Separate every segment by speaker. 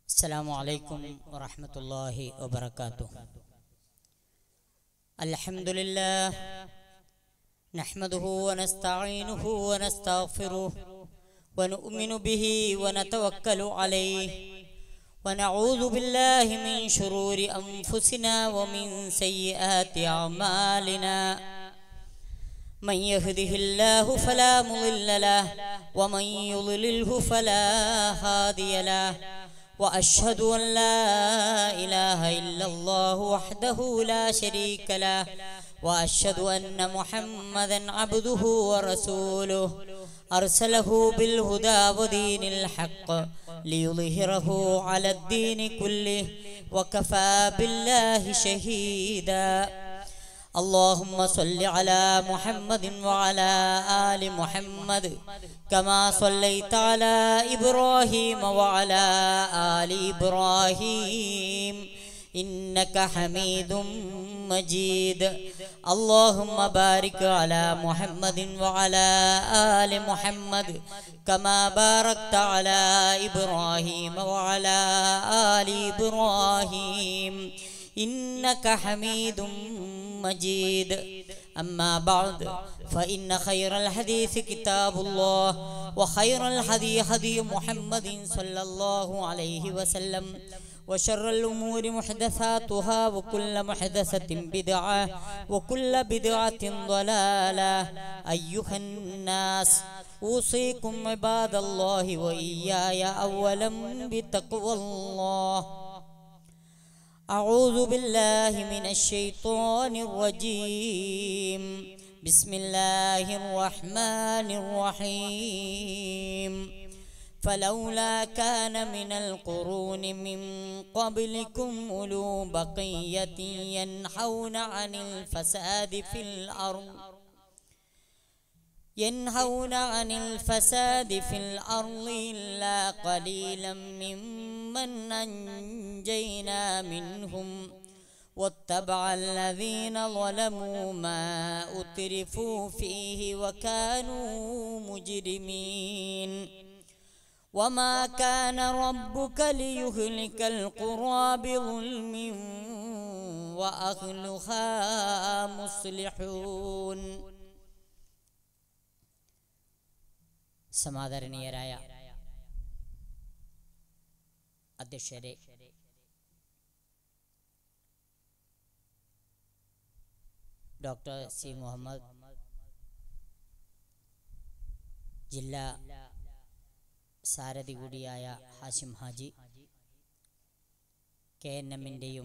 Speaker 1: السلام عليكم ورحمة الله وبركاته الحمد لله نحمده ونستعينه ونستغفره ونؤمن به ونتوكل عليه ونعوذ بالله من شرور أنفسنا ومن سيئات أعمالنا من يهده الله فلا مضل له ومن يضلله فلا هادي له واشهد ان لا اله الا الله وحده لا شريك له واشهد ان محمدا عبده ورسوله ارسله بالهدى ودين الحق ليظهره على الدين كله وكفى بالله شهيدا اللهم صل على محمد وعلى آل محمد كما صليت على إبراهيم وعلى آل إبراهيم إنك حميد مجيد اللهم بارك على محمد وعلى آل محمد كما باركت على إبراهيم وعلى آل إبراهيم إنك حميد مجيد أما بعد فإن خير الحديث كتاب الله وخير الهدي هدي محمد صلى الله عليه وسلم وشر الأمور محدثاتها وكل محدثة بدعة وكل بدعة ضلالة أيها الناس أوصيكم عباد الله وإياي أولا بتقوى الله أعوذ بالله من الشيطان الرجيم بسم الله الرحمن الرحيم فلولا كان من القرون من قبلكم أولو بقية ينحون عن الفساد في الأرض ينهون عن الفساد في الأرض إلا قليلا ممن أنجينا منهم واتبع الذين ظلموا ما أترفوا فيه وكانوا مجرمين وما كان ربك ليهلك القرى بظلم وأهلها مصلحون സമാദരണീയരായ അധ്യക്ഷരെ doctor C Muhammad ജില്ലാ സാരഥി കൂടിയായ ഹാഷിം ഹാജി കെ എൻ എമ്മിൻ്റെയും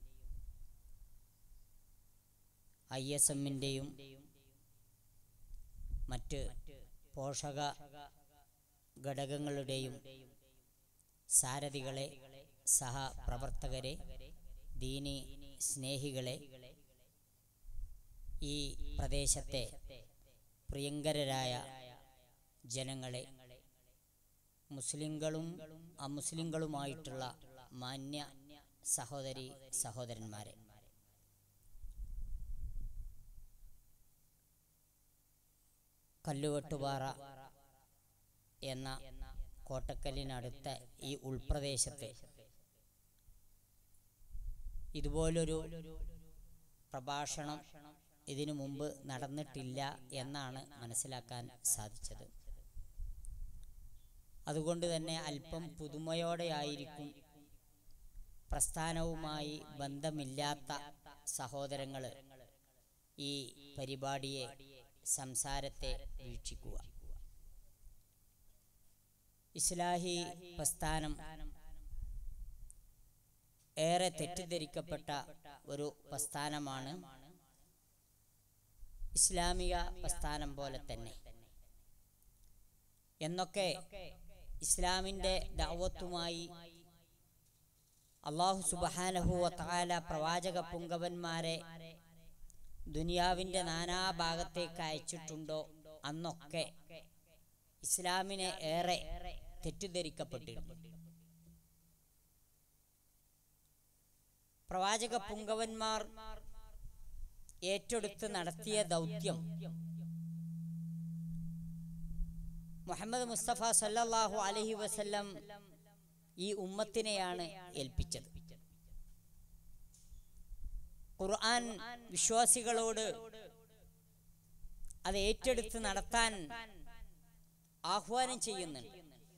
Speaker 1: ഐ എസ് എമ്മിൻ്റെയും മറ്റ് പോഷക ഘടകങ്ങളുടെയും സാരഥികളെ സഹപ്രവർത്തകരെ ദീനി സ്നേഹികളെ ഈ പ്രദേശത്തെ പ്രിയങ്കരരായ ജനങ്ങളെ മുസ്ലിങ്ങളും അമുസ്ലിങ്ങളുമായിട്ടുള്ള മാന്യ സഹോദരി സഹോദരന്മാരെ കല്ലുവെട്ടുപാറ എന്ന കോട്ടക്കല്ലിനടുത്ത ഈ ഉൾപ്രദേശത്ത് ഇതുപോലൊരു പ്രഭാഷണം ഇതിനു മുമ്പ് നടന്നിട്ടില്ല എന്നാണ് മനസ്സിലാക്കാൻ സാധിച്ചത് അതുകൊണ്ട് തന്നെ അല്പം പുതുമയോടെയായിരിക്കും പ്രസ്ഥാനവുമായി ബന്ധമില്ലാത്ത സഹോദരങ്ങൾ ഈ പരിപാടിയെ സംസാരത്തെ വീക്ഷിക്കുക ഇസ്ലാഹി പ്രസ്ഥാനം ഏറെ തെറ്റിദ്ധരിക്കപ്പെട്ട ഒരു പ്രസ്ഥാനമാണ് ഇസ്ലാമിക പ്രസ്ഥാനം പോലെ തന്നെ എന്നൊക്കെ ഇസ്ലാമിൻ്റെ ദാവത്തുമായി അള്ളാഹു സുബഹാനഹുവ താല പ്രവാചക പുങ്കവന്മാരെ ദുനിയാവിൻ്റെ നാനാഭാഗത്തേക്ക് അയച്ചിട്ടുണ്ടോ അന്നൊക്കെ ഇസ്ലാമിനെ ഏറെ തെറ്റിദ്ധരിക്കപ്പെട്ടിരുന്നു പ്രവാചക പുങ്കവന്മാർ ഏറ്റെടുത്ത് നടത്തിയ ദൗത്യം മുഹമ്മദ് മുസ്തഫ സല്ലല്ലാഹു അലൈഹി വസല്ലം ഈ ഉമ്മത്തിനെയാണ് ഏൽപ്പിച്ചത് ഖുർആൻ വിശ്വാസികളോട് അത് ഏറ്റെടുത്ത് നടത്താൻ ആഹ്വാനം ചെയ്യുന്നുണ്ട്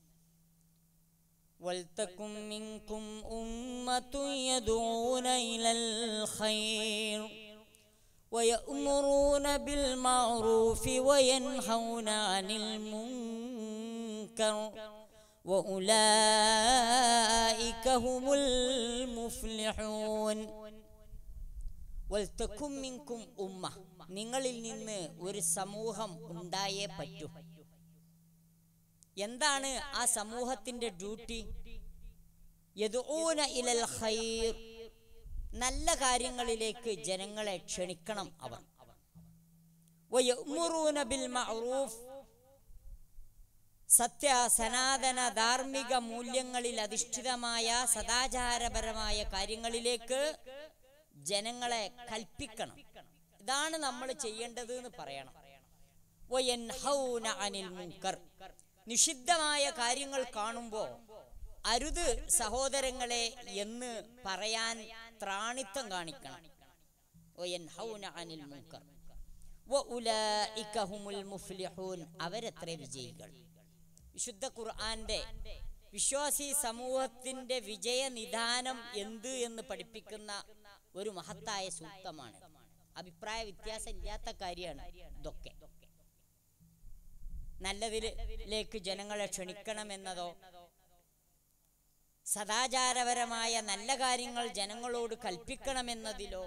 Speaker 1: ولتكن منكم أمة يدعون إلى الخير ويأمرون بالمعروف وينهون عن المنكر وأولئك هم المفلحون വൽത്തക്കും മിൻകും ഉമ്മ നിങ്ങളിൽ നിന്ന് ഒരു സമൂഹം ഉണ്ടായേ പറ്റൂ എന്താണ് ആ സമൂഹത്തിന്റെ ഡ്യൂട്ടി യദൂന ഇലൽ ഖൈർ നല്ല കാര്യങ്ങളിലേക്ക് ജനങ്ങളെ ക്ഷണിക്കണം അവർ വയഅ്മുറൂന ബിൽ മഅറൂഫ് സത്യ സനാതന ധാർമ്മിക മൂല്യങ്ങളിൽ അധിഷ്ഠിതമായ സദാചാരപരമായ കാര്യങ്ങളിലേക്ക് ജനങ്ങളെ കൽപ്പിക്കണം ഇതാണ് നമ്മൾ ചെയ്യേണ്ടത് എന്ന് പറയണം വയൻഹൗന അനിൽ മുങ്കർ നിഷിദ്ധമായ കാര്യങ്ങൾ കാണുമ്പോൾ അരുത് സഹോദരങ്ങളെ എന്ന് പറയാൻ ത്രാണിത്വം കാണിക്കണം വയൻഹൗന അനിൽ മുങ്കർ വഉലൈക ഹുമുൽ മുഫ്ലിഹൂൻ അവരത്രേ വിജയികൾ വിശുദ്ധ ഖുർആന്റെ വിശ്വാസി സമൂഹത്തിന്റെ വിജയനിധാനം എന്ത് എന്ന് പഠിപ്പിക്കുന്ന ഒരു മഹത്തായ സൂക്തമാണ് അഭിപ്രായ വ്യത്യാസം ഇല്ലാത്ത കാര്യമാണ് ഇതൊക്കെ നല്ലതിലേക്ക് ജനങ്ങളെ ക്ഷണിക്കണമെന്നതോ സദാചാരപരമായ നല്ല കാര്യങ്ങൾ ജനങ്ങളോട് കൽപ്പിക്കണമെന്നതിലോ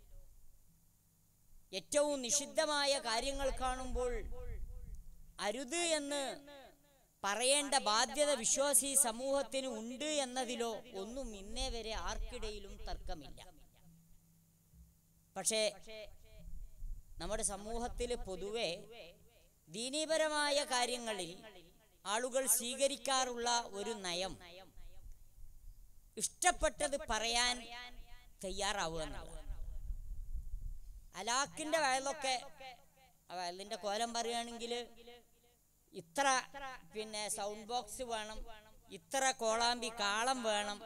Speaker 1: ഏറ്റവും നിഷിദ്ധമായ കാര്യങ്ങൾ കാണുമ്പോൾ അരുത് എന്ന് പറയേണ്ട ബാധ്യത വിശ്വാസി സമൂഹത്തിന് ഉണ്ട് എന്നതിലോ ഒന്നും ഇന്നേ വരെ ആർക്കിടയിലും തർക്കമില്ല പക്ഷേ നമ്മുടെ സമൂഹത്തിൽ പൊതുവെ ദീനീപരമായ കാര്യങ്ങളിൽ ആളുകൾ സ്വീകരിക്കാറുള്ള ഒരു നയം ഇഷ്ടപ്പെട്ടത് പറയാൻ തയ്യാറാവുക എന്നുള്ളതാണ് അലാക്കിന്റെ വയലൊക്കെ ആ വയലിന്റെ കോലം പറയുകയാണെങ്കിൽ ഇത്ര പിന്നെ സൗണ്ട് ബോക്സ് വേണം ഇത്ര കോളാമ്പി കാളം വേണം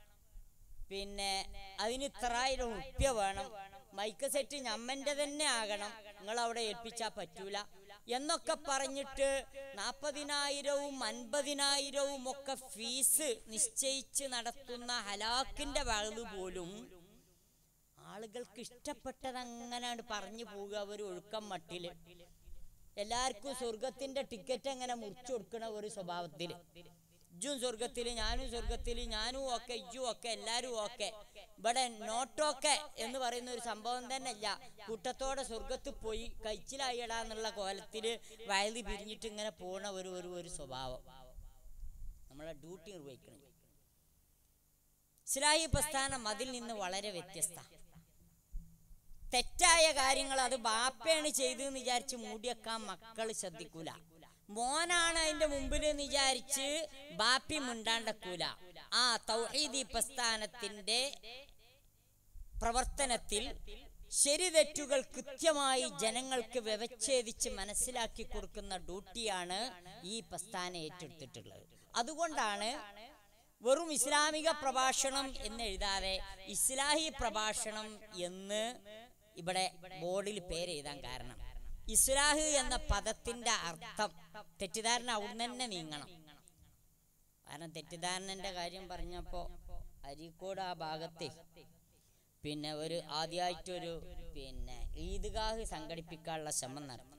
Speaker 1: പിന്നെ അതിന് ഇത്രായിരം ഉറുപ്യ വേണം മൈക്ക് സെറ്റ് ഞമ്മന്റെ തന്നെ ആകണം നിങ്ങൾ അവിടെ ഏൽപ്പിച്ചാൽ പറ്റൂല എന്നൊക്കെ പറഞ്ഞിട്ട് നാൽപ്പതിനായിരവും അൻപതിനായിരവും ഒക്കെ ഫീസ് നിശ്ചയിച്ച് നടത്തുന്ന ഹലാക്കിന്റെ വഴല് പോലും ആളുകൾക്ക് ഇഷ്ടപ്പെട്ടത് അങ്ങനെയാണ് പറഞ്ഞു പോവുക ഒരു ഒഴുക്കം മട്ടില് എല്ലാവർക്കും സ്വർഗത്തിന്റെ ടിക്കറ്റ് അങ്ങനെ മുറിച്ചു കൊടുക്കണ ഒരു സ്വഭാവത്തിൽ ഇജ്ജും സ്വർഗത്തിൽ ഞാനും സ്വർഗത്തിൽ ഞാനും ഒക്കെ ഇജ്ജും ഒക്കെ എല്ലാരും ഒക്കെ ഇവിടെ നോട്ടൊക്കെ എന്ന് പറയുന്ന ഒരു സംഭവം തന്നെ ഇല്ല കൂട്ടത്തോടെ സ്വർഗത്ത് പോയി കഴിച്ചിലായിടാ എന്നുള്ള കോലത്തില് വയല് പിരിഞ്ഞിട്ട് ഇങ്ങനെ പോണ ഒരു ഒരു ഒരു സ്വഭാവം നമ്മളെ ഡ്യൂട്ടി നിർവഹിക്കണം ഇസ്ലാഹി പ്രസ്ഥാനം അതിൽ നിന്ന് വളരെ വ്യത്യസ്ത തെറ്റായ കാര്യങ്ങൾ അത് ബാപ്പയാണ് ചെയ്തെന്ന് വിചാരിച്ച് മൂടിയേക്കാൻ മക്കൾ ശ്രദ്ധിക്കൂല മോനാണ് അതിന്റെ മുമ്പിൽ എന്ന് വിചാരിച്ച് ബാപ്പി മുണ്ടാണ്ടക്കൂല ആ തൗഹീദി പ്രസ്ഥാനത്തിന്റെ പ്രവർത്തനത്തിൽ ശരി തെറ്റുകൾ കൃത്യമായി ജനങ്ങൾക്ക് വ്യവച്ഛേദിച്ച് മനസ്സിലാക്കി കൊടുക്കുന്ന ഡ്യൂട്ടിയാണ് ഈ പ്രസ്ഥാനം ഏറ്റെടുത്തിട്ടുള്ളത് അതുകൊണ്ടാണ് വെറും ഇസ്ലാമിക പ്രഭാഷണം എന്ന് എഴുതാതെ ഇസ്ലാഹി പ്രഭാഷണം എന്ന് ഇവിടെ ബോർഡിൽ പേര് എഴുതാൻ കാരണം ഇസ്ലാഹ് എന്ന പദത്തിന്റെ അർത്ഥം തെറ്റിദ്ധാരണ അവിടുന്ന് തന്നെ നീങ്ങണം കാരണം തെറ്റിദ്ധാരണന്റെ കാര്യം പറഞ്ഞപ്പോ അരീക്കോട് ആ ഭാഗത്തെ പിന്നെ ഒരു ആദ്യമായിട്ടൊരു പിന്നെ ഈദ്ഗാഹ് സംഘടിപ്പിക്കാനുള്ള ശ്രമം നടന്നു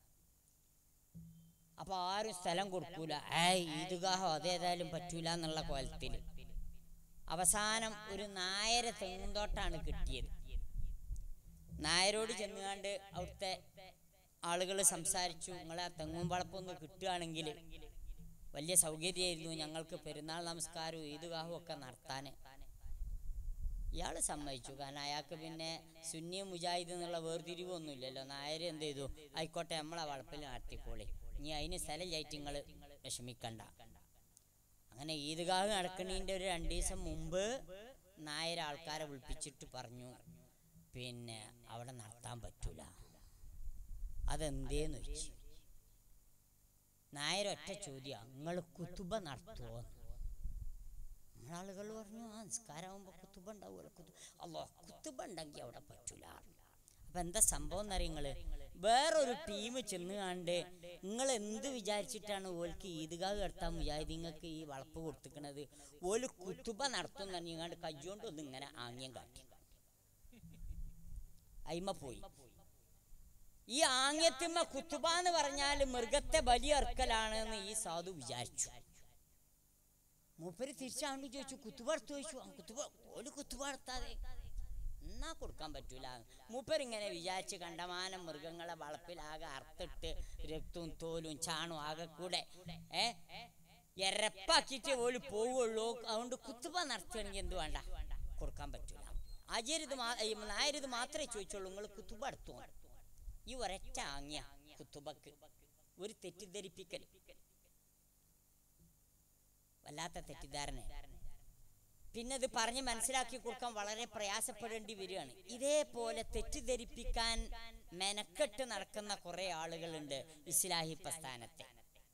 Speaker 1: അപ്പൊ ആരും സ്ഥലം കൊടുക്കൂല ഏയ് ഈദ്ഗാഹോ അതേതായാലും പറ്റൂല എന്നുള്ള കോലത്തിൽ അവസാനം ഒരു നായര തെങ്ങുന്തോട്ടാണ് കിട്ടിയത് നായരോട് ചെന്നുകാണ്ട് അവിടുത്തെ ആളുകൾ സംസാരിച്ചു നിങ്ങളെ ആ തെങ്ങും വളപ്പൊന്ന് കിട്ടുകയാണെങ്കിൽ വലിയ സൗകര്യമായിരുന്നു ഞങ്ങൾക്ക് പെരുന്നാൾ നമസ്കാരവും ഈദ്ഗാഹും ഒക്കെ നടത്താൻ ഇയാൾ സമ്മതിച്ചു കാരണം അയാൾക്ക് പിന്നെ സുന്നി മുജാഹിദ് എന്നുള്ള വേർതിരിവൊന്നുമില്ലല്ലോ നായർ എന്ത് ചെയ്തു ആയിക്കോട്ടെ നമ്മളെ വളപ്പിൽ നടത്തിക്കോളി ഇനി അതിന് സ്ഥലമില്ലായിട്ട് നിങ്ങൾ വിഷമിക്കണ്ട അങ്ങനെ ഈദ്ഗാഹ് നടക്കണതിൻ്റെ ഒരു രണ്ട് ദിവസം മുമ്പ് നായർ ആൾക്കാരെ വിളിപ്പിച്ചിട്ട് പറഞ്ഞു പിന്നെ അവിടെ നടത്താൻ പറ്റൂല അതെന്തേന്ന് വെച്ചു നായർ ഒറ്റ ചോദ്യം നിങ്ങൾ കുത്തുബ നടത്തുമോ ആളുകൾ പറഞ്ഞു ആ നിസ്കാരമാകുമ്പോൾ കുത്തുബ ഉണ്ടാവുമല്ലോ കുത്തു അല്ലോ കുത്തുബ ഉണ്ടെങ്കിൽ അവിടെ പറ്റൂല അപ്പം എന്താ സംഭവം എന്നറിയങ്ങൾ വേറൊരു ടീം ചെന്ന് കണ്ട് നിങ്ങൾ എന്ത് വിചാരിച്ചിട്ടാണ് ഓൽക്ക് ഈദ്ഗാഹ് നടത്താൻ വിചാരിച്ചത് നിങ്ങൾക്ക് ഈ വളപ്പ് കൊടുത്തിക്കണത് ഓല് കുത്തുബ നടത്തും എന്ന് പറഞ്ഞാണ്ട് കയ്യോണ്ട് ഒന്ന് ഇങ്ങനെ ആംഗ്യം കാട്ടി അയിമ പോയി ഈ ആംഗ്യത്തിമ്മ കുത്തുബ എന്ന് പറഞ്ഞാൽ മൃഗത്തെ ബലിയർക്കലാണ് എന്ന് ഈ സാധു വിചാരിച്ചു മൂപ്പര് തിരിച്ചാണ്ട് ചോദിച്ചു കുത്തുബ എടുത്തു ചോദിച്ചു ആ കുത്തുബ ഒരു കുത്തുബ എടുത്താതെ എന്നാ കൊടുക്കാൻ പറ്റൂല മൂപ്പരിങ്ങനെ വിചാരിച്ച് കണ്ടമാനം മൃഗങ്ങളെ വളപ്പിലാകെ അറുത്തിട്ട് രക്തവും തോലും ചാണും ആകെ കൂടെ ഏ എരപ്പാക്കിയിട്ട് ഓല് പോവുള്ളൂ അതുകൊണ്ട് കുത്തുബ നടത്തുകയാണെങ്കിൽ എന്ത് വേണ്ട കൊടുക്കാൻ പറ്റൂല അജരിത് മാ ഈ നായരിത് മാത്രമേ ചോദിച്ചുള്ളൂ നിങ്ങൾ കുത്തുബ എടുത്തു ഈ ഒരൊറ്റ ആംഗ്യ കുത്തുബക്ക് ഒരു തെറ്റിദ്ധരിപ്പിക്കൽ വല്ലാത്ത തെറ്റിദ്ധാരണ പിന്നെ ഇത് പറഞ്ഞ് മനസ്സിലാക്കി കൊടുക്കാൻ വളരെ പ്രയാസപ്പെടേണ്ടി വരികയാണ് ഇതേപോലെ തെറ്റിദ്ധരിപ്പിക്കാൻ മെനക്കെട്ട് നടക്കുന്ന കുറെ ആളുകളുണ്ട് ഇസ്ലാഹി പ്രസ്ഥാനത്തെ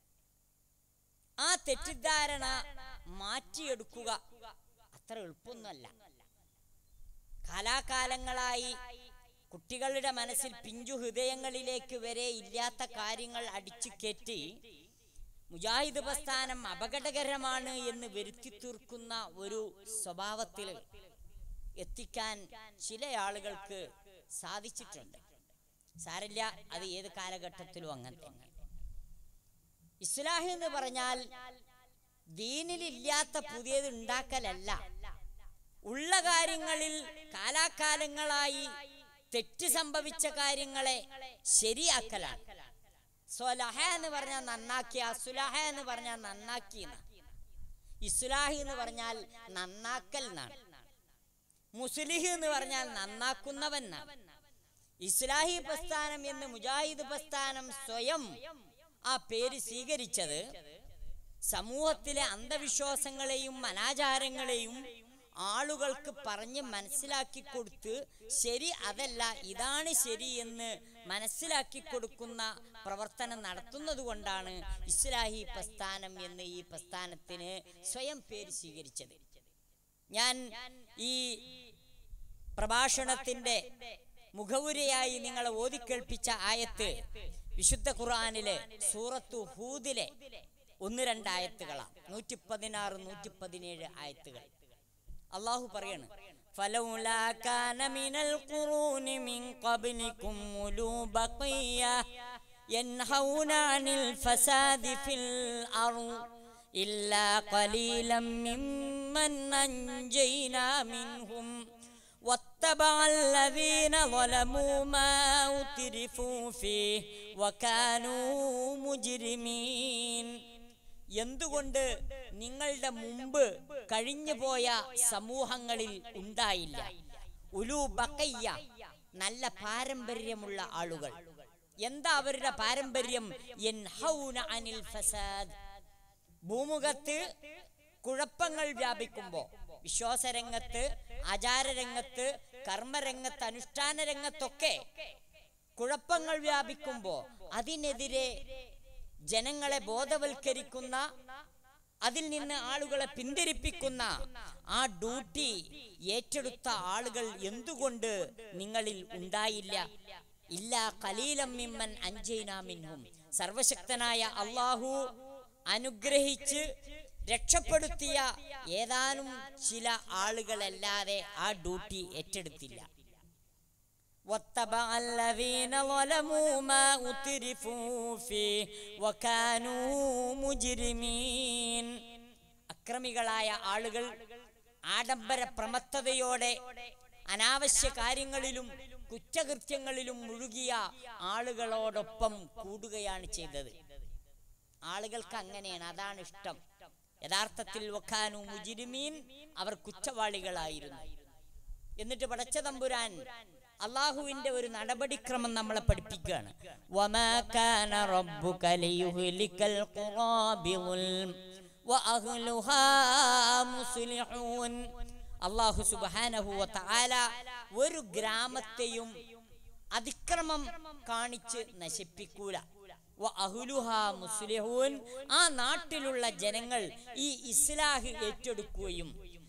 Speaker 1: ആ തെറ്റിദ്ധാരണ മാറ്റിയെടുക്കുക അത്ര എളുപ്പമൊന്നുമല്ല കാലാകാലങ്ങളായി കുട്ടികളുടെ മനസ്സിൽ പിഞ്ചു ഹൃദയങ്ങളിലേക്ക് വരെ ഇല്ലാത്ത കാര്യങ്ങൾ അടിച്ചു കയറ്റി മുജാഹിദ് പ്രസ്ഥാനം അപകടകരമാണ് എന്ന് വരുത്തി തീർക്കുന്ന ഒരു സ്വഭാവത്തിൽ എത്തിക്കാൻ ചില ആളുകൾക്ക് സാധിച്ചിട്ടുണ്ട് സാരില്ല അത് ഏത് കാലഘട്ടത്തിലും അങ്ങനെ തന്നെ ഇസ്ലാഹി എന്ന് പറഞ്ഞാൽ ദീനിലില്ലാത്ത പുതിയത് ഉണ്ടാക്കലല്ല ഉള്ള കാര്യങ്ങളിൽ കാലാകാലങ്ങളായി തെറ്റ് സംഭവിച്ച കാര്യങ്ങളെ ശരിയാക്കലാണ് സ്വലഹ എന്ന് പറഞ്ഞാൽ നന്നാക്കിയ സുലഹ എന്ന് പറഞ്ഞാൽ നന്നാക്കി ഇസ്ലാഹി എന്ന് പറഞ്ഞാൽ നന്നാക്കൽ എന്നാണ് മുസ്ലിഹ് എന്ന് പറഞ്ഞാൽ നന്നാക്കുന്നവൻ എന്നാണ് ഇസ്ലാഹി പ്രസ്ഥാനം എന്ന് മുജാഹിദ് പ്രസ്ഥാനം സ്വയം ആ പേര് സ്വീകരിച്ചത് സമൂഹത്തിലെ അന്ധവിശ്വാസങ്ങളെയും അനാചാരങ്ങളെയും ആളുകൾക്ക് പറഞ്ഞ് മനസ്സിലാക്കി കൊടുത്ത് ശരി അതല്ല ഇതാണ് ശരി എന്ന് മനസ്സിലാക്കി കൊടുക്കുന്ന പ്രവർത്തനം നടത്തുന്നത് കൊണ്ടാണ് ഇസ്ലാഹി പ്രസ്ഥാനം എന്ന് ഈ പ്രസ്ഥാനത്തിന് സ്വയം പേര് സ്വീകരിച്ചത് ഞാൻ ഈ പ്രഭാഷണത്തിന്റെ മുഖവുരയായി നിങ്ങളെ ഓതിക്കേൾപ്പിച്ച ആയത്ത് വിശുദ്ധ ഖുർആനിലെ സൂറത്തു ഹൂദിലെ ഒന്ന് രണ്ട് ആയത്തുകളാണ് നൂറ്റി പതിനാറ് നൂറ്റി പതിനേഴ് ആയത്തുകൾ അള്ളാഹു പറയാണ് فلولا كان من القرون من قبلكم أولو بقية ينهون عن الفساد في الأرض إلا قليلا ممن أنجينا منهم واتبع الذين ظلموا ما أترفوا فيه وكانوا مجرمين എന്തുകൊണ്ട് നിങ്ങളുടെ മുമ്പ് കഴിഞ്ഞുപോയ സമൂഹങ്ങളിൽ ഉണ്ടായില്ല ഉലു ബക്കയ്യ നല്ല പാരമ്പര്യമുള്ള ആളുകൾ എന്താ അവരുടെ പാരമ്പര്യം യൻഹൗന അനിൽ ഫസാദ് ഭൂമുഖത്ത് കുഴപ്പങ്ങൾ വ്യാപിക്കുമ്പോ വിശ്വാസരംഗത്ത് ആചാരരംഗത്ത് കർമ്മരംഗത്ത് അനുഷ്ഠാന രംഗത്തൊക്കെ കുഴപ്പങ്ങൾ വ്യാപിക്കുമ്പോ അതിനെതിരെ ജനങ്ങളെ ബോധവൽക്കരിക്കുന്ന അതിൽ നിന്ന് ആളുകളെ പിന്തിരിപ്പിക്കുന്ന ആ ഡ്യൂട്ടി ഏറ്റെടുത്ത ആളുകൾ എന്തുകൊണ്ട് നിങ്ങളിൽ ഉണ്ടായില്ല ഇല്ല കലീലം മിമ്മൻ അഞ്ചൈനാമിൻഹും സർവശക്തനായ അള്ളാഹു അനുഗ്രഹിച്ച് രക്ഷപ്പെടുത്തിയ ഏതാനും ചില ആളുകളല്ലാതെ ആ ഡ്യൂട്ടി ഏറ്റെടുത്തില്ല واتبع الذين ظلموا ما أترفوا فيه وكانوا مجرمين അക്രമികളായ ആളുകൾ ആഡംബര പ്രമത്തതയോടെ അനാവശ്യ കാര്യങ്ങളിലും കുറ്റകൃത്യങ്ങളിലും മുഴുകിയ ആളുകളോടൊപ്പം കൂടുകയാണ് ചെയ്തത് ആളുകൾക്ക് അങ്ങനെയാണ് അതാണ് ഇഷ്ടം യഥാർത്ഥത്തിൽ വക്കാനു മുജിരിമീൻ അവർ കുറ്റവാളികളായിരുന്നു എന്നിട്ട് പടച്ച തമ്പുരാൻ അള്ളാഹുവിന്റെ ഒരു നടപടിക്രമം നമ്മളെ പഠിപ്പിക്കുകയാണ് വമാ കാന റബ്ബുക ലിയുഹ്ലിക്കൽ ഖുറാ ബിളുൽം വഅഹ്ലുഹാ മുസ്ലിഹൂൻ അള്ളാഹു സുബ്ഹാനഹു വതആല ഒരു ഗ്രാമത്തെയും അതിക്രമം കാണിച്ച് നശിപ്പിക്കൂല വഅഹ്ലുഹാ മുസ്ലിഹൂൻ ആ നാട്ടിലുള്ള ജനങ്ങൾ ഈ ഇസ്ലാഹ് ഏറ്റെടുക്കുകയും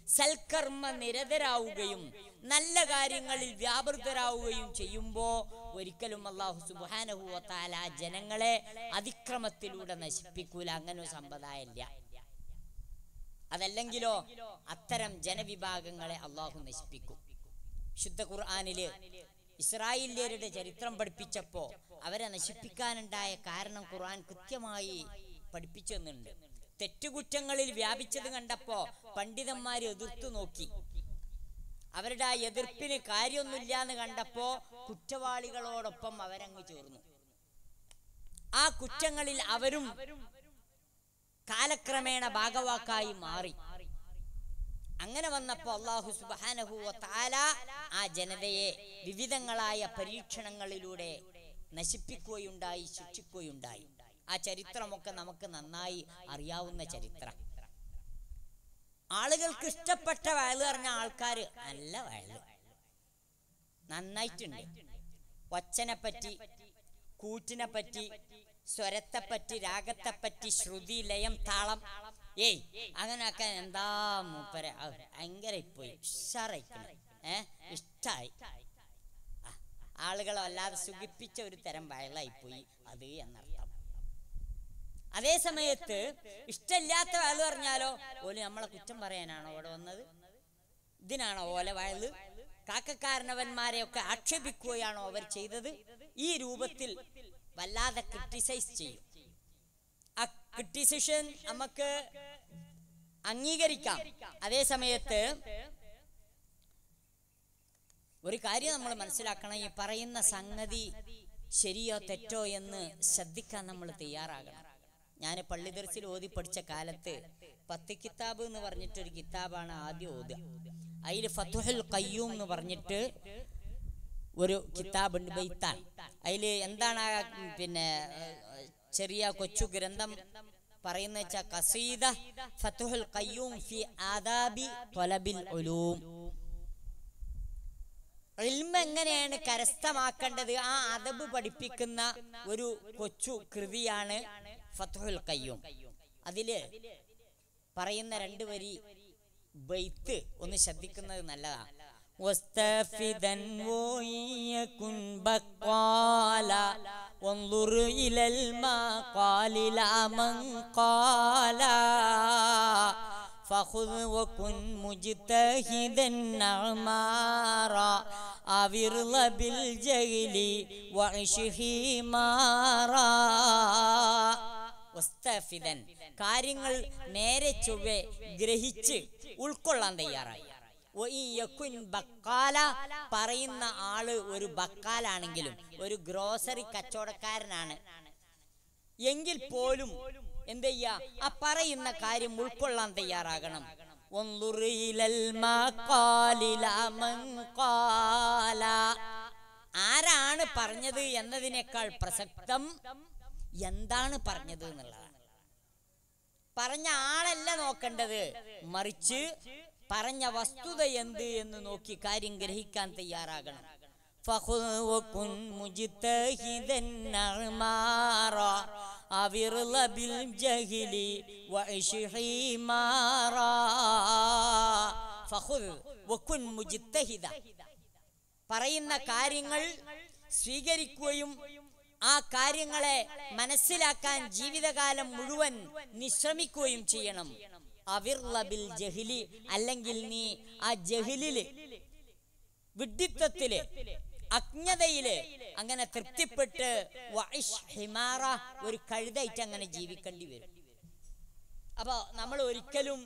Speaker 1: സൽക്കർമ്മ നിരതരാവുകയും നല്ല കാര്യങ്ങളിൽ വ്യാപൃതരാവുകയും ചെയ്യുമ്പോൾ ഒരിക്കലും അള്ളാഹു സുബാനഹുവത്താല ജനങ്ങളെ അതിക്രമത്തിലൂടെ നശിപ്പിക്കൂല അങ്ങനെ ഒരു സമ്പ്രദായമില്ല അതല്ലെങ്കിലോ അത്തരം ജനവിഭാഗങ്ങളെ അള്ളാഹു നശിപ്പിക്കും ശുദ്ധ ഖുർആാനില് ഇസ്രായേല്യരുടെ ചരിത്രം പഠിപ്പിച്ചപ്പോ അവരെ നശിപ്പിക്കാനുണ്ടായ കാരണം ഖുർആൻ കൃത്യമായി പഠിപ്പിച്ചു തന്നുണ്ട് തെറ്റുകുറ്റങ്ങളിൽ വ്യാപിച്ചത് കണ്ടപ്പോ പണ്ഡിതന്മാർ എതിർത്തു നോക്കി അവരുടെ ആ എതിർപ്പിന് കാര്യമൊന്നുമില്ല എന്ന് കണ്ടപ്പോ കുറ്റവാളികളോടൊപ്പം അവരങ്ങ് ചേർന്നു ആ കുറ്റങ്ങളിൽ അവരും കാലക്രമേണ ഭാഗവാക്കായി മാറി അങ്ങനെ വന്നപ്പോൾ അള്ളാഹു സുബാനഹു താല ആ ജനതയെ വിവിധങ്ങളായ പരീക്ഷണങ്ങളിലൂടെ നശിപ്പിക്കുകയുണ്ടായി ശിക്ഷിക്കുകയുണ്ടായി ആ ചരിത്രമൊക്കെ നമുക്ക് നന്നായി അറിയാവുന്ന ചരിത്രം ആളുകൾക്ക് ഇഷ്ടപ്പെട്ട വയല് പറഞ്ഞ ആൾക്കാർ നല്ല വയല് നന്നായിട്ടുണ്ട് ഒച്ചനെ പറ്റി കൂറ്റിനെ പറ്റി സ്വരത്തെപ്പറ്റി രാഗത്തെപ്പറ്റി ശ്രുതി ലയം താളം ഏയ് അങ്ങനെയൊക്കെ എന്താ മൂപ്പര ഔ, ഭയങ്കര പോയി ഉഷാറായിക്കണ് ഏ ഇഷ്ടായി ആ, ആളുകളെ വല്ലാതെ സുഖിപ്പിച്ച ഒരു തരം വയലായിപ്പോയി അത് എന്നർത്ഥം അതേ സമയത്ത് ഇഷ്ടമില്ലാത്ത വയല് പറഞ്ഞാലോ ഓല് നമ്മളെ കുറ്റം പറയാനാണോ ഇവിടെ വന്നത് ഇതിനാണോ ഓല വയല് കാക്കക്കാരനവന്മാരെയൊക്കെ ആക്ഷേപിക്കുകയാണോ അവർ ചെയ്തത് ഈ രൂപത്തിൽ വല്ലാതെ ക്രിട്ടിസൈസ് ചെയ്യും ആ ക്രിട്ടിസിഷൻ നമുക്ക് അംഗീകരിക്കാം അതേ സമയത്ത് ഒരു കാര്യം നമ്മൾ മനസ്സിലാക്കണം ഈ പറയുന്ന സംഗതി ശരിയോ തെറ്റോ എന്ന് ശ്രദ്ധിക്കാൻ നമ്മൾ തയ്യാറാകണം ഞാൻ പള്ളി ദർസിൽ ഓതി പഠിച്ച കാലത്ത് പത്ത് കിതാബ് എന്ന് പറഞ്ഞിട്ടൊരു കിതാബാണ് ആദ്യം ഓതുക അതിൽ ഫത്തുഹുൽ കയ്യൂം എന്ന് പറഞ്ഞിട്ട് ഒരു കിതാബുണ്ട് ബൈത്താൻ അതിൽ എന്താണ് ആ ഉം, പിന്നെ ഏഹ്, ചെറിയ കൊച്ചു ഗ്രന്ഥം പറയുന്ന വെച്ചാൽ കസീദ ഫത്തുഹുൽ കയ്യൂം ഫി ആദാബി ത്വലബിൽ ഉലൂം ഇൽമ എങ്ങനെയാണ് കരസ്ഥമാക്കേണ്ടത് ആ അതബ് പഠിപ്പിക്കുന്ന ഒരു കൊച്ചു കൃതിയാണ് ഫത്തുഹുൽ കയ്യൂം അതില് പറയുന്ന രണ്ട് വരി ബൈത്ത് ഒന്ന് ശ്രദ്ധിക്കുന്നത് നല്ലതാണ് واستفدا ويكن بقالا وانظر إلى المقال لا من قالا فخذ وكن مجتهدا عمارا أبرل بالجهل وعش حمارا വസ്തഫിദൻ കാര്യങ്ങൾ നേരെ ചൊവ്വെ ഗ്രഹിച്ച് ഉൾക്കൊള്ളാൻ തയ്യാറായി വ ഈ യക്കുൻ ബക്കാല പറയുന്ന ആള് ഒരു ബക്കാലാണെങ്കിലും ഒരു ഗ്രോസറി കച്ചവടക്കാരനാണ് എങ്കിൽ പോലും എന്ത് ചെയ്യാ ആ പറയുന്ന കാര്യം ഉൾക്കൊള്ളാൻ തയ്യാറാകണം وانظر إلى المقال لا من قال. ആരാണ് പറഞ്ഞത് എന്നതിനേക്കാൾ പ്രസക്തം എന്താണ് പറഞ്ഞത് എന്നുള്ളതാണ് പറഞ്ഞ ആളല്ല നോക്കേണ്ടത് മറിച്ച് പറഞ്ഞ വസ്തുത എന്ത് എന്ന് നോക്കി കാര്യം ഗ്രഹിക്കാൻ തയ്യാറാകണം فخذ وكن مجتهدا نعمارا أبرل بالجهل وعش حمارا فخذ وكن مجتهدا പറയുന്ന കാര്യങ്ങൾ സ്വീകരിക്കുകയും ആ കാര്യങ്ങളെ മനസ്സിലാക്കാൻ ജീവിതകാലം മുഴുവൻ നിശ്രമിക്കുകയും ചെയ്യണം അവിർലബിൽ ജഹിലി അല്ലെങ്കിൽ നീ ആ ജഹിലില് വിഡ്ഢിത്വത്തില് അജ്ഞതയില് അങ്ങനെ തൃപ്തിപ്പെട്ട് വഇഷ് ഹിമാറ ഒരു കഴുതായിട്ട് അങ്ങനെ ജീവിക്കേണ്ടി വരും അപ്പൊ നമ്മൾ ഒരിക്കലും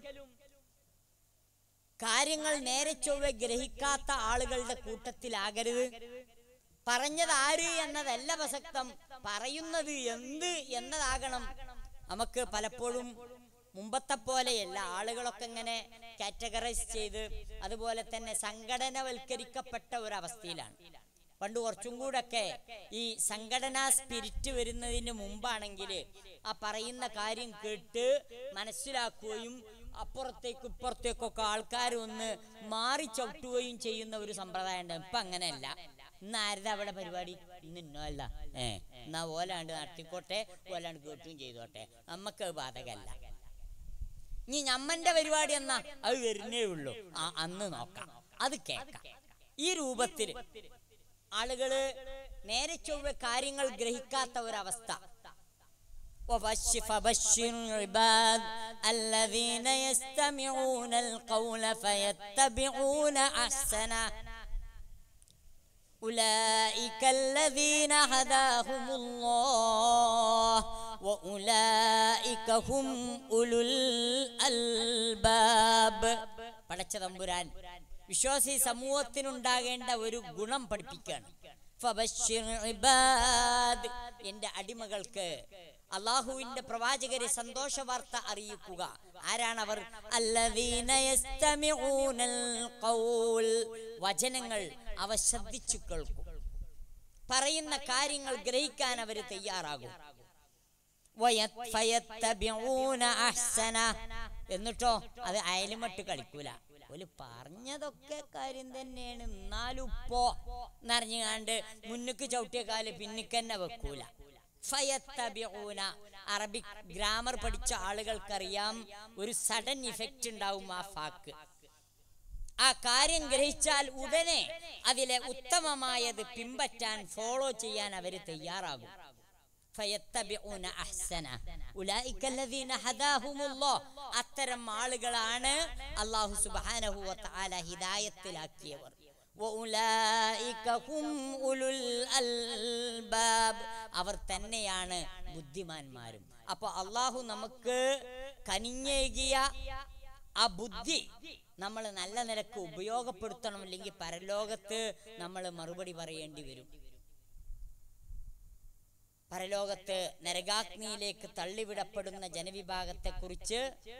Speaker 1: കാര്യങ്ങൾ നേരെ ചൊവ്വെ ഗ്രഹിക്കാത്ത ആളുകളുടെ കൂട്ടത്തിലാകരുത് പറഞ്ഞത് ആര് എന്നതല്ല പ്രസക്തം പറയുന്നത് എന്ത് എന്നതാകണം നമുക്ക് പലപ്പോഴും മുമ്പത്തെ പോലെയല്ല ആളുകളൊക്കെ ഇങ്ങനെ കാറ്റഗറൈസ് ചെയ്ത് അതുപോലെ തന്നെ സംഘടനവൽക്കരിക്കപ്പെട്ട ഒരു അവസ്ഥയിലാണ് പണ്ട് കുറച്ചും കൂടൊക്കെ ഈ സംഘടനാ സ്പിരിറ്റ് വരുന്നതിന് മുമ്പാണെങ്കിൽ ആ പറയുന്ന കാര്യം കേട്ട് മനസ്സിലാക്കുകയും അപ്പുറത്തേക്കും ഇപ്പുറത്തേക്കൊക്കെ ആൾക്കാർ ഒന്ന് മാറി ചവിട്ടുകയും ചെയ്യുന്ന ഒരു സമ്പ്രദായം ഉണ്ട് ഇപ്പൊ അങ്ങനെയല്ല ഇന്ന് ആരുടെ അവിടെ പരിപാടി ഇന്ന് ഇന്നോ അല്ല ഏ എന്നാ ഓലാണ്ട് നടത്തിക്കോട്ടെ ഓലാണ്ട് കേട്ടും ചെയ്തോട്ടെ നമുക്ക് അത് ബാധകല്ല ഇനി ഞമ്മന്റെ പരിപാടി എന്നാ അത് വരുന്നേ ഉള്ളൂ ആ അന്ന് നോക്കാം അത് കേൾക്കാം ഈ രൂപത്തിൽ ആളുകള് നേരെ ചൊവ്വ കാര്യങ്ങൾ ഗ്രഹിക്കാത്ത ഒരവസ്ഥ وبش- فبشر العباد الذين يستمعون القول فيتبعون احسنه أولئك الذين هداهم الله وأولئك هم أولو الألباب പടച്ച തമ്പുരാൻ വിശ്വാസി സമൂഹത്തിനുണ്ടാകേണ്ട ഒരു ഗുണം പഠിപ്പിക്കുകയാണ് ഫബശ്ശിർ ഇബാദ് എന്റെ അടിമകൾക്ക് അള്ളാഹുവിന്റെ പ്രവാചകരെ സന്തോഷ വാർത്ത അറിയിക്കുക ആരാണവർ അല്ലദീന യസ്തമിഊനൽ ഖൗൽ വചനങ്ങൾ അവ ശ്രദ്ധിച്ചു കേൾക്കും പറയുന്ന കാര്യങ്ങൾ ഗ്രഹിക്കാൻ അവർ തയ്യാറാകും വയത് ഫയത്തബിഊന അഹ്സന. എന്നിട്ടോ അത് അയലുമട്ട് കളിക്കൂല ഓല് പറഞ്ഞതൊക്കെ കാര്യം തന്നെയാണ് എന്നാലും ഇപ്പോ എന്നറിഞ്ഞാണ്ട് മുന്നുക്ക് ചവിട്ടിയ കാല് പിന്നിക്ക് തന്നെ വെക്കൂല ഫയത്തബിഊന അറബിക് ഗ്രാമർ പഠിച്ച ആളുകൾക്കറിയാം ഒരു സഡൻ ഇഫക്റ്റ് ഉണ്ടാവും ആ ഫാക്ക് ആ കാര്യം ഗ്രഹിച്ചാൽ ഉടനെ അതിലെ ഉത്തമമായത് പിമ്പറ്റാൻ ഫോളോ ചെയ്യാൻ അവർ തയ്യാറാകും ഫയത്തബിഊന അഹ്സന. ഉലൈക അല്ലദീന ഹദാഹുമുല്ലാഹ്. അത്തരം ആളുകളാണ് അല്ലാഹു സുബ്ഹാനഹു വ തആല ഹിദായത്തിലാക്കിയവർ വഉലൈക ഹും ഉലുൽ അൽബാബ്. അവർ തന്നെയാണ് ബുദ്ധിമാന്മാരും അപ്പൊ അള്ളാഹു നമുക്ക് കനിഞ്ഞേകിയ ആ ബുദ്ധി നമ്മൾ നല്ല നിലക്ക് ഉപയോഗപ്പെടുത്തണം അല്ലെങ്കിൽ പരലോകത്ത് നമ്മൾ മറുപടി പറയേണ്ടി വരും പരലോകത്ത് നരകാഗ്നിയിലേക്ക് തള്ളിവിടപ്പെടുന്ന ജനവിഭാഗത്തെ കുറിച്ച്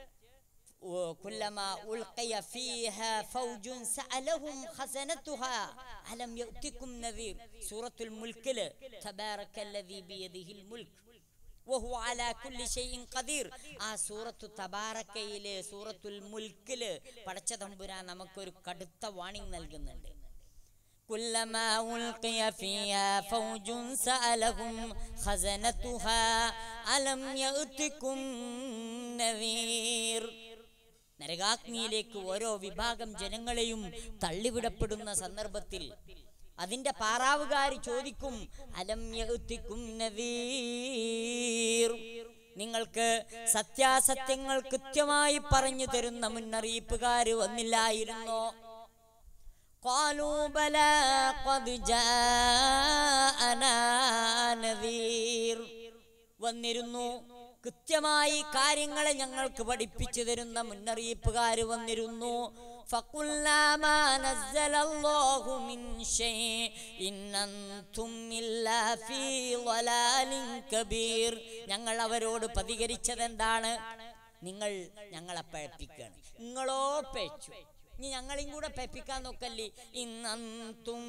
Speaker 1: كلما ألقي فيها فوج سألهم خزنتها ألم يأتكم نذير سورة الملك تبارك الذي بيده الملك وهو على كل شيء قدير ആ സൂറത്തു തബാറക്കയില് സൂറത്തുൽ മുൽക്കില് പടച്ച തമ്പുരാൻ നമുക്കൊരു കടുത്ത വാണിംഗ് നൽകുന്നുണ്ട് كلما ألقي فيها فوج سألهم خزنتها ألم يأتكم نذير നരകാഗ്നിയിലേക്ക് ഓരോ വിഭാഗം ജനങ്ങളെയും തള്ളിവിടപ്പെടുന്ന സന്ദർഭത്തിൽ അതിന്റെ പാറാവുകാർ ചോദിക്കും അലം യഅ്തിക്കും നദീർ നിങ്ങൾക്ക് സത്യാസത്യങ്ങൾ കൃത്യമായി പറഞ്ഞു തരുന്ന മുന്നറിയിപ്പുകാര് വന്നില്ലായിരുന്നോ قالوا بلى قد جاءنا نذير വന്നിരുന്നു കൃത്യമായി കാര്യങ്ങളെ ഞങ്ങൾക്ക് പഠിപ്പിച്ചു തരുന്ന മുന്നറിയിപ്പുകാര് വന്നിരുന്നു فقلنا ما نزل الله من شيء إن أنتم إلا في ضلال كبير ഞങ്ങൾ അവരോട് പ്രതികരിച്ചത് എന്താണ് നിങ്ങൾ ഞങ്ങളെ പഴപ്പിക്കുകയാണ് നിങ്ങളോ പേച്ചു ഇനി ഞങ്ങളെയും കൂടെ പെപ്പിക്കാൻ നോക്കല്ലേ ഇന്നും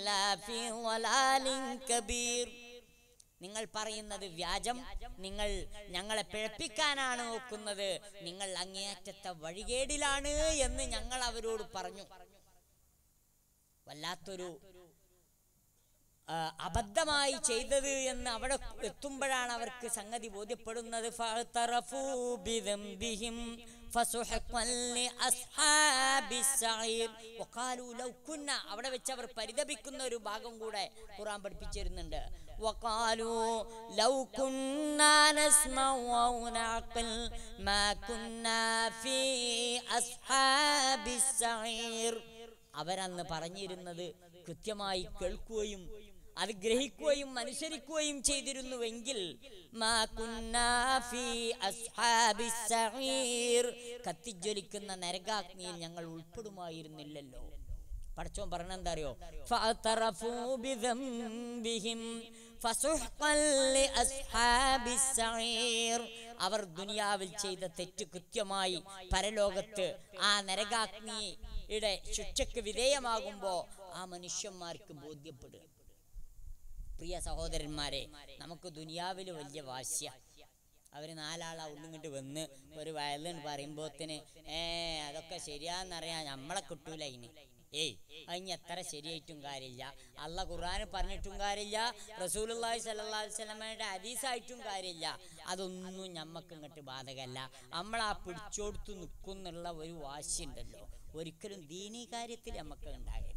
Speaker 1: കബീർ നിങ്ങൾ പറയുന്നത് വ്യാജം നിങ്ങൾ ഞങ്ങളെ പിഴപ്പിക്കാനാണ് നോക്കുന്നത് നിങ്ങൾ അങ്ങേയറ്റത്തെ വഴികേടിലാണ് എന്ന് ഞങ്ങൾ അവരോട് പറഞ്ഞു വല്ലാത്തൊരു ആ, അബദ്ധമായി ചെയ്തത് എന്ന് അവിടെ എത്തുമ്പോഴാണ് അവർക്ക് സംഗതി ബോധ്യപ്പെടുന്നത് ഫഅ്തറഫൂ ബിദംബിഹിം ഫസുഹഖൻ ലിഅസ്ഹാബിസ് സഈർ വഖാലൂ ലൗ കുന്ന അവിടെ വെച്ച് അവർ പരിതപിക്കുന്ന ഒരു ഭാഗം കൂടെ ഖുർആൻ പഠിപ്പിച്ചിരുന്നുണ്ട് വഖാലൂ ലൗ കുന്നാ നസ്മഉ ഔ നഅഖിൽ മാ കുന്നാ ഫീ അസ്ഹാബിസ് സഈർ അവരന്ന് പറഞ്ഞിരുന്നത് കൃത്യമായി കേൾക്കുകയും അത് ഗ്രഹിക്കുകയും അനുസരിക്കുകയും ചെയ്തിരുന്നുവെങ്കിൽ മാ കുന്നാ ഫീ അസ്ഹാബിസ് സഈർ കത്തിജ്വലിക്കുന്ന നരകാഗ്നിയിൽ ഞങ്ങൾ ഉൾപ്പെടുമായിരുന്നില്ലല്ലോ പടച്ചോൻ പറഞ്ഞ എന്താ അറിയോ ഫഅതറഫൂ ബിദംബിഹിം ഫസുഹ്ഖൻ ലിഅസ്ഹാബിസ് സഈർ അവർ ദുനിയാവിൽ ചെയ്ത തെറ്റ് കൃത്യമായി പരലോകത്ത് ആ നരകാഗ്നിയുടെ ശിക്ഷയ്ക്ക് വിധേയമാകുമ്പോൾ ആ മനുഷ്യന്മാർക്ക് ബോധ്യപ്പെടുക പ്രിയ സഹോദരന്മാരെ നമുക്ക് ദുനിയാവിൽ വലിയ വാശ്യ അവർ നാലാളാ ഉള്ളിങ്ങോട്ട് വന്ന് ഒരു വയലിന് പറയുമ്പോത്തിന് ഏ അതൊക്കെ ശരിയാന്നറിയാം നമ്മളെ കിട്ടൂല ഇനി ഏയ് അതിന് എത്ര ശരിയായിട്ടും കാര്യമില്ല അല്ല ഖുർആൻ പറഞ്ഞിട്ടും കാര്യമില്ല റസൂലുള്ളാഹി സ്വല്ലല്ലാഹു അലൈഹി വസല്ലമയുടെ ഹദീസായിട്ടും കാര്യമില്ല അതൊന്നും ഞമ്മക്ക് ഇങ്ങോട്ട് ബാധകമല്ല നമ്മൾ ആ പിടിച്ചോടുത്ത് നിൽക്കുന്നുള്ള ഒരു വാശിയുണ്ടല്ലോ ഒരിക്കലും ദീനീ കാര്യത്തിൽ നമുക്ക് ഉണ്ടാകരുത്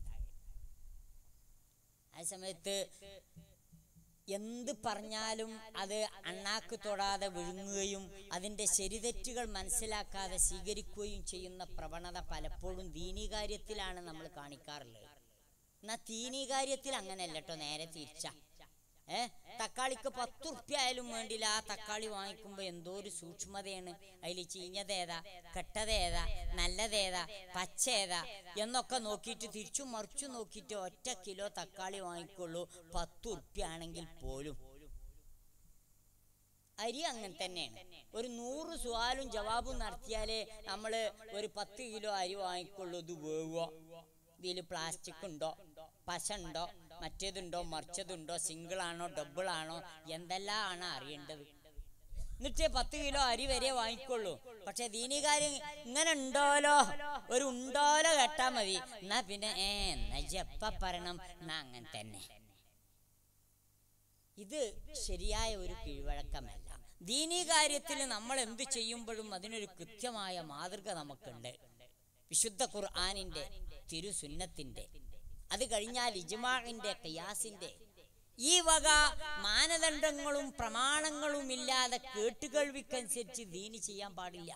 Speaker 1: ആ സമയത്ത് എന്ത് പറഞ്ഞാലും അത് അണ്ണാക്ക് തൊടാതെ വിഴുങ്ങുകയും അതിൻ്റെ ശരിതെറ്റുകൾ മനസ്സിലാക്കാതെ സ്വീകരിക്കുകയും ചെയ്യുന്ന പ്രവണത പലപ്പോഴും ദീനീ കാര്യത്തിലാണ് നമ്മൾ കാണിക്കാറുള്ളത് എന്നാൽ തീനീ കാര്യത്തിൽ അങ്ങനെയല്ല കേട്ടോ നേരെ തിരിച്ച ഏ തക്കാളിക്ക് പത്ത് ഉറുപ്പ്യ ആയാലും വേണ്ടില്ല ആ തക്കാളി വാങ്ങിക്കുമ്പോൾ എന്തോ ഒരു സൂക്ഷ്മതയാണ് അതിൽ ചീഞ്ഞതേതാ കെട്ടതേതാ നല്ലതേതാ പച്ച ഏതാ എന്നൊക്കെ നോക്കിയിട്ട് തിരിച്ചും മറിച്ചും നോക്കിയിട്ട് ഒറ്റ കിലോ തക്കാളി വാങ്ങിക്കുള്ളൂ പത്ത് ഉറുപ്പ്യ ആണെങ്കിൽ പോലും അരി അങ്ങനെ തന്നെയാണ് ഒരു നൂറ് സുവാലും ജവാബും നടത്തിയാലേ നമ്മൾ ഒരു പത്ത് കിലോ അരി വാങ്ങിക്കുള്ളൂ ഇത് വേവുക ഇതിൽ പ്ലാസ്റ്റിക് ഉണ്ടോ പശ ഉണ്ടോ മറ്റേതുണ്ടോ മറിച്ചതുണ്ടോ സിംഗിൾ ആണോ ഡബിൾ ആണോ എന്തെല്ലാം ആണ് അറിയേണ്ടത് എന്നിട്ട് പത്ത് കിലോ അരി വരെ വാങ്ങിക്കുള്ളൂ പക്ഷെ ദീനികാര്യം ഇങ്ങനെ ഉണ്ടോലോ ഒരു ഉണ്ടോലോ കേട്ടാ മതി എന്നാ പിന്നെ ഏ എന്നാ ജപ്പ പറയണം എന്നാ അങ്ങനെ തന്നെ ഇത് ശരിയായ ഒരു കീഴ്വഴക്കമല്ല ദീനീ കാര്യത്തിൽ നമ്മൾ എന്ത് ചെയ്യുമ്പോഴും അതിനൊരു കൃത്യമായ മാതൃക നമുക്കുണ്ട് വിശുദ്ധ ഖുർആാനിന്റെ തിരുസുന്നത്തിന്റെ അത് കഴിഞ്ഞാൽ ഇജ്മാഇന്റെ ഖിയാസിന്റെ ഈ വക മാനദണ്ഡങ്ങളും പ്രമാണങ്ങളും ഇല്ലാതെ കേട്ടുകേൾവിക്കനുസരിച്ച് ദീനി ചെയ്യാൻ പാടില്ല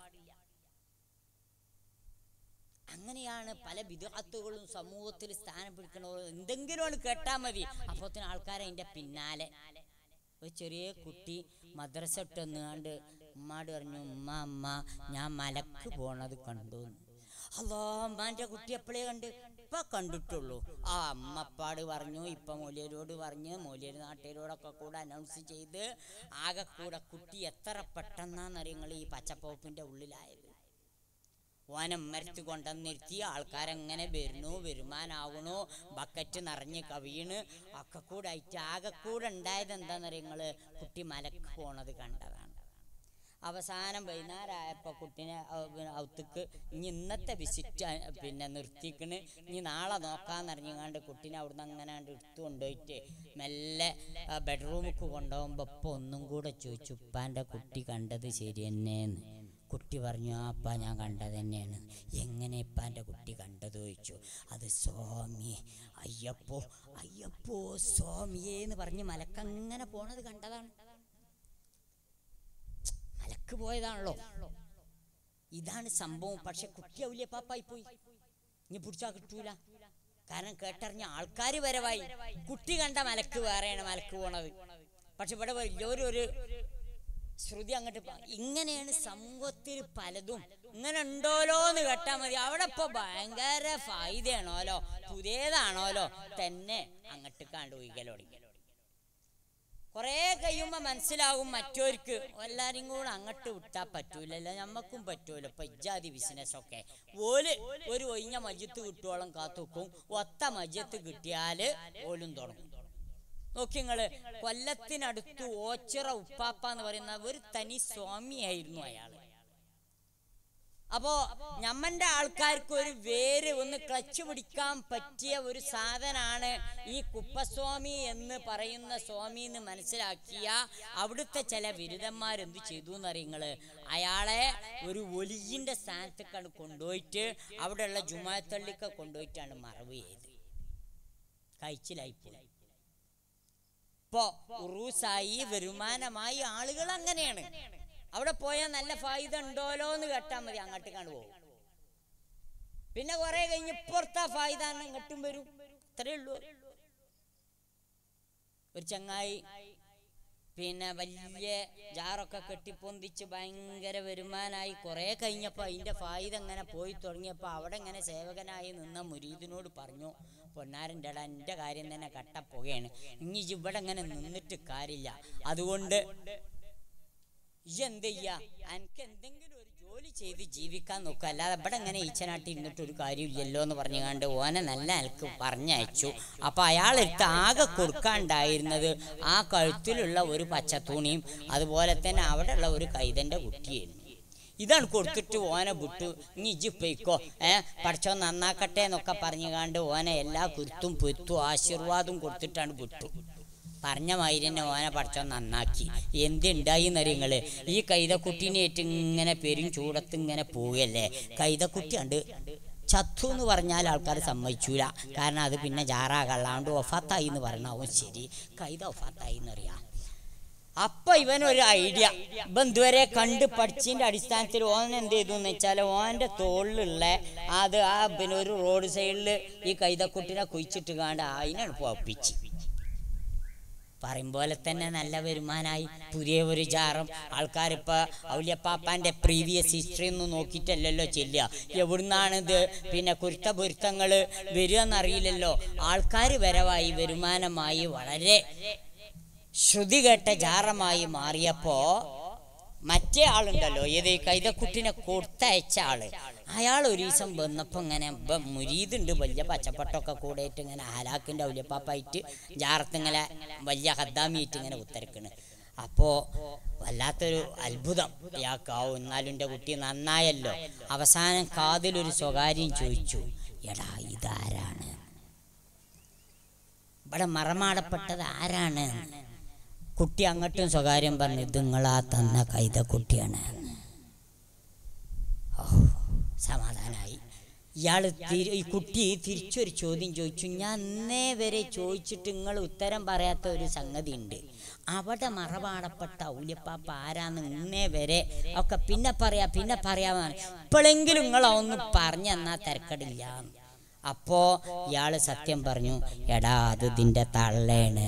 Speaker 1: അങ്ങനെയാണ് പല വിദഗ്ധകളും സമൂഹത്തിൽ സ്ഥാനം പിടിക്കണോ എന്തെങ്കിലും ഒന്ന് കേട്ടാ മതി അപ്പോത്തിന് ആൾക്കാരെ അതിന്റെ പിന്നാലെ ഒരു ചെറിയ കുട്ടി മദ്രസ ഇട്ടെന്നുകൊണ്ട് ഉമ്മാട് പറഞ്ഞു ഉമ്മ അമ്മ ഞാൻ മലക്ക് പോണത് കണ്ടു അല്ലോ അമ്മാന്റെ കുട്ടി എപ്പോഴേ കണ്ട് ഇപ്പൊ കണ്ടിട്ടുള്ളൂ ആ അമ്മപ്പാട് പറഞ്ഞു ഇപ്പൊ മൂല്യരോട് പറഞ്ഞ് മൂല്യർ നാട്ടുകാരോടൊക്കെ കൂടെ അനൗൺസ് ചെയ്ത് ആകെ കൂടെ കുട്ടി എത്ര പെട്ടെന്നാന്നറിയങ്ങൾ ഈ പച്ചപ്പോപ്പിന്റെ ഉള്ളിലായത് ഓനം മരത്ത് കൊണ്ടുവന്നിരുത്തി ആൾക്കാരെങ്ങനെ വരുന്നു വരുമാനാവണു ബക്കറ്റ് നിറഞ്ഞ് കവിയണ് ഒക്കെ കൂടെ ആയിട്ട് ആകെ കൂടെ ഉണ്ടായത് എന്താണെന്നറിയങ്ങൾ കുട്ടി മലക്ക് പോണത് കണ്ടതാണ് അവസാനം വൈകുന്നേരമായപ്പോൾ കുട്ടീനെ ഔത്തുക്ക് ഇനി ഇന്നത്തെ വിസിറ്റ് പിന്നെ നിർത്തിക്കണ് ഇനി നാളെ നോക്കാന്നറിഞ്ഞാണ്ട് കുട്ടീനെ അവിടുന്ന് അങ്ങനെ എടുത്തു കൊണ്ടുപോയിട്ട് മെല്ലെ ബെഡ്റൂമിക്ക് കൊണ്ടുപോകുമ്പോൾ ഇപ്പോൾ ഒന്നും കൂടെ ചോദിച്ചു ഉപ്പാൻ്റെ കുട്ടി കണ്ടത് ശരി തന്നെയെന്ന് കുട്ടി പറഞ്ഞു ആ അപ്പ ഞാൻ കണ്ടത് തന്നെയാണ് എങ്ങനെ ഇപ്പാൻ്റെ കുട്ടി കണ്ടത് ചോദിച്ചു അത് സ്വാമി അയ്യപ്പോ അയ്യപ്പോ സ്വാമിയേ എന്ന് പറഞ്ഞ് മലക്കങ്ങനെ പോണത് കണ്ടതാണ് മലക്ക് പോയതാണല്ലോ ഇതാണ് സംഭവം പക്ഷെ കുട്ടി ഔലിയ പാപ്പായി പോയി ഇനി പിടിച്ചാ കിട്ടൂല കാരണം കേട്ടറിഞ്ഞ ആൾക്കാർ വരവായി കുട്ടി കണ്ട മലക്ക് വേറെയാണ് മലക്ക് പോണത് പക്ഷെ ഇവിടെ വലിയൊരു ഒരു ശ്രുതി അങ്ങോട്ട് പ- ഇങ്ങനെയാണ് സമൂഹത്തിൽ പലതും ഇങ്ങനെ ഉണ്ടോലോ എന്ന് കേട്ടാ മതി അവിടെ ഇപ്പൊ ഭയങ്കര ഫായിദയാണോലോ പുതിയതാണോലോ തന്നെ അങ്ങോട്ട് കണ്ടു ഒഴിക്കലോടി കുറേ കഴിയുമ്പോൾ മനസ്സിലാകും മറ്റോർക്ക് എല്ലാരും കൂടെ അങ്ങോട്ട് വിട്ടാൽ പറ്റൂലല്ലോ ഞമ്മക്കും പറ്റൂല ഇപ്പൊ ഇജാതി ബിസിനസ്സൊക്കെ ഓല് ഒരു ഒഴിഞ്ഞ മജ്യത്ത് കിട്ടുവോളം കാത്തുക്കും ഒത്ത മജ്യത്ത് കിട്ടിയാൽ ഓലും തുടങ്ങും നോക്കി നിങ്ങള് കൊല്ലത്തിനടുത്ത് ഓച്ചിറ ഉപ്പാപ്പ എന്ന് പറയുന്ന ഒരു തനി സ്വാമിയായിരുന്നു അയാള് അപ്പോ ഞമ്മന്റെ ആൾക്കാർക്ക് ഒരു വേര് ഒന്ന് ക്ലച്ച് പിടിക്കാൻ പറ്റിയ ഒരു സാധനാണ് ഈ കുപ്പസ്വാമി എന്ന് പറയുന്ന സ്വാമി എന്ന് മനസ്സിലാക്കിയ അവിടുത്തെ ചില ബിരുദന്മാരെന്ത് ചെയ്തു എന്നറിയങ്ങള് അയാളെ ഒരു ഒലിയിന്റെ സ്ഥാനത്തേക്കാണ് കൊണ്ടുപോയിട്ട് അവിടെയുള്ള ജുമാത്തള്ളിക്ക കൊണ്ടുപോയിട്ടാണ് മറവ് ചെയ്ത് കഴിച്ചിലായിപ്പോയി ഇപ്പോ ഉറൂസായി വരുമാനമായി ആളുകൾ അങ്ങനെയാണ് അവിടെ പോയാൽ നല്ല ഫായിദ ഉണ്ടോലോ എന്ന് കേട്ടാൽ മതി അങ്ങോട്ട് കണ്ടു പോകും പിന്നെ കുറെ കഴിഞ്ഞ് ഇപ്പുറത്താ ഫായിദ എന്ന് ഇങ്ങോട്ടും വരും അത്രേ ഉള്ളൂ ഒരു ചങ്ങായി പിന്നെ വലിയ ജാറൊക്കെ കെട്ടിപ്പൊന്തിച്ച് ഭയങ്കര വരുമാനായി കുറെ കഴിഞ്ഞപ്പോൾ അതിന്റെ ഫായിദ അങ്ങനെ പോയി തുടങ്ങിയപ്പോൾ അവിടെ ഇങ്ങനെ സേവകനായി നിന്ന മുരീദിനോട് പറഞ്ഞു പൊന്നാരൻ്റെ ഇട എൻ്റെ കാര്യം തന്നെ കട്ടപ്പുകയാണ് ഇനി ഇജ്ജ് ഇവിടെ ഇങ്ങനെ നിന്നിട്ട് കാര്യമില്ല അതുകൊണ്ട് ഇജ്ജ് എന്ത് ചെയ്യാ എനിക്ക് എന്തെങ്കിലും ഒരു ജോലി ചെയ്ത് ജീവിക്കാൻ നോക്കുക അല്ലാതെ ഇവിടെ ഇങ്ങനെ ഈച്ചനാട്ടി ഇരുന്നിട്ട് ഒരു കാര്യമില്ലല്ലോ എന്ന് പറഞ്ഞുകൊണ്ട് ഓനെ നല്ല എനിക്ക് പറഞ്ഞയച്ചു അപ്പൊ അയാളെടുത്ത് ആകെ കൊടുക്കാണ്ടായിരുന്നത് ആ കഴുത്തിലുള്ള ഒരു പച്ചത്തുണിയും അതുപോലെ തന്നെ അവിടെയുള്ള ഒരു കൈതന്റെ കുട്ടിയായിരുന്നു ഇതാണ് കൊടുത്തിട്ട് ഓനെ വിട്ടു ഇനി ഇജ്ജ് പൊയ്ക്കോ ഏ പഠിച്ചോ നന്നാക്കട്ടെ എന്നൊക്കെ പറഞ്ഞുകാണ്ട് ഓനെ എല്ലാ കുരുത്തും പൊരുത്തും ആശീർവാദം കൊടുത്തിട്ടാണ് വിട്ടു പറഞ്ഞ മാതിരി തന്നെ ഓനെ പഠിച്ചോ നന്നാക്കി എന്തുണ്ടായി എന്നറിയങ്ങള് ഈ കൈതക്കുട്ടീനായിട്ട് ഇങ്ങനെ പെരും ചൂടത്ത് ഇങ്ങനെ പോവുകയല്ലേ കൈതക്കുട്ടി ഉണ്ട് ചത്തു എന്ന് പറഞ്ഞാൽ ആൾക്കാർ സമ്മതിച്ചൂല കാരണം അത് പിന്നെ ജാറാ കള്ളാണ്ട് ഒഫാത്തായി എന്ന് പറഞ്ഞാവും ശരി കൈത ഒഫാത്തായി എന്നറിയാം അപ്പൊ ഇവനൊരു ഐഡിയ ഇവൻ ഇതുവരെ കണ്ട് പഠിച്ചതിന്റെ അടിസ്ഥാനത്തിൽ ഓൻ എന്ത് ചെയ്തു എന്ന് വെച്ചാൽ ഓന്റെ തോളിലുള്ള അത് ആ പിന്നെ ഒരു റോഡ് സൈഡിൽ ഈ കൈതക്കുട്ടിനെ കുഴിച്ചിട്ട് കാണ്ട് അതിനാണ് പൊപ്പിച്ച് പറയും പോലെ തന്നെ നല്ല വരുമാനമായി പുതിയ ഒരു ജാറും ആൾക്കാരിപ്പോ ഔലിയപ്പാപ്പാന്റെ പ്രീവിയസ് ഹിസ്റ്ററി ഒന്നും നോക്കിയിട്ടല്ലല്ലോ ചെല്ലുക എവിടുന്നാണ് ഇത് പിന്നെ കുരുത്ത പൊരുത്തങ്ങൾ വരിക എന്നറിയില്ലല്ലോ ആൾക്കാർ വരവായി വരുമാനമായി വളരെ ശ്രുതി കേട്ട ജാറമായി മാറിയപ്പോ മറ്റേ ആളുണ്ടല്ലോ ഏത് ഈ കൈതക്കുട്ടിനെ കൊടുത്തയച്ച ആള് അയാൾ ഒരു ദിവസം വന്നപ്പോൾ ഇങ്ങനെ ബ- മുരീതുണ്ട് വലിയ പച്ചപ്പട്ടൊക്കെ കൂടെയിട്ട് ഇങ്ങനെ ആലാക്കിൻ്റെ ഔലിയപ്പാപ്പായിട്ട് ജാറത്തിങ്ങനെ വലിയ ഹദ്ദാമിയിട്ട് ഇങ്ങനെ ഉത്തരക്കണ് അപ്പോൾ വല്ലാത്തൊരു അത്ഭുതം ഇയാൾക്കാവും എന്നാലും എൻ്റെ കുട്ടി നന്നായല്ലോ അവസാനം കാതിലൊരു സ്വകാര്യം ചോദിച്ചു എടാ ഇതാരാണ് ഇവിടെ മറമാടപ്പെട്ടത് ആരാണ് കുട്ടി അങ്ങോട്ടും സ്വകാര്യം പറഞ്ഞു ഇത് നിങ്ങളാ തന്ന കൈത കുട്ടിയാണ് ഓ സമാധാനായി ഇയാൾ ഈ കുട്ടി തിരിച്ചൊരു ചോദ്യം ചോദിച്ചു ഞാൻ ഇന്നേ വരെ ചോദിച്ചിട്ട് നിങ്ങൾ ഉത്തരം പറയാത്ത ഒരു സംഗതി ഉണ്ട് അവിടെ മറപാടപ്പെട്ട ഔല്യപ്പാപ്പ ആരാന്ന് ഇന്നേ വരെ ഒക്കെ പിന്നെ പറയാ പിന്നെ പറയാമെന്നാണ് ഇപ്പോഴെങ്കിലും നിങ്ങളൊന്ന് പറഞ്ഞു തന്നാ തിരക്കടില്ല അപ്പോ ഇയാള് സത്യം പറഞ്ഞു എടാ അത് ഇതിന്റെ തള്ളേണ്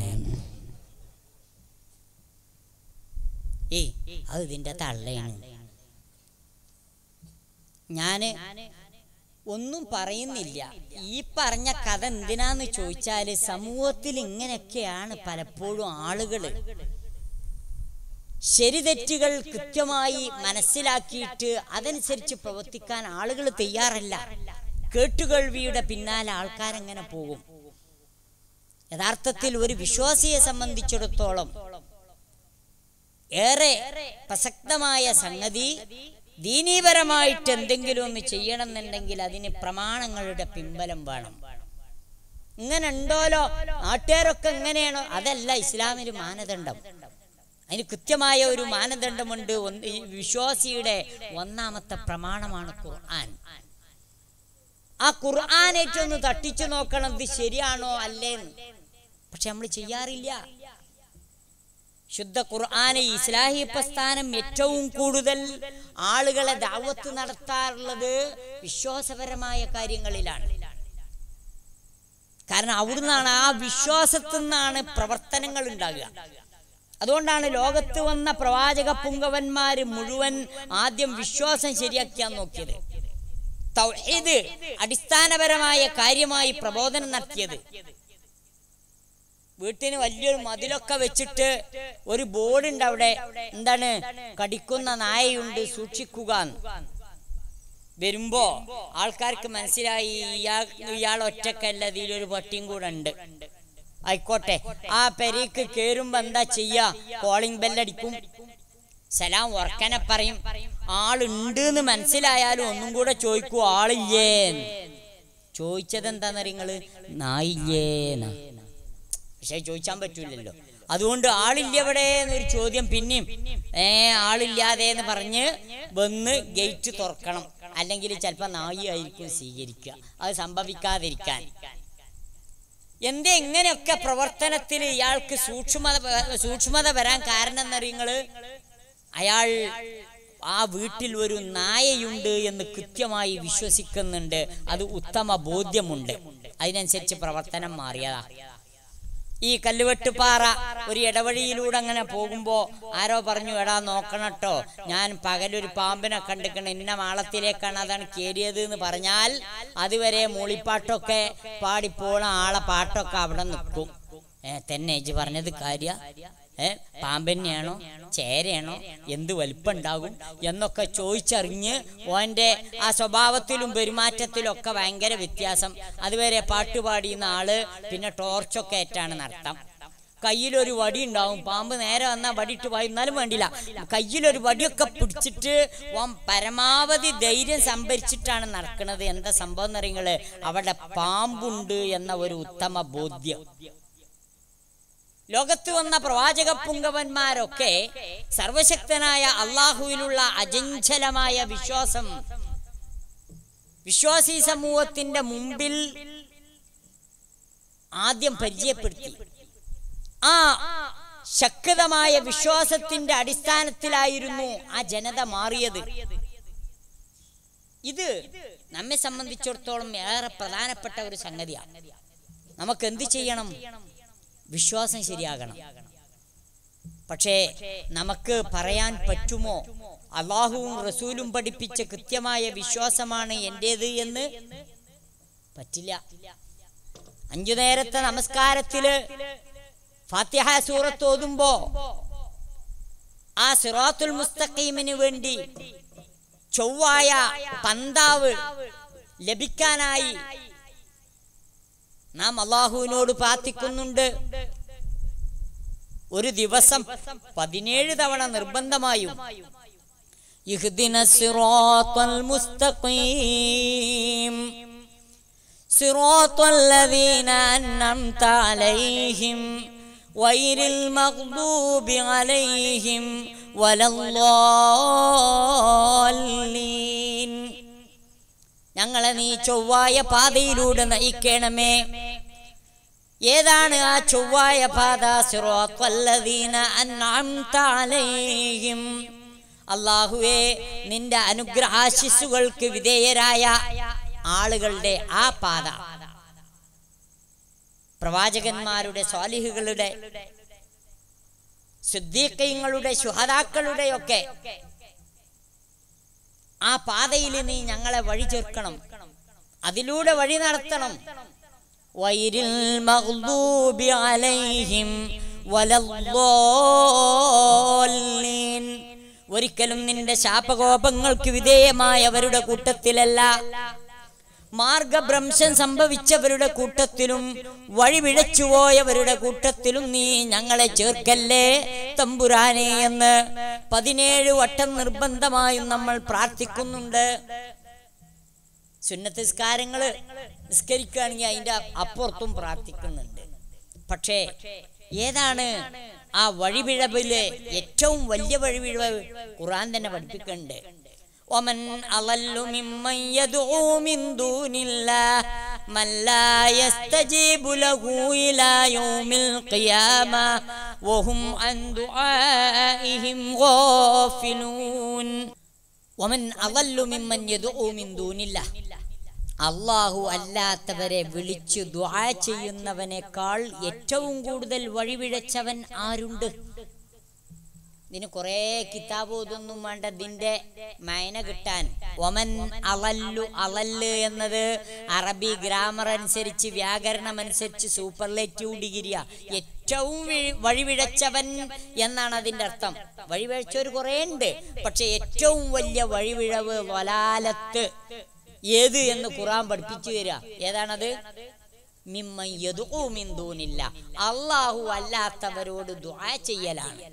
Speaker 1: ഏയ് അത് ഇതിന്റെ തള്ളയാണ് ഞാന് ഒന്നും പറയുന്നില്ല ഈ പറഞ്ഞ കഥ എന്തിനാന്ന് ചോദിച്ചാല് സമൂഹത്തിൽ ഇങ്ങനെയൊക്കെയാണ് പലപ്പോഴും ആളുകള് ശരി തെറ്റുകൾ കൃത്യമായി മനസ്സിലാക്കിയിട്ട് അതനുസരിച്ച് പ്രവർത്തിക്കാൻ ആളുകൾ തയ്യാറല്ല കേട്ടുകേൾവിയുടെ പിന്നാലെ ആൾക്കാരെങ്ങനെ പോകും യഥാർത്ഥത്തിൽ ഒരു വിശ്വാസിയെ സംബന്ധിച്ചിടത്തോളം ഏറെ പ്രസക്തമായ സംഗതി ദീനീപരമായിട്ട് എന്തെങ്കിലും ഒന്ന് ചെയ്യണമെന്നുണ്ടെങ്കിൽ അതിന് പ്രമാണങ്ങളുടെ പിൻബലം വേണം ഇങ്ങനെ ഉണ്ടോലോ നാട്ടുകാരൊക്കെ എങ്ങനെയാണോ അതല്ല ഇസ്ലാമിന് മാനദണ്ഡം അതിന് കൃത്യമായ ഒരു മാനദണ്ഡമുണ്ട് ഒന്ന് ഈ വിശ്വാസിയുടെ ഒന്നാമത്തെ പ്രമാണമാണ് ഖുർആൻ ആ ഖുർആാനേറ്റൊന്ന് തട്ടിച്ചു നോക്കണം ഇത് ശരിയാണോ അല്ലേന്ന് പക്ഷെ നമ്മൾ ചെയ്യാറില്ല ശുദ്ധ ഖുർആാന് ഇസ്ലാഹി പ്രസ്ഥാനം ഏറ്റവും കൂടുതൽ ആളുകളെ ദാവത്ത് നടത്താറുള്ളത് വിശ്വാസപരമായ കാര്യങ്ങളിലാണ് കാരണം അവിടുന്നാണ് ആ വിശ്വാസത്തിൽ നിന്നാണ് പ്രവർത്തനങ്ങൾ ഉണ്ടാകുക അതുകൊണ്ടാണ് ലോകത്ത് വന്ന പ്രവാചക പുങ്കവന്മാര് മുഴുവൻ ആദ്യം വിശ്വാസം ശരിയാക്കിയാൻ നോക്കിയത് തൗഹീദ് അടിസ്ഥാനപരമായ കാര്യമായി പ്രബോധനം നടത്തിയത് വീട്ടിന് വലിയൊരു മതിലൊക്കെ വെച്ചിട്ട് ഒരു ബോർഡ് ഉണ്ട് അവിടെ എന്താണ് കടിക്കുന്ന നായയുണ്ട് സൂക്ഷിക്കുക എന്ന്. വരുമ്പോ ആൾക്കാർക്ക് മനസ്സിലായി ഇയാൾ ഇയാൾ ഒറ്റക്കല്ല ഇതിലൊരു പട്ടിയും കൂടെ ഉണ്ട് ആയിക്കോട്ടെ ആ പെരീക്ക് കേറുമ്പോ എന്താ ചെയ്യാ കോളിംഗ് ബെല്ലടിക്കും സലാം ഉറക്കനെ പറയും ആളുണ്ട് എന്ന് മനസ്സിലായാലും ഒന്നും കൂടെ ചോദിക്കൂ ആളില്ലേ ചോദിച്ചത് എന്താന്ന് നിങ്ങള് നായില്ലേന്നാ പക്ഷെ ചോദിച്ചാൻ പറ്റൂലല്ലോ അതുകൊണ്ട് ആളില്ല എവിടെ എന്നൊരു ചോദ്യം പിന്നെയും ഏ ആളില്ലാതെ എന്ന് പറഞ്ഞ് വന്ന് ഗേറ്റ് തുറക്കണം അല്ലെങ്കിൽ ചിലപ്പോൾ നായി ആയിരിക്കും സ്വീകരിക്കുക അത് സംഭവിക്കാതിരിക്കാൻ എന്തേ ഇങ്ങനെയൊക്കെ പ്രവർത്തനത്തിൽ ഇയാൾക്ക് സൂക്ഷ്മത സൂക്ഷ്മത വരാൻ കാരണം എന്നറിയങ്ങള് അയാൾ ആ വീട്ടിൽ ഒരു നായയുണ്ട് എന്ന് കൃത്യമായി വിശ്വസിക്കുന്നുണ്ട് അത് ഉത്തമ ബോധ്യമുണ്ട് അതിനനുസരിച്ച് പ്രവർത്തനം മാറിയതാ ഈ കല്ലുവെട്ടുപാറ ഒരു ഇടവഴിയിലൂടെ അങ്ങനെ പോകുമ്പോ ആരോ പറഞ്ഞു എടാ നോക്കണട്ടോ ഞാൻ പകലൊരു പാമ്പിനെ കണ്ടിക്കണ ഇന്ന മാളത്തിലേക്കാണ് അതാണ് കേറിയത് എന്ന് പറഞ്ഞാൽ അതുവരെ മൂളിപ്പാട്ടൊക്കെ പാടിപ്പോണ ആളെ പാട്ടൊക്കെ അവിടെ നിൽക്കും ഏ തന്നെ ഇജ്ജ് പറഞ്ഞത് കാര്യ ഏ പാമ്പന്നെയാണോ ചേരയാണോ എന്ത് വലിപ്പുണ്ടാകും എന്നൊക്കെ ചോദിച്ചറിഞ്ഞ് ഓൻ്റെ ആ സ്വഭാവത്തിലും പെരുമാറ്റത്തിലും ഒക്കെ ഭയങ്കര വ്യത്യാസം അതുവരെ പാട്ടുപാടിയുന്ന ആള് പിന്നെ ടോർച്ചൊക്കെ ഏറ്റാണ് നടത്താം കയ്യിലൊരു വടി ഉണ്ടാവും പാമ്പ് നേരെ വന്നാൽ വടി ഇട്ട് പോയി എന്നാലും വേണ്ടില്ല കയ്യിലൊരു വടിയൊക്കെ പിടിച്ചിട്ട് ഓൻ പരമാവധി ധൈര്യം സംഭരിച്ചിട്ടാണ് നടക്കുന്നത് എന്താ സംഭവം എന്ന് അറിയുന്നത് അവിടെ പാമ്പുണ്ട് എന്ന ഒരു ഉത്തമ ബോധ്യം ലോകത്ത് വന്ന പ്രവാചക പുങ്കവന്മാരൊക്കെ സർവശക്തനായ അള്ളാഹുവിലുള്ള അജഞ്ചലമായ വിശ്വാസം വിശ്വാസി സമൂഹത്തിന്റെ മുമ്പിൽ ആദ്യം പരിചയപ്പെടുത്തി ആ ശക്തമായ വിശ്വാസത്തിന്റെ അടിസ്ഥാനത്തിലായിരുന്നു ആ ജനത മാറിയത് ഇത് നമ്മെ സംബന്ധിച്ചിടത്തോളം ഏറെ പ്രധാനപ്പെട്ട ഒരു സംഗതിയാണ് നമുക്ക് എന്ത് ചെയ്യണം വിശ്വാസം ശരിയാകണം പക്ഷേ നമുക്ക് പറയാൻ പറ്റുമോ അള്ളാഹുവും റസൂലും പഠിപ്പിച്ച കൃത്യമായ വിശ്വാസമാണ് എൻ്റേത് എന്ന് പറ്റില്ല അഞ്ചു നേരത്തെ നമസ്കാരത്തില് ഫാത്തിഹ സൂറത്ത് ഓതുമ്പോ ആ സിറാത്തുൽ മുസ്തഖീമിന് വേണ്ടി ചൊവ്വായ പന്താവ് ലഭിക്കാനായി നാം അള്ളാഹുവിനോട് പ്രാർത്ഥിക്കുന്നുണ്ട് ഒരു ദിവസം പതിനേഴ് തവണ നിർബന്ധമായും ഇഹ്ദിന സിറാത്തൽ മുസ്തഖീം صراط الذين أنعمت عليهم غير المغضوب عليهم ولا الضالين ഞങ്ങളെ നീ ചൊവ്വായ പാതയിലൂടെ നയിക്കണമേ ഏതാണ് ആ ചൊവ്വായ പാത സിറാത്തല്ലദീന അൻഅംത അലൈഹിം അള്ളാഹുവേ നിന്റെ അനുഗ്രഹാശിസ്സുകൾക്ക് വിധേയരായ ആളുകളുടെ ആ പാത പ്രവാചകന്മാരുടെ സ്വാലിഹുകളുടെ ശുദ്ധീക്കങ്ങളുടെ ശുഹതാക്കളുടെ ഒക്കെ ആ പാതയിൽ നീ ഞങ്ങളെ വഴി ചേർക്കണം അതിലൂടെ വഴി നടത്തണം വൈരിൽ മഗ്ദൂബി അലൈഹിം വലദ്ദാല്ലീൻ ഒരിക്കലും നിന്റെ ശാപകോപങ്ങൾക്ക് വിധേയമായവരുടെ കൂട്ടത്തിലല്ല മാർഗഭ്രംശം സംഭവിച്ചവരുടെ കൂട്ടത്തിലും വഴിവിഴച്ചുപോയവരുടെ കൂട്ടത്തിലും നീ ഞങ്ങളെ ചേർക്കല്ലേ തമ്പുരാനെ എന്ന് പതിനേഴ് വട്ടം നിർബന്ധമായും നമ്മൾ പ്രാർത്ഥിക്കുന്നുണ്ട് സുന്നത്ത് നിസ്കാരങ്ങള് നിസ്കരിക്കുകയാണെങ്കിൽ അതിന്റെ അപ്പുറത്തും പ്രാർത്ഥിക്കുന്നുണ്ട് പക്ഷേ ഏതാണ് ആ വഴിപിഴവില് ഏറ്റവും വലിയ വഴിപിഴവ് ഖുറാൻ തന്നെ പഠിപ്പിക്കുന്നുണ്ട് ومن أضل ممن يدعو من دون الله من لا يستجيب له إلى يوم القيامة وهم عن دعائهم غافلون ومن أضل ممن يدعو من دون الله അള്ളാഹു അല്ലാത്തവരെ വിളിച്ചു ദുആ ചെയ്യുന്നവനേക്കാൾ ഏറ്റവും കൂടുതൽ വഴിവിഴച്ചവൻ ആരുണ്ട് ഇതിന് കുറേ കിതാബ് ഇതൊന്നും വേണ്ട ഇതിന്റെ മയന കിട്ടാൻ ഒമൻ അവല്ലു അവല്ല് എന്നത് അറബി ഗ്രാമർ അനുസരിച്ച് വ്യാകരണം അനുസരിച്ച് സൂപ്പർലേറ്റീവ് ഡിഗ്രിയ ഏറ്റവും വി- വഴിവിഴച്ചവൻ എന്നാണ് അതിന്റെ അർത്ഥം വഴിവിഴച്ചവർ കുറേ ഉണ്ട് പക്ഷെ ഏറ്റവും വലിയ വഴിവിഴവ് വലാലത്ത് ഏത് എന്ന് ഖുറാൻ പഠിപ്പിച്ചു തരിക ഏതാണത് മിമ്മയ്യതുമിന്തൂനില്ല അള്ളാഹു അല്ലാത്തവരോട് ദുആ ചെയ്യലാണ്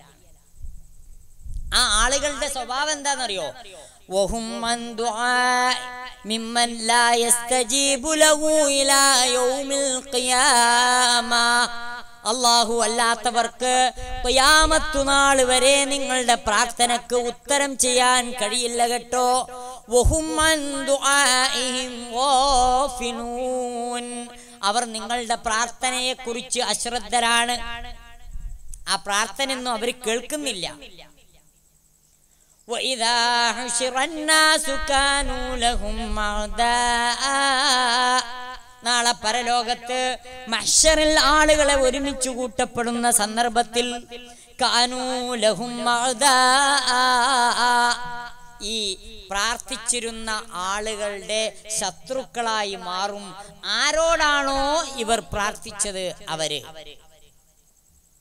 Speaker 1: ആ ആളുകളുടെ സ്വഭാവം എന്താണെന്നറിയോ وهم عن دعاء ممن لا يستجيب له إلى يوم القيامة അള്ളാഹു അല്ലാത്തവർക്ക് ഖിയാമത്തു നാൾ വരെ നിങ്ങളുടെ പ്രാർത്ഥനക്ക് ഉത്തരം ചെയ്യാൻ കഴിയില്ല കേട്ടോ വഹും അൻ ദുആഇഹിം ഗാഫിലൂൻ. അവർ നിങ്ങളുടെ പ്രാർത്ഥനയെ കുറിച്ച് അശ്രദ്ധരാണ് ആ പ്രാർത്ഥനയൊന്നും അവർ കേൾക്കുന്നില്ല وإذا حشر الناس كانوا لهم أعداء നാളെ പരലോകത്ത് മഹ്ശറിൽ ആളുകളെ ഒരുമിച്ച് കൂട്ടപ്പെടുന്ന സന്ദർഭത്തിൽ കാനൂലഹും ഈ പ്രാർത്ഥിച്ചിരുന്ന ആളുകളുടെ ശത്രുക്കളായി മാറും ആരോടാണോ ഇവർ പ്രാർത്ഥിച്ചത് അവര്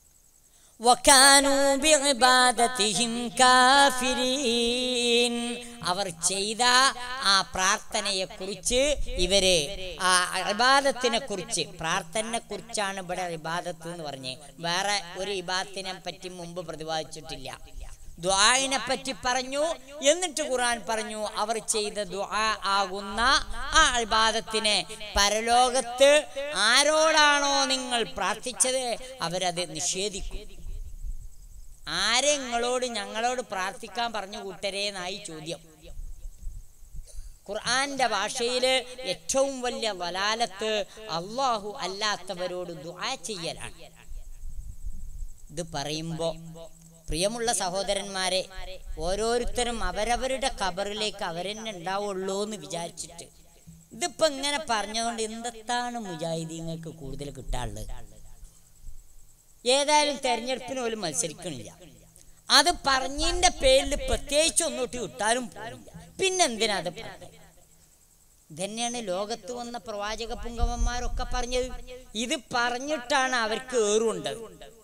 Speaker 1: وكانوا بعبادتهم كافرين അവർ ചെയ്ത ആ പ്രാർത്ഥനയെ കുറിച്ച് ഇവര് ആ ഇബാദത്തിനെ കുറിച്ച് പ്രാർത്ഥനയെ കുറിച്ചാണ് ഇവിടെ ഇബാദത്ത് എന്ന് പറഞ്ഞ് വേറെ ഒരു ഇബാദത്തിനെ പറ്റി മുമ്പ് പ്രതിപാദിച്ചിട്ടില്ല ദ്വായിനെ പറ്റി പറഞ്ഞു എന്നിട്ട് ഖുർആൻ പറഞ്ഞു അവർ ചെയ്ത ദുആ ആകുന്ന ആ ഇബാദത്തിനെ പരലോകത്ത് ആരോടാണോ നിങ്ങൾ പ്രാർത്ഥിച്ചത് അവരത് നിഷേധിക്കും ആരെ നിങ്ങളോട് ഞങ്ങളോട് പ്രാർത്ഥിക്കാൻ പറഞ്ഞു കൂട്ടരേ എന്നായി ചോദ്യം ഖുർആന്റെ ഭാഷയില് ഏറ്റവും വലിയ വലാലത്ത് അള്ളാഹു അല്ലാത്തവരോട് ദുആ ചെയ്യലാണ് ഇത് പറയുമ്പോ പ്രിയമുള്ള സഹോദരന്മാരെ ഓരോരുത്തരും അവരവരുടെ കബറിലേക്ക് അവരെന്നെ ഉണ്ടാവുള്ളൂ എന്ന് വിചാരിച്ചിട്ട് ഇതിപ്പോ ഇങ്ങനെ പറഞ്ഞതുകൊണ്ട് എന്താണ് മുജാഹിദീങ്ങൾക്ക് കൂടുതൽ കിട്ടാനുള്ളത് ഏതായാലും തെരഞ്ഞെടുപ്പിന് പോലും മത്സരിക്കണില്ല അത് പറഞ്ഞതിന്റെ പേരിൽ പ്രത്യേകിച്ച് ഒന്നോട്ട് കിട്ടാനും പോകില്ല പിന്നെന്തിനാ അത് പറഞ്ഞത് ഇതന്നെയാണ് ലോകത്ത് വന്ന പ്രവാചക പുങ്കവന്മാരൊക്കെ പറഞ്ഞത് ഇത് പറഞ്ഞിട്ടാണ് അവർക്ക് ഏറുണ്ടത്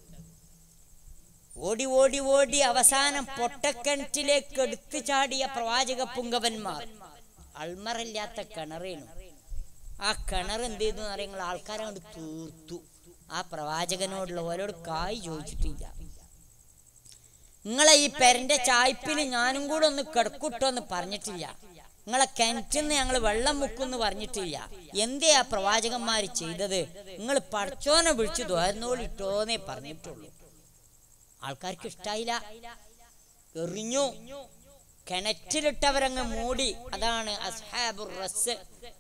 Speaker 1: ഓടി ഓടി ഓടി അവസാനം പൊട്ടക്കിണറ്റിലേക്ക് എടുത്തു ചാടിയ പ്രവാചക പുങ്കവന്മാർ അൾമറില്ലാത്ത കിണറേനു ആ കിണർ എന്ത് ചെയ്തു എന്ന് അറിയാം ആൾക്കാരെ കൊണ്ട് തീർത്തു ആ പ്രവാചകനോടുള്ള ഓരോട് കായ് ചോദിച്ചിട്ടില്ല നിങ്ങളെ ഈ പെരന്റെ ചായ്പിൽ ഞാനും കൂടെ ഒന്ന് കിടക്കൂട്ടോ എന്ന് പറഞ്ഞിട്ടില്ല നിങ്ങളെ കിണറ്റിന്ന് ഞങ്ങൾ വെള്ളം മുക്കുന്ന് പറഞ്ഞിട്ടില്ല എന്തേ ആ പ്രവാചകന്മാർ ചെയ്തത് നിങ്ങൾ പടച്ചോനെ വിളിച്ചു തോന്നോളിട്ടോന്നേ പറഞ്ഞിട്ടുള്ളൂ ആൾക്കാർക്ക് ഇഷ്ടായില്ല എറിഞ്ഞു കിണറ്റിലിട്ടവരങ്ങ് മൂടി അതാണ് അസ്ഹാബുർ റസ്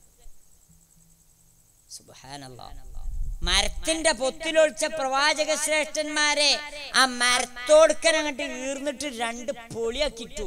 Speaker 1: സുബ്ഹാനല്ലാ മരത്തിന്റെ പൊത്തിലൊളിച്ച പ്രവാചക ശ്രേഷ്ഠന്മാരെ ആ മരത്തോടുക്കൻ അങ്ങോട്ട് ഈർന്നിട്ട് രണ്ട് പൊളിയാക്കിട്ടു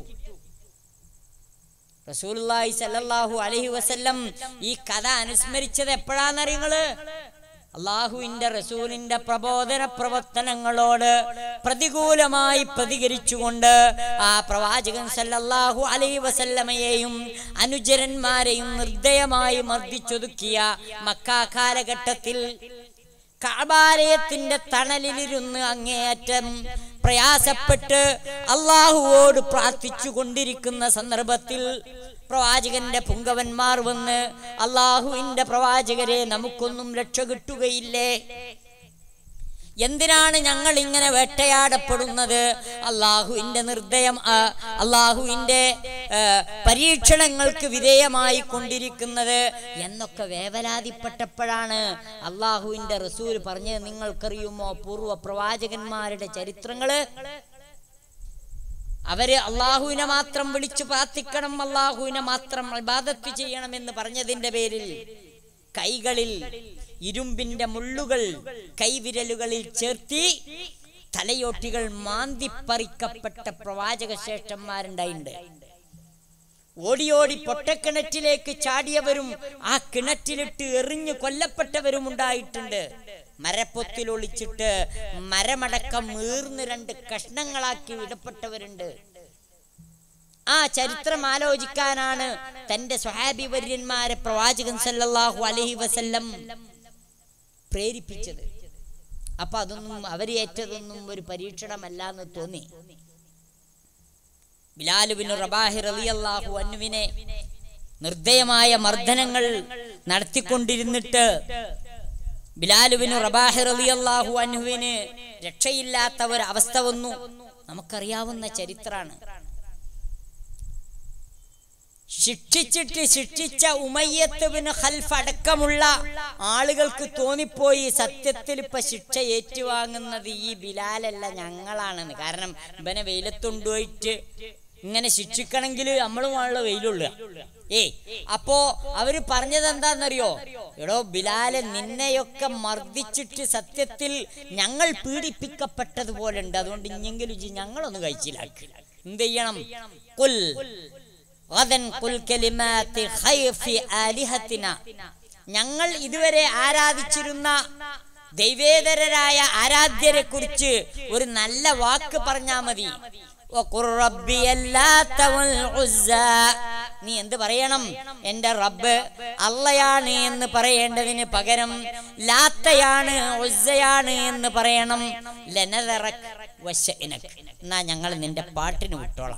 Speaker 1: റസൂലുള്ളാഹി സല്ലല്ലാഹു അലൈഹി വസല്ലം ഈ കഥ അനുസ്മരിച്ചത് എപ്പോഴാന്നറിയങ്ങള് അള്ളാഹുവിന്റെ റസൂലിന്റെ പ്രബോധന പ്രവർത്തനങ്ങളോട് പ്രതികൂലമായി പ്രതികരിച്ചുകൊണ്ട് ആ പ്രവാചകൻ സല്ലല്ലാഹു അലൈഹി വസല്ലമയെയും അനുചരന്മാരെയും നിർദ്ദയമായി മർദ്ദിച്ചൊതുക്കിയ മക്ക കാലഘട്ടത്തിൽ കാബാലയത്തിന്റെ തണലിലിരുന്ന് അങ്ങേയറ്റം പ്രയാസപ്പെട്ട് അള്ളാഹുവോട് പ്രാർത്ഥിച്ചു കൊണ്ടിരിക്കുന്ന സന്ദർഭത്തിൽ പ്രവാചകന്റെ പുങ്കവന്മാർ വന്ന് അള്ളാഹുവിന്റെ പ്രവാചകരെ നമുക്കൊന്നും രക്ഷ കിട്ടുകയില്ലേ എന്തിനാണ് ഞങ്ങൾ ഇങ്ങനെ വേട്ടയാടപ്പെടുന്നത് അള്ളാഹുവിന്റെ നിർദ്ദയം ആ, അള്ളാഹുവിന്റെ ആ, പരീക്ഷണങ്ങൾക്ക് വിധേയമായി കൊണ്ടിരിക്കുന്നത് എന്നൊക്കെ വേവലാതിപ്പെട്ടപ്പോഴാണ് അള്ളാഹുവിന്റെ റസൂൽ പറഞ്ഞത് നിങ്ങൾക്കറിയുമോ പൂർവ്വ പ്രവാചകന്മാരുടെ ചരിത്രങ്ങള് അവര് അള്ളാഹുവിനെ മാത്രം വിളിച്ചു പ്രാർത്ഥിക്കണം അള്ളാഹുവിനെ മാത്രം ഇബാദത്ത് ചെയ്യണമെന്ന് പറഞ്ഞതിന്റെ പേരിൽ കൈകളിൽ ഇരുമ്പിന്റെ മുള്ളുകൾ കൈവിരലുകളിൽ ചേർത്തി തലയോട്ടികൾ മാന്തിപ്പറിക്കപ്പെട്ട പ്രവാചക ശ്രേഷ്ഠന്മാരുണ്ടായിട്ടുണ്ട് ഓടി ഓടി പൊട്ടക്കിണറ്റിലേക്ക് ചാടിയവരും ആ കിണറ്റിലിട്ട് എറിഞ്ഞു കൊല്ലപ്പെട്ടവരും ഉണ്ടായിട്ടുണ്ട് മരപ്പൊത്തിൽ ഒളിച്ചിട്ട് മരമടക്കം മീർന്ന് രണ്ട് കഷ്ണങ്ങളാക്കി വിടപ്പെട്ടവരുണ്ട് ആ ചരിത്രം ആലോചിക്കാനാണ് തന്റെ സ്വഹാബി വര്യന്മാരെ പ്രവാചകൻ സല്ലല്ലാഹു അലൈഹി വസല്ലം പ്രേരിപ്പിച്ചത് അപ്പൊ അതൊന്നും അവര് ഏറ്റതൊന്നും ഒരു പരീക്ഷണമല്ല എന്ന് തോന്നി ബിലാലുബിൻ റബാഹി റളിയല്ലാഹു അൻഹുവിനെ നിർദ്ദയമായ മർദ്ദനങ്ങൾ നടത്തിക്കൊണ്ടിരുന്നിട്ട് ബിലാലുബിൻ റബാഹി റളിയല്ലാഹു അൻഹുവിന് രക്ഷയില്ലാത്ത ഒരു അവസ്ഥ വന്നു നമുക്കറിയാവുന്ന ചരിത്രാണ് ശിക്ഷിച്ചിട്ട് ശിക്ഷിച്ച ഉമയ്യത്ത് ബിൻ ഖൽഫ് അടക്കമുള്ള ആളുകൾക്ക് തോന്നിപ്പോയി സത്യത്തിൽ ഇപ്പൊ ശിക്ഷ ഏറ്റുവാങ്ങുന്നത് ഈ ബിലാലല്ല ഞങ്ങളാണെന്ന് കാരണം ഇവനെ വെയിലത്തുകൊണ്ടുപോയിട്ട് ഇങ്ങനെ ശിക്ഷിക്കണമെങ്കിൽ നമ്മളുമാണല്ലോ വെയിലുള്ള ഏ അപ്പോ അവര് പറഞ്ഞത് എന്താന്നറിയോ എടോ ബിലാലെ നിന്നെയൊക്കെ മർദ്ദിച്ചിട്ട് സത്യത്തിൽ ഞങ്ങൾ പീഡിപ്പിക്കപ്പെട്ടതുപോലെ ഉണ്ട് അതുകൊണ്ട് ഇഞ്ഞെങ്കിലും ഇജ്ജ് ഞങ്ങളൊന്ന് കഴിച്ചിലാക്കി എന്ത് ചെയ്യണം കുൽ ഗദൻ കുൽ കലിമാത്തി ഖൈഫി ആലിഹത്തിന ഞങ്ങൾ ഇതുവരെ ആരാധിച്ചിരുന്ന ദൈവേതരരായ ആരാധ്യരെ കുറിച്ച് ഒരു നല്ല വാക്ക് പറഞ്ഞാ മതി വഖുർ റബ്ബിയല്ലാത്ത വൽ ഉസ്സ. നീ എന്ത് പറയണം എന്റെ റബ്ബ് അള്ളയാണ് എന്ന് പറയേണ്ടതിന് പകരം ലാത്തയാണ് ഉസ്സയാണ് എന്ന് പറയണം ലനദറക് വശഇനക്. എന്നാ ഞങ്ങൾ നിന്റെ പാട്ടിന് വിട്ടോളാം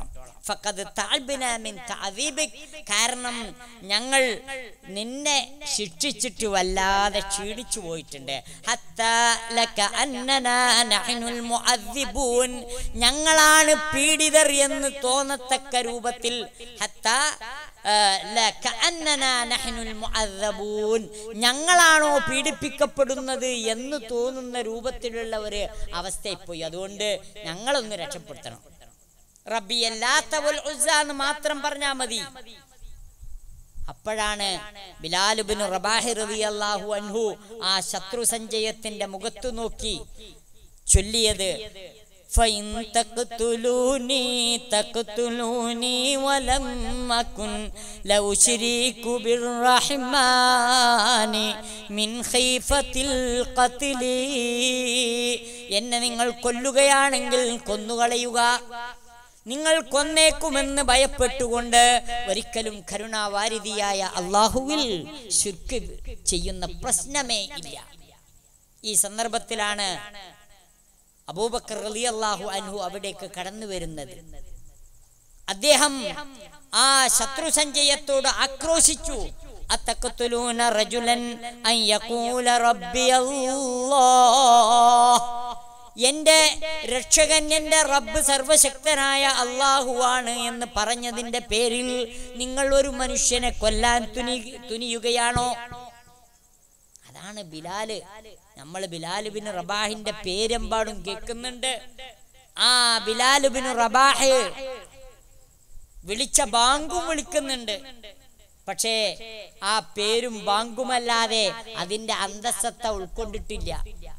Speaker 1: ഫഖദ് തഅബ്ന മിൻ തഅദീബിക്. കാരണം ഞങ്ങൾ നിന്നെ ശിക്ഷിച്ചിട്ട് വല്ലാതെ ക്ഷീണിച്ചു പോയിട്ടുണ്ട് ഹത്താ ലക അന്നനാ നഹ്നുൽ മുഅദ്ദിബൂൻ. ഞങ്ങളാണ് പീഡിതർ എന്ന് തോന്നത്തക്ക രൂപത്തിൽ ഹത്താ ആ, ലക അന്നനാ നഹ്നുൽ മുഅദ്ദബൂൻ. ഞങ്ങളാണോ പീഡിപ്പിക്കപ്പെടുന്നത് എന്ന് തോന്നുന്ന രൂപത്തിലുള്ള ഒരു അവസ്ഥയിപ്പോയി അതുകൊണ്ട് ഞങ്ങളൊന്ന് രക്ഷപ്പെടുത്തണം റബ്ബി അല്ലാത്ത വൽ ഉസ്സ എന്ന് മാത്രം പറഞ്ഞാൽ മതി അപ്പോഴാണ് ബിലാലുബിൻ റബാഹി റളിയല്ലാഹു അൻഹു ആ ശത്രു സഞ്ചയത്തിന്റെ മുഖത്തു നോക്കി ചൊല്ലിയത് فإن تقتلوني تقتلوني ولم أكن لأشريك بالرحمن من خيفة القتل എന്നെ നിങ്ങൾ കൊല്ലുകയാണെങ്കിൽ കൊന്നുകളയുക നിങ്ങൾ കൊന്നേക്കുമെന്ന് ഭയപ്പെട്ടുകൊണ്ട് ഒരിക്കലും കരുണാവാരിതിയായ അള്ളാഹുവിൽ ശുർക്ക് ചെയ്യുന്ന പ്രശ്നമേ ഇല്ല ഈ സന്ദർഭത്തിലാണ് അബൂബക്കർ റളിയല്ലാഹു അൻഹു അവിടേക്ക് കടന്നു വരുന്നത് അദ്ദേഹം ആ ശത്രു സഞ്ചയത്തോട് ആക്രോശിച്ചു അത്തഖ്തുലൂന റജുലൻ അൻ യഖൂല റബ്ബി അല്ലാഹ് എന്റെ രക്ഷകൻ എന്റെ റബ്ബ് സർവശക്തനായ അള്ളാഹുവാണ് എന്ന് പറഞ്ഞതിന്റെ പേരിൽ നിങ്ങൾ ഒരു മനുഷ്യനെ കൊല്ലാൻ തുനി തുനിയുകയാണോ അതാണ് ബിലാല് നമ്മൾ ബിലാലുബിൻ റബാഹിന്റെ പേരെമ്പാടും കേൾക്കുന്നുണ്ട് ആ ബിലാലുബിൻ റബാഹ് വിളിച്ച ബാങ്കും വിളിക്കുന്നുണ്ട് പക്ഷേ ആ പേരും ബാങ്കുമല്ലാതെ അതിന്റെ അന്തസ്സത്ത ഉൾക്കൊണ്ടിട്ടില്ല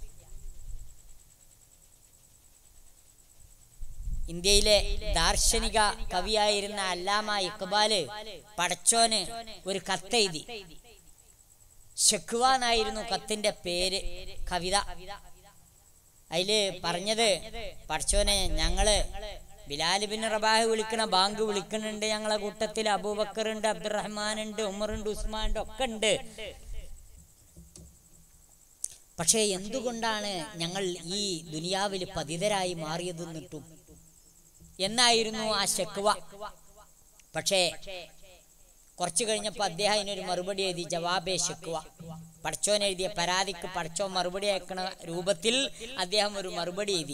Speaker 1: ഇന്ത്യയിലെ ദാർശനിക കവിയായിരുന്ന അല്ലാമ ഇക്ബാല് പടച്ചോന് ഒരു കത്തെഴുതി ഷെഖ്വ എന്നായിരുന്നു കത്തിന്റെ പേര് കവിത അതില് പറഞ്ഞത് പടച്ചോനെ ഞങ്ങള് ബിലാൽ ബിൻ റബാഹ് വിളിക്കണ ബാങ്ക് വിളിക്കുന്നുണ്ട് ഞങ്ങളെ കൂട്ടത്തിൽ അബൂബക്കർ ഉണ്ട് അബ്ദുറഹ്മാൻ ഉണ്ട് ഉമറുണ്ട് ഉസ്മാൻ ഉണ്ട് ഒക്കെ ഉണ്ട് പക്ഷേ എന്തുകൊണ്ടാണ് ഞങ്ങൾ ഈ ദുനിയാവിൽ പതിതരായി മാറിയതെന്നിട്ടും എന്നായിരുന്നു ആ ഷെക്വ പക്ഷേ കുറച്ചു കഴിഞ്ഞപ്പോൾ അദ്ദേഹം അതിനൊരു മറുപടി എഴുതി ജവാബേ ഷെക്വ പടച്ചോൻ എഴുതിയ പരാതിക്ക് പടച്ചോൻ മറുപടി അയക്കണ രൂപത്തിൽ അദ്ദേഹം ഒരു മറുപടി എഴുതി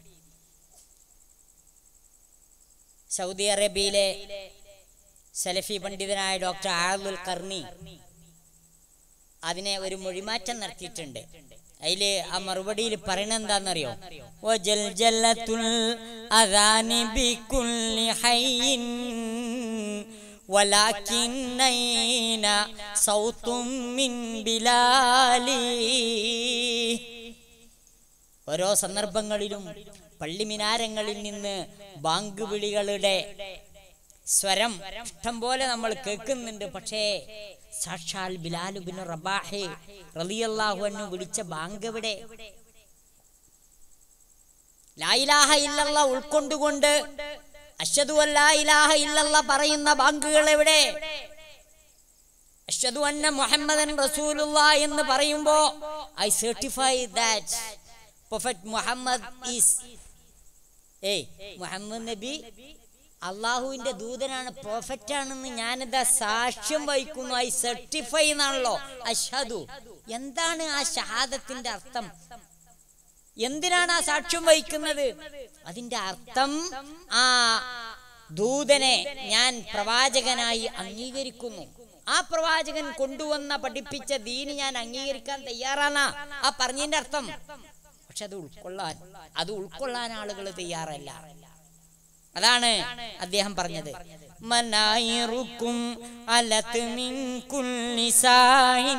Speaker 1: സൗദി അറേബ്യയിലെ സലഫി പണ്ഡിതനായ ഡോക്ടർ ആളുൽ കർണി അതിനെ ഒരു മൊഴിമാറ്റം നടത്തിയിട്ടുണ്ട് അതില് ആ മറുപടിയിൽ പറയണത് എന്താണെന്നറിയോ വജൽജലത്തുൽ അദാനി ബികുല്ലി ഹയ്യിൻ ولكن أين صوت من بلالي ഓരോ സന്ദർഭങ്ങളിലും പള്ളിമിനാരങ്ങളിൽ നിന്ന് ബാങ്ക് വിളികളുടെ സ്വരം ഇഷ്ടം പോലെ നമ്മൾ കേൾക്കുന്നുണ്ട് പക്ഷേ സാക്ഷാൽ ബിലാലുബിൻ റബാഹെ റളിയല്ലാഹു അൻഹു വിളിച്ച ബാങ്ക് എവിടെ ലായിലാഹ ഇല്ലല്ല ഉൾക്കൊണ്ടുകൊണ്ട് അഷദു അല്ലാ ഇലാഹ ഇല്ലല്ല പറയുന്ന ബാങ്കുകൾ എവിടെ അഷദു അന്ന മുഹമ്മദൻ റസൂലുള്ള എന്ന് പറയുമ്പോ I certify that prophet Muhammad is a Muhammad നബി അള്ളാഹുവിന്റെ ദൂതനാണ് പ്രോഫറ്റ് ആണെന്ന് ഞാനിതാ സാക്ഷ്യം വഹിക്കുന്നു ഐ സർട്ടിഫൈ എന്നാണല്ലോ അഷദു എന്താണ് ആ ഷഹാദത്തിന്റെ അർത്ഥം എന്തിനാണ് ആ സാക്ഷ്യം വഹിക്കുന്നത് അതിന്റെ അർത്ഥം ആ ദൂതനെ ഞാൻ പ്രവാചകനായി അംഗീകരിക്കുന്നു ആ പ്രവാചകൻ കൊണ്ടുവന്ന പഠിപ്പിച്ച ദീന് ഞാൻ അംഗീകരിക്കാൻ തയ്യാറാണ് ആ പറഞ്ഞതിന്റെ അർത്ഥം പക്ഷെ അത് ഉൾക്കൊള്ളാൻ അത് ഉൾക്കൊള്ളാൻ ആളുകൾ തയ്യാറല്ല അതാണ് അദ്ദേഹം പറഞ്ഞത് മനായിറുക്കും അലത്ത് മിൻ കുല്ലി സാഹിൻ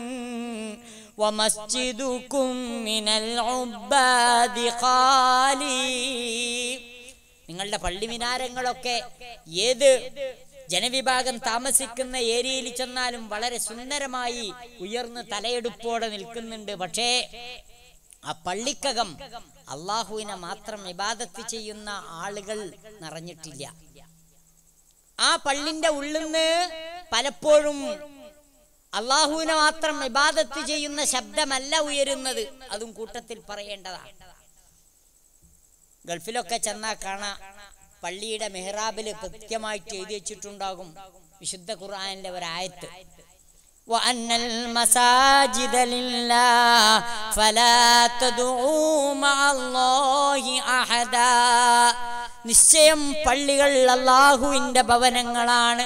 Speaker 1: ومسجدكم من العباد خالي നിങ്ങളുടെ പള്ളി മിനാരങ്ങളൊക്കെ ഏത് ജനവിഭാഗം താമസിക്കുന്ന ഏരിയയിൽ ചെന്നാലും വളരെ സുന്ദരമായി ഉയർന്ന് തലയെടുപ്പോടെ നിൽക്കുന്നുണ്ട് പക്ഷേ ആ പള്ളിക്കകം അള്ളാഹുവിനെ മാത്രം ഇബാദത്ത് ചെയ്യുന്ന ആളുകൾ നിറഞ്ഞിട്ടില്ല ആ പള്ളിന്റെ ഉള്ളിന്ന് പലപ്പോഴും അള്ളാഹുവിനെ മാത്രം ഇബാദത്ത് ചെയ്യുന്ന ശബ്ദമല്ല ഉയരുന്നത് അതും കൂട്ടത്തിൽ പറയേണ്ടതാണ് ഗൾഫിലൊക്കെ ചെന്നാൽ കാണാ പള്ളിയുടെ മെഹ്റാബിൽ കൃത്യമായിട്ട് എഴുതി വെച്ചിട്ടുണ്ടാകും വിശുദ്ധ ഖുർആനിലെ ഒരായത്ത് وأن المساجد لله فلا تدعوا مع الله أحدا നിശ്ചയം പള്ളികൾ അള്ളാഹുവിന്റെ ഭവനങ്ങളാണ്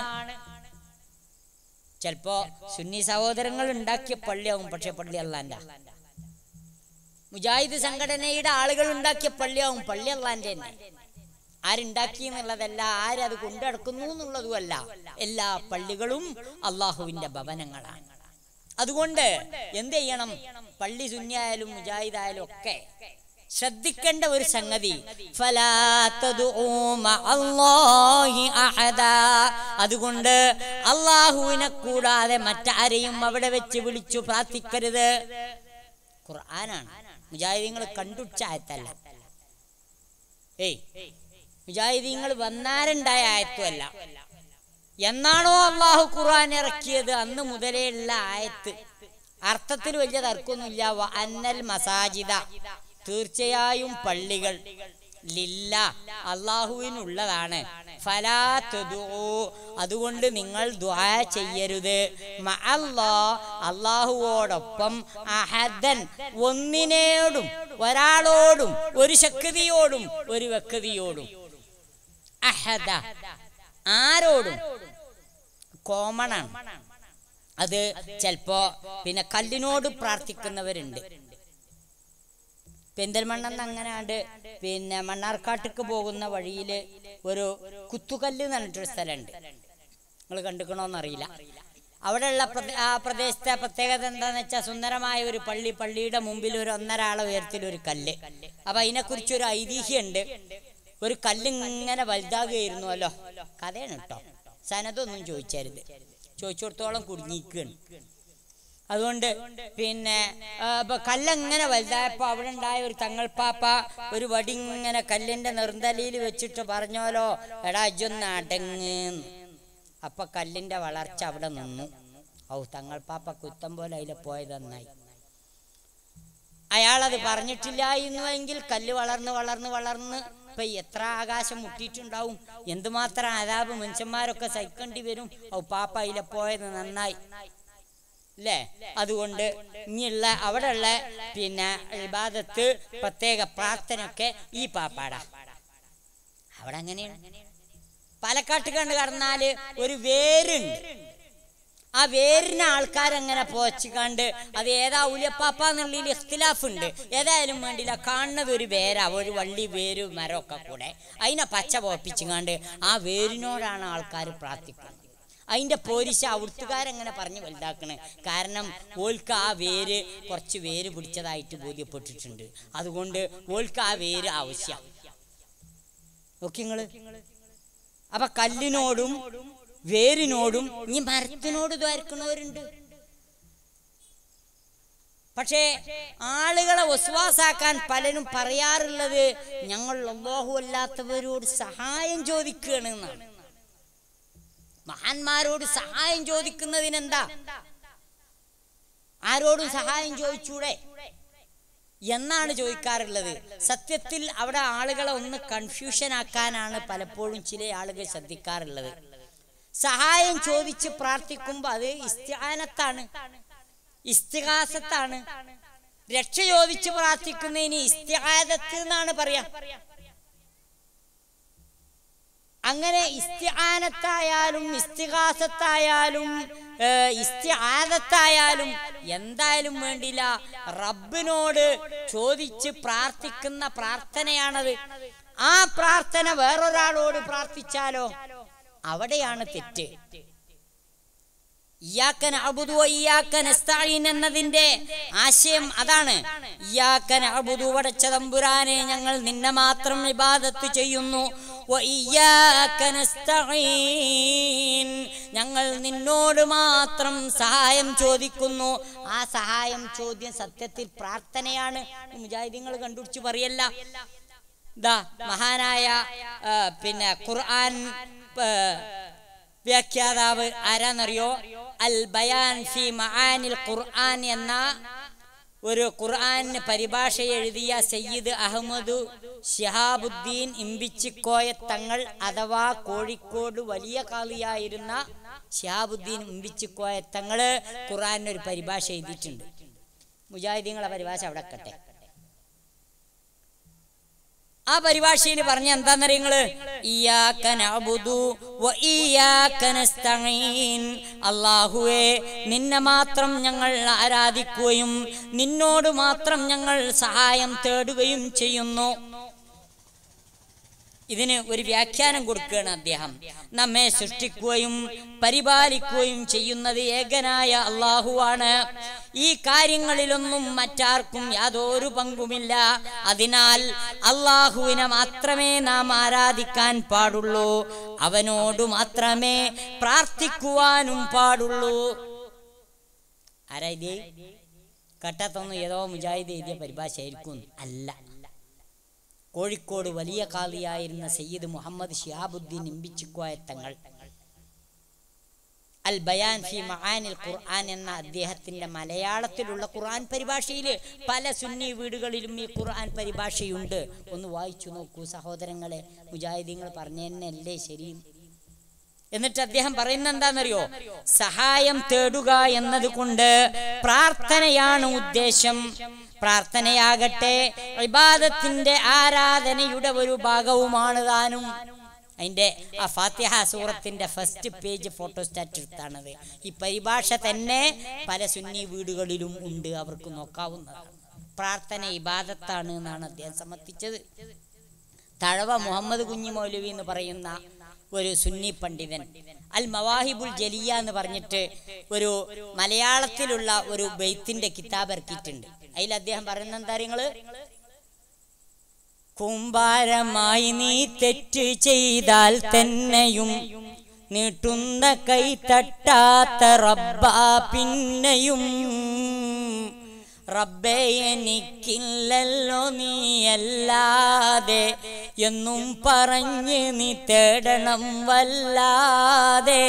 Speaker 1: ചിലപ്പോ സുന്നി സഹോദരങ്ങൾ ഉണ്ടാക്കിയ പള്ളിയാവും പക്ഷെ പള്ളി അല്ലാണ്ട മുജാഹിദ് സംഘടനയുടെ ആളുകൾ ഉണ്ടാക്കിയ പള്ളിയാവും പള്ളി അല്ലാന്റെ തന്നെ ആരുണ്ടാക്കി എന്നുള്ളതല്ല ആരത് കൊണ്ടടക്കുന്നു എന്നുള്ളതുമല്ല എല്ലാ പള്ളികളും അള്ളാഹുവിന്റെ ഭവനങ്ങളാണ് അതുകൊണ്ട് എന്ത് ചെയ്യണം പള്ളി സുന്നിയായാലും മുജാഹിദായാലും ഒക്കെ ശ്രദ്ധിക്കേണ്ട ഒരു സംഗതി ഫലാ തദ്ഉ മഅല്ലാഹി അഹദാ. അതുകൊണ്ട് അള്ളാഹുവിനെ കൂടാതെ മറ്റാരെയും അവിടെ വെച്ച് വിളിച്ചു പ്രാർത്ഥിക്കരുത് ഖുർആനാണ് മുജാഹിദീങ്ങൾ കണ്ടുച്ച ആയത്തല്ല ഏയ് മുജാഹിദീങ്ങൾ വന്നാരുണ്ടായ ആയത്തുമല്ല എന്നാണോ അള്ളാഹു ഖുർആൻ ഇറക്കിയത് അന്ന് മുതലേ ഉള്ള ആയത്ത് അർത്ഥത്തിൽ വലിയ തർക്കമൊന്നുമില്ല വ അന്നൽ മസാജിദ തീർച്ചയായും പള്ളികൾ ലില്ല അള്ളാഹുവിനുള്ളതാണ് ഫലാ തദ്ഉ. അതുകൊണ്ട് നിങ്ങൾ ദ്വാ ചെയ്യരുത് മഅല്ലാ അള്ളാഹുവോടൊപ്പം അഹദൻ ഒന്നിനോടും ഒരാളോടും ഒരു ശക്തിയോടും ഒരു വ്യക്തിയോടും അഹദ ആരോടും കോമൺ ആണ് അത് ചിലപ്പോ പിന്നെ കല്ലിനോട് പ്രാർത്ഥിക്കുന്നവരുണ്ട് പെന്തൽമണ്ണെന്ന് അങ്ങനാണ്ട് പിന്നെ മണ്ണാർക്കാട്ടിക്ക് പോകുന്ന വഴിയിൽ ഒരു കുത്തുകല്ല് എന്ന് പറഞ്ഞിട്ടൊരു സ്ഥലമുണ്ട് നിങ്ങൾ കണ്ടുക്കണോന്നറിയില്ല അവിടെയുള്ള പ്രദേ- ആ പ്രദേശത്തെ പ്രത്യേകത എന്താന്ന് വെച്ചാൽ സുന്ദരമായ ഒരു പള്ളി പള്ളിയുടെ മുമ്പിൽ ഒരു ഒന്നര ആളെ ഉയരത്തിൽ ഒരു കല്ല് അപ്പൊ അതിനെക്കുറിച്ച് ഒരു ഐതിഹ്യമുണ്ട് ഒരു കല്ല് ഇങ്ങനെ വലുതാകുകയായിരുന്നുവല്ലോ കഥയാണ് കേട്ടോ സനതൊന്നും ചോദിച്ചരുത് ചോദിച്ചിടത്തോളം കുടുങ്ങിക്കുകയാണ് അതുകൊണ്ട് പിന്നെ ആ, ഇപ്പൊ കല്ലെങ്ങനെ വലുതായപ്പോ അവിടെ ഉണ്ടായ ഒരു തങ്ങൾപ്പാപ്പ ഒരു വടി ഇങ്ങനെ കല്ലിന്റെ നെറുന്തലിയിൽ വെച്ചിട്ട് പറഞ്ഞോലോ എടാ ഇജൊന്ന് അടങ്ങ് അപ്പൊ കല്ലിന്റെ വളർച്ച അവിടെ നിന്നു ഔ തങ്ങൾപ്പാപ്പ കുത്തം പോലെ അതിലെ പോയത് നന്നായി അയാളത് പറഞ്ഞിട്ടില്ലായിരുന്നുവെങ്കിൽ കല്ല് വളർന്ന് വളർന്ന് വളർന്ന് ഇപ്പൊ എത്ര ആകാശം മുട്ടിയിട്ടുണ്ടാവും എന്തുമാത്രം അതാപ് മനുഷ്യന്മാരൊക്കെ സഹിക്കേണ്ടി വരും ഔ പാപ്പ അതിലെ പോയത് നന്നായി അല്ലേ അതുകൊണ്ട് ഇനിയുള്ള അവിടെയുള്ള പിന്നെ ഇബാദത്ത് പ്രത്യേക പ്രാർത്ഥനയൊക്കെ ഈ പാപ്പാടാ അവിടെ അങ്ങനെയാണ് പാലക്കാട്ട് കണ്ട് കടന്നാല് ഒരു വേരുണ്ട് ആ വേരിനെ ആൾക്കാരങ്ങനെ പോച്ചിക്കാണ്ട് അത് ഏതാ ഉലിയപ്പാപ്പ എന്നുള്ളതിൽ ഇഖ്തിലാഫ് ഉണ്ട് ഏതായാലും വേണ്ടില്ല കാണുന്നത് ഒരു വേരാ ഒരു വള്ളി വേര് മരമൊക്കെ കൂടെ അതിനെ പച്ച പോപ്പിച്ചുകാണ്ട് ആ വേരിനോടാണ് ആൾക്കാർ പ്രാർത്ഥിക്കുന്നത് അതിന്റെ പോരിശ അവിടുത്തുകാരെങ്ങനെ പറഞ്ഞു വലുതാക്കണ് കാരണം ഓൽക്ക് ആ വേര് കുറച്ച് വേര് പിടിച്ചതായിട്ട് ബോധ്യപ്പെട്ടിട്ടുണ്ട് അതുകൊണ്ട് ഓൽക്ക് ആ വേര് ആവശ്യം നോക്കി നിങ്ങള് അപ്പൊ കല്ലിനോടും വേരിനോടും ഇനി മരത്തിനോട് ദ്വാരിക്കണവരുണ്ട് പക്ഷേ ആളുകളെ വസ്വാസാക്കാൻ പലരും പറയാറുള്ളത് ഞങ്ങൾ അള്ളാഹു അല്ലാത്തവരോട് സഹായം ചോദിക്കുകയാണ് എന്നാണ് മഹാന്മാരോട് സഹായം ചോദിക്കുന്നതിനെന്താ ആരോടും സഹായം ചോദിച്ചൂടെ എന്നാണ് ചോദിക്കാറുള്ളത് സത്യത്തിൽ അവിടെ ആളുകളെ ഒന്ന് കൺഫ്യൂഷൻ ആക്കാനാണ് പലപ്പോഴും ചില ആളുകൾ ശ്രദ്ധിക്കാറുള്ളത് സഹായം ചോദിച്ച് പ്രാർത്ഥിക്കുമ്പോൾ അത് ഇസ്തിഹാനത്താണ് ഇസ്തിഹാസത്താണ് രക്ഷ ചോദിച്ച് പ്രാർത്ഥിക്കുന്നതിന് ഇസ്തിഹാദത്ത് എന്നാണ് പറയാ അങ്ങനെ ഇസ്തിഹാനത്തായാലും ഇസ്തിഹാസത്തായാലും ഏഹ്, ഇസ്തിഹാദത്തായാലും എന്തായാലും വേണ്ടില്ല റബ്ബിനോട് ചോദിച്ച് പ്രാർത്ഥിക്കുന്ന പ്രാർത്ഥനയാണത് ആ പ്രാർത്ഥന വേറൊരാളോട് പ്രാർത്ഥിച്ചാലോ അവിടെയാണ് തെറ്റ് ഇയ്യാക്കൻ അബുദു ഇയ്യാക്കൻ നസ്തഈൻ എന്നതിന്റെ ആശയം അതാണ് ഇയ്യാക്കൻ അബുദു വടച്ച തമ്പുരാനെ ഞങ്ങൾ നിന്നെ മാത്രം ഇബാദത്ത് ചെയ്യുന്നു വ ഇയ്യാക നസ്തഈൻ ഞങ്ങൾ നിന്നോട് മാത്രം സഹായം ചോദിക്കുന്നു ആ സഹായം ചോദ്യം സത്യത്തിൽ പ്രാർത്ഥനയാണ് മുജാഹിദീങ്ങൾ കണ്ടുപിടിച്ച് പറയല്ല ദാ മഹാനായ ആ, പിന്നെ ഖുർആൻ ആ, വ്യാഖ്യാതാവ് ആരാന്നറിയോ അൽ ബയാൻ ഫി മആനിൽ ഖുർആൻ എന്ന ഒരു ഖുർആന് പരിഭാഷ എഴുതിയ സയ്യിദ് അഹമ്മദ് ഷിഹാബുദ്ദീൻ ഇമ്പിച്ചിക്കോയ തങ്ങൾ അഥവാ കോഴിക്കോട് വലിയ കാളിയായിരുന്ന ഷിഹാബുദ്ദീൻ ഇമ്പിച്ചിക്കോയ തങ്ങള് ഖുർആന് ഒരു പരിഭാഷ എഴുതിയിട്ടുണ്ട് മുജാഹിദീങ്ങളെ പരിഭാഷ അവിടെ കട്ടെ ആ പരിഭാഷയിൽ പറഞ്ഞ എന്താന്നറിയങ്ങള് അള്ളാഹുവേ നിന്നെ മാത്രം ഞങ്ങൾ ആരാധിക്കുകയും നിന്നോട് മാത്രം ഞങ്ങൾ സഹായം തേടുകയും ചെയ്യുന്നു ഇതിന് ഒരു വ്യാഖ്യാനം കൊടുക്കുകയാണ് അദ്ദേഹം നമ്മെ സൃഷ്ടിക്കുകയും പരിപാലിക്കുകയും ചെയ്യുന്നത് ഏകനായ അള്ളാഹുവാണ് ഈ കാര്യങ്ങളിലൊന്നും മറ്റാർക്കും യാതൊരു പങ്കുമില്ല അതിനാൽ അള്ളാഹുവിനെ മാത്രമേ നാം ആരാധിക്കാൻ പാടുള്ളൂ അവനോട് മാത്രമേ പ്രാർത്ഥിക്കുവാനും പാടുള്ളൂ ആരാ ഇത് കട്ടത്തൊന്നും ഏതോ മുജാഹിദ് എഴുതിയ പരിഭാഷയായിരിക്കും അല്ല കോഴിക്കോട് വലിയ കാളിയായിരുന്ന സയ്യിദ് മുഹമ്മദ് ഷിഹാബുദ്ദീൻ ഇമ്പിച്ചിക്കോയ തങ്ങൾ അൽ ബയാൻ ഫി മഹാനിൽ ഖുർആൻ എന്ന അദ്ദേഹത്തിന്റെ മലയാളത്തിലുള്ള ഖുർആൻ പരിഭാഷയിൽ പല സുന്നി വീടുകളിലും ഈ ഖുർആൻ പരിഭാഷയുണ്ട് ഒന്ന് വായിച്ചു നോക്കൂ സഹോദരങ്ങളെ മുജാഹിദീങ്ങൾ പറഞ്ഞു തന്നെയല്ലേ ശരി എന്നിട്ട് അദ്ദേഹം പറയുന്ന എന്താണെന്നറിയോ സഹായം തേടുക എന്നതുകൊണ്ട് പ്രാർത്ഥനയാണ് ഉദ്ദേശം പ്രാർത്ഥനയാകട്ടെ ഇബാദത്തിന്റെ ആരാധനയുടെ ഒരു ഭാഗവുമാണ് താനും അതിന്റെ ആ ഫാത്തിഹ സൂറത്തിന്റെ ഫസ്റ്റ് പേജ് ഫോട്ടോസ്റ്റാറ്റ് എടുത്താണത് ഈ പരിഭാഷ തന്നെ പല സുന്നി വീടുകളിലും ഉണ്ട് അവർക്ക് നോക്കാവുന്നതാണ് പ്രാർത്ഥന ഇബാദത്താണ് എന്നാണ് അദ്ദേഹം സമർത്ഥിച്ചത് തഴവ മുഹമ്മദ് കുഞ്ഞി മൗലവി എന്ന് പറയുന്ന ഒരു സുന്നി പണ്ഡിതൻ അൽ മവാഹിബുൽ ജലിയ എന്ന് പറഞ്ഞിട്ട് ഒരു മലയാളത്തിലുള്ള ഒരു ബെയ്ത്തിന്റെ കിതാബ് ഇറക്കിയിട്ടുണ്ട് അതിൽ അദ്ദേഹം പറയുന്ന എന്താ നിങ്ങള് കുമ്പാരമായി നീ തെറ്റ് ചെയ്താൽ തന്നെയും നീട്ടുന്ന കൈ തട്ടാത്ത റബ്ബ പിന്നെയും റബ്ബേ എനിക്കില്ലല്ലോ നീയല്ലാതെ എന്നും പറഞ്ഞ് നീ തേടണം വല്ലാതെ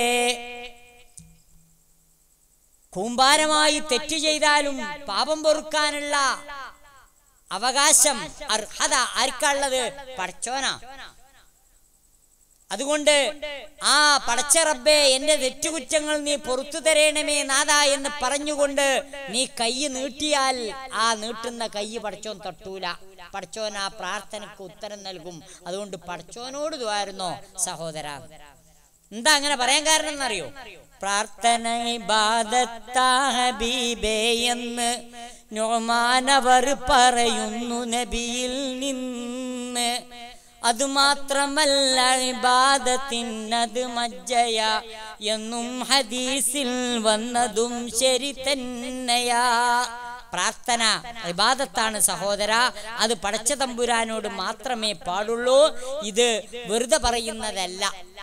Speaker 1: കൂമ്പാരമായി തെറ്റ് ചെയ്താലും പാപം പൊറുക്കാനുള്ള അവകാശം അർഹത ആർക്കുള്ളത് പടച്ചോനാ അതുകൊണ്ട് ആ പടച്ച റബ്ബേ എന്റെ തെറ്റുകുറ്റങ്ങൾ നീ പൊറത്തു തരേണമേ നാഥ എന്ന് പറഞ്ഞുകൊണ്ട് നീ കൈ നീട്ടിയാൽ ആ നീട്ടുന്ന കൈ പടച്ചോൻ തൊട്ടൂല പടച്ചോൻ ആ പ്രാർത്ഥനക്ക് ഉത്തരം നൽകും അതുകൊണ്ട് പടച്ചോനോട് ദ്വാരുന്നോ സഹോദര എന്താ അങ്ങനെ പറയാൻ കാരണം എന്നറിയോ പ്രാർത്ഥന ഇബാദത്താ ഹബീബേ എന്ന് നോമാനവർ പറയുന്നു നബിയിൽ നിന്ന് അതുമാത്രമല്ല ഇബാദത്തിനത് മജ്ജയ എന്നും ഹദീസിൽ വന്നതും ശരി തന്നെയാ പ്രാർത്ഥന ഇബാദത്താണ് സഹോദര അത് പടച്ച തമ്പുരാനോട് മാത്രമേ പാടുള്ളൂ ഇത് വെറുതെ പറയുന്നതല്ല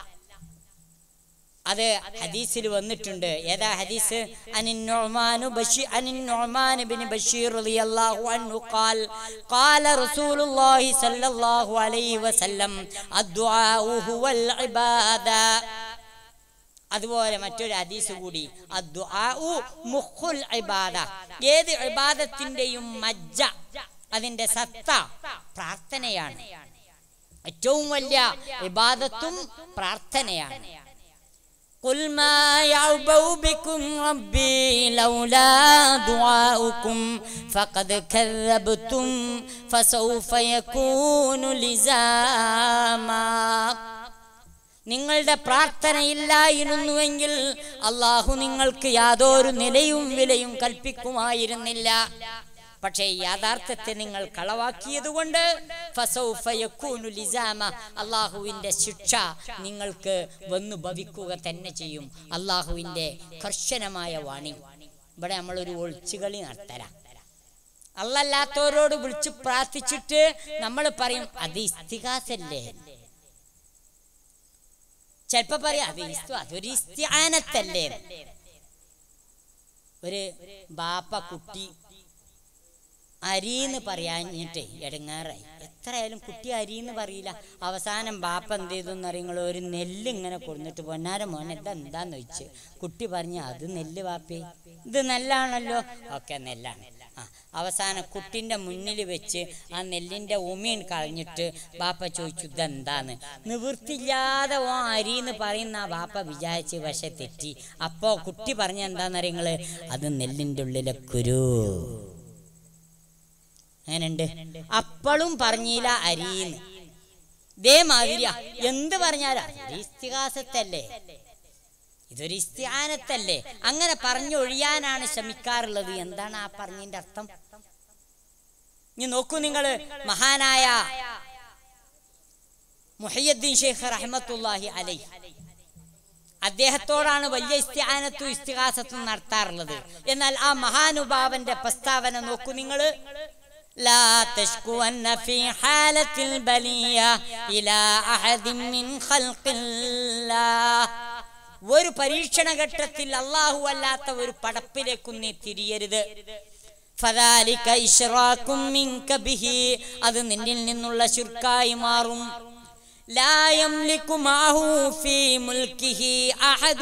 Speaker 1: അത് ഹദീസിൽ വന്നിട്ടുണ്ട് ഏതാ ഹദീസ് അനിന്നുഅ്മാനു ബഷി അനിന്നുഅ്മാൻ ഇബ്നു ബഷീർ റളിയല്ലാഹു അൻഹു ഖാൽ ഖാല റസൂലുള്ളാഹി സ്വല്ലല്ലാഹു അലൈഹി വസല്ലം അദ്ദുആഉ ഹുവൽ ഇബാദ അതുപോലെ മറ്റൊരു ഹദീസ് കൂടി അദ്ദുആഉ മുഖുൽ ഇബാദ ഏത് ഇബാദത്തിന്റെയും മജ്ജ അതിന്റെ സത്ത പ്രാർത്ഥനയാണ് ഏറ്റവും വലിയ ഇബാദത്തും പ്രാർത്ഥനയാണ് قل ما يعبأ بكم ربي لولا دعاؤكم فقد كذبتم فسوف يكون لزاما നിങ്ങളുടെ പ്രാർത്ഥനയില്ലായിരുന്നുവെങ്കിൽ അള്ളാഹു നിങ്ങൾക്ക് യാതൊരു നിലയും വിലയും കൽപ്പിക്കുമായിരുന്നില്ല പക്ഷേ യാഥാർത്ഥ്യത്തെ നിങ്ങൾ കളവാക്കിയതുകൊണ്ട് അള്ളാഹുവിന്റെ ശിക്ഷ നിങ്ങൾക്ക് വന്നു ഭവിക്കുക തന്നെ ചെയ്യും അള്ളാഹുവിന്റെ കർശനമായ വാണി ഇവിടെ നമ്മളൊരു ഒളിച്ചുകളി നടത്തരാം അല്ലല്ലാത്തവരോട് വിളിച്ചു പ്രാർത്ഥിച്ചിട്ട് നമ്മൾ പറയും അത് ഇസ്തികാസല്ലേ ചിലപ്പോ പറയാം അത് ഇസ്തു അതൊരു ഇസ്തിയാനത്തല്ലേ ഒരു ബാപ്പ കുട്ടി അരിന്ന് പറയാഞ്ഞിട്ടേ ഇടങ്ങാറായി എത്രയായാലും കുട്ടി അരിന്ന് പറയില്ല അവസാനം ബാപ്പ എന്ത് ചെയ്തു എന്നറിയങ്ങൾ ഒരു നെല്ല് ഇങ്ങനെ കൊടുന്നിട്ട് പൊന്നാര മോനെ ഇത് എന്താന്ന് ചോദിച്ച് കുട്ടി പറഞ്ഞു അത് നെല്ല് ബാപ്പേ ഇത് നെല്ലാണല്ലോ ഓക്കെ നെല്ലാണ് ആ അവസാനം കുട്ടിൻ്റെ മുന്നിൽ വെച്ച് ആ നെല്ലിൻ്റെ ഉമീൻ കളഞ്ഞിട്ട് ബാപ്പ ചോദിച്ചു ഇതെന്താന്ന് നിവൃത്തില്ലാതെ ഓ അരി എന്ന് പറയുന്ന ആ ബാപ്പ വിചാരിച്ച് പക്ഷെ തെറ്റി അപ്പോൾ കുട്ടി പറഞ്ഞ എന്താണെന്ന് നിങ്ങൾ അത് നെല്ലിൻ്റെ ഉള്ളിലെ കുരു അങ്ങനെയുണ്ട് അപ്പോഴും പറഞ്ഞില്ല അരിന്ന് ഇതേമാതിരിയാ എന്ത് പറഞ്ഞാലാ ഇത് ഇസ്തിഹാസത്തല്ലേ ഇതൊരു ഇസ്തിഹാനത്തല്ലേ അങ്ങനെ പറഞ്ഞൊഴിയാനാണ് ശ്രമിക്കാറുള്ളത് എന്താണ് ആ പറഞ്ഞതിന്റെ അർത്ഥം ഇനി നോക്കൂ നിങ്ങൾ മഹാനായ മുഹയ്യദ്ദീൻ ഷെയ്ഖ് റഹ്മത്തുല്ലാഹി അലൈ അദ്ദേഹത്തോടാണ് വലിയ ഇസ്തിഹാനത്തും ഇസ്തിഹാസത്തും നടത്താറുള്ളത് എന്നാൽ ആ മഹാനുഭാവന്റെ പ്രസ്താവന നോക്കൂ നിങ്ങൾ لا تشكون في حالة البلية إلى أحد من خلق الله ഒരു പരീക്ഷണ ഘട്ടത്തിൽ അള്ളാഹു അല്ലാത്ത ഒരു പടപ്പിലേക്കും നീ തിരിയരുത് ഫദാലിക ഇശ്റാക്കും മിൻക ബിഹി അത് നിന്നിൽ നിന്നുള്ള ശുർക്കായി മാറും لا يملك معه في ملكه أحد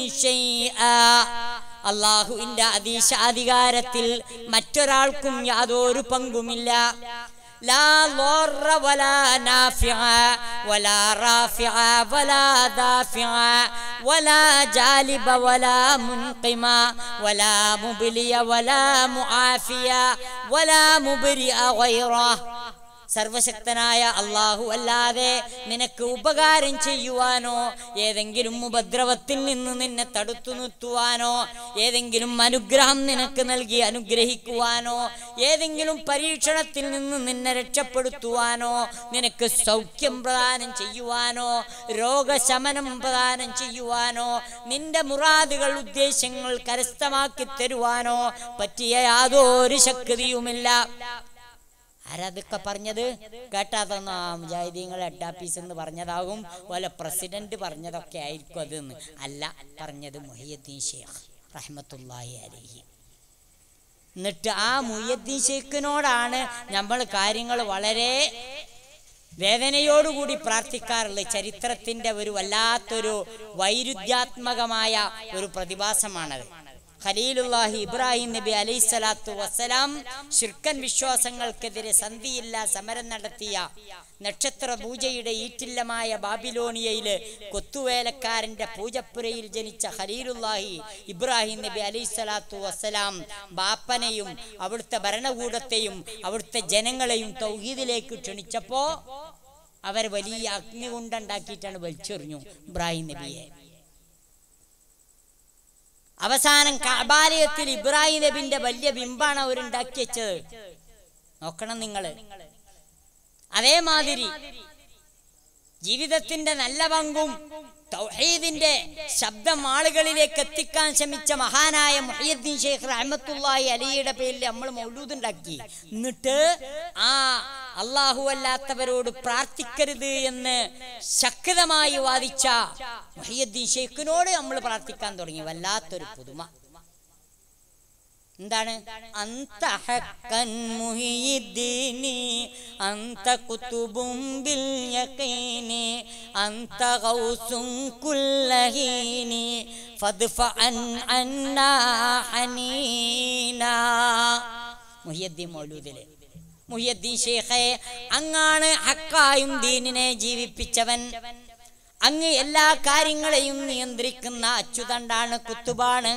Speaker 1: شيئا അള്ളാഹുവിന്റെ അധീശാധികാരത്തിൽ മറ്റൊരാൾക്കും യാതൊരു പങ്കുമില്ല ലാ ضار ولا نافع ولا رافع ولا دافع ولا جالب ولا منقم ولا مبلي ولا معافي ولا مبرئ غيره സർവശക്തനായ അള്ളാഹു അല്ലാതെ നിനക്ക് ഉപകാരം ചെയ്യുവാനോ ഏതെങ്കിലും ഉപദ്രവത്തിൽ നിന്ന് നിന്നെ തടുത്തു നിർത്തുവാനോ ഏതെങ്കിലും അനുഗ്രഹം നിനക്ക് നൽകി അനുഗ്രഹിക്കുവാനോ ഏതെങ്കിലും പരീക്ഷണത്തിൽ നിന്ന് നിന്നെ രക്ഷപ്പെടുത്തുവാനോ നിനക്ക് സൗഖ്യം പ്രദാനം ചെയ്യുവാനോ രോഗശമനം പ്രദാനം ചെയ്യുവാനോ നിന്റെ മുറാദുകൾ ഉദ്ദേശങ്ങൾ കരസ്ഥമാക്കി തരുവാനോ പറ്റിയ യാതൊരു ശക്തിയുമില്ല ആരാതൊക്കെ പറഞ്ഞത് കേട്ടാതൊന്നും ആ മുജാഹിദീങ്ങൾ ഹെഡ് എന്ന് പറഞ്ഞതാകും പോലെ പ്രസിഡന്റ് പറഞ്ഞതൊക്കെ ആയിരിക്കും അതെന്ന് അല്ല പറഞ്ഞത് മുഹിയുദ്ദീൻ ഷേഖ് റഹ്മത്തുല്ലാഹി അലഹി എന്നിട്ട് ആ മുയ്യദ്ദീൻ ഷേഖിനോടാണ് നമ്മൾ കാര്യങ്ങൾ വളരെ വേദനയോടുകൂടി പ്രാർത്ഥിക്കാറുള്ളത് ചരിത്രത്തിന്റെ ഒരു വല്ലാത്തൊരു വൈരുദ്ധ്യാത്മകമായ ഒരു പ്രതിഭാസമാണത് ഖലീലുല്ലാഹി ഇബ്രാഹിം നബി അലൈഹി സ്വലാത്തു വസ്സലാം ശുർക്കൻ വിശ്വാസങ്ങൾക്കെതിരെ സന്ധിയില്ല സമരം നടത്തിയ നക്ഷത്ര പൂജയുടെ ഈറ്റില്ലമായ ബാബിലോണിയയില് കൊത്തുവേലക്കാരന്റെ പൂജപ്പുരയിൽ ജനിച്ച ഖലീലുല്ലാഹി ഇബ്രാഹിം നബി അലൈഹി സ്വലാത്തു വസ്സലാം ബാപ്പനെയും അവിടുത്തെ ഭരണകൂടത്തെയും അവിടുത്തെ ജനങ്ങളെയും തൗഹീദിലേക്ക് ക്ഷണിച്ചപ്പോ അവർ വലിയ അഗ്നികുണ്ടുണ്ടാക്കിയിട്ടാണ് വലിച്ചെറിഞ്ഞു ഇബ്രാഹിം നബിയെ അവസാനം കബാലയത്തിൽ ഇബ്രാഹിം നബിന്റെ വലിയ ബിംബാണ് അവരുണ്ടാക്കി വെച്ചത് നോക്കണം നിങ്ങള് അതേമാതിരി ജീവിതത്തിന്റെ നല്ല പങ്കും തൗഹീദിന്റെ ശബ്ദം ആളുകളിലേക്ക് എത്തിക്കാൻ ശ്രമിച്ച മഹാനായ മുഹീദ്ദീൻ ഷെയ്ഖ് റഹ്മത്തുള്ളാഹി അലിയുടെ പേരിൽ നമ്മൾ മൗലൂദ് ഉണ്ടാക്കി എന്നിട്ട് ആ അള്ളാഹു അല്ലാത്തവരോട് പ്രാർത്ഥിക്കരുത് എന്ന് ശക്തമായി വാദിച്ച മുഹീദ്ദീൻ ഷെയ്ഖിനോട് നമ്മൾ പ്രാർത്ഥിക്കാൻ തുടങ്ങി വല്ലാത്തൊരു പുതുമ എന്താണ് അന്ത ഹക്കൻ മുഹിയുദ്ദീനി അന്ത കുതുബും ബിൽ യഖീനി അന്ത ഗൗസും കുല്ലഹീനി ഫദ്ഫഅൻ അന്നാ ഹനീനാ മുഹിയുദ്ദീൻ മൗലൂദിലെ മുഹിയുദ്ദീൻ ഷേഖെ അങ്ങാണ് ഹക്കായും ദീനിനെ ജീവിപ്പിച്ചവൻ അങ്ങ് എല്ലാ കാര്യങ്ങളെയും നിയന്ത്രിക്കുന്ന അച്ചുതണ്ടാണ് കുത്തുബാണ്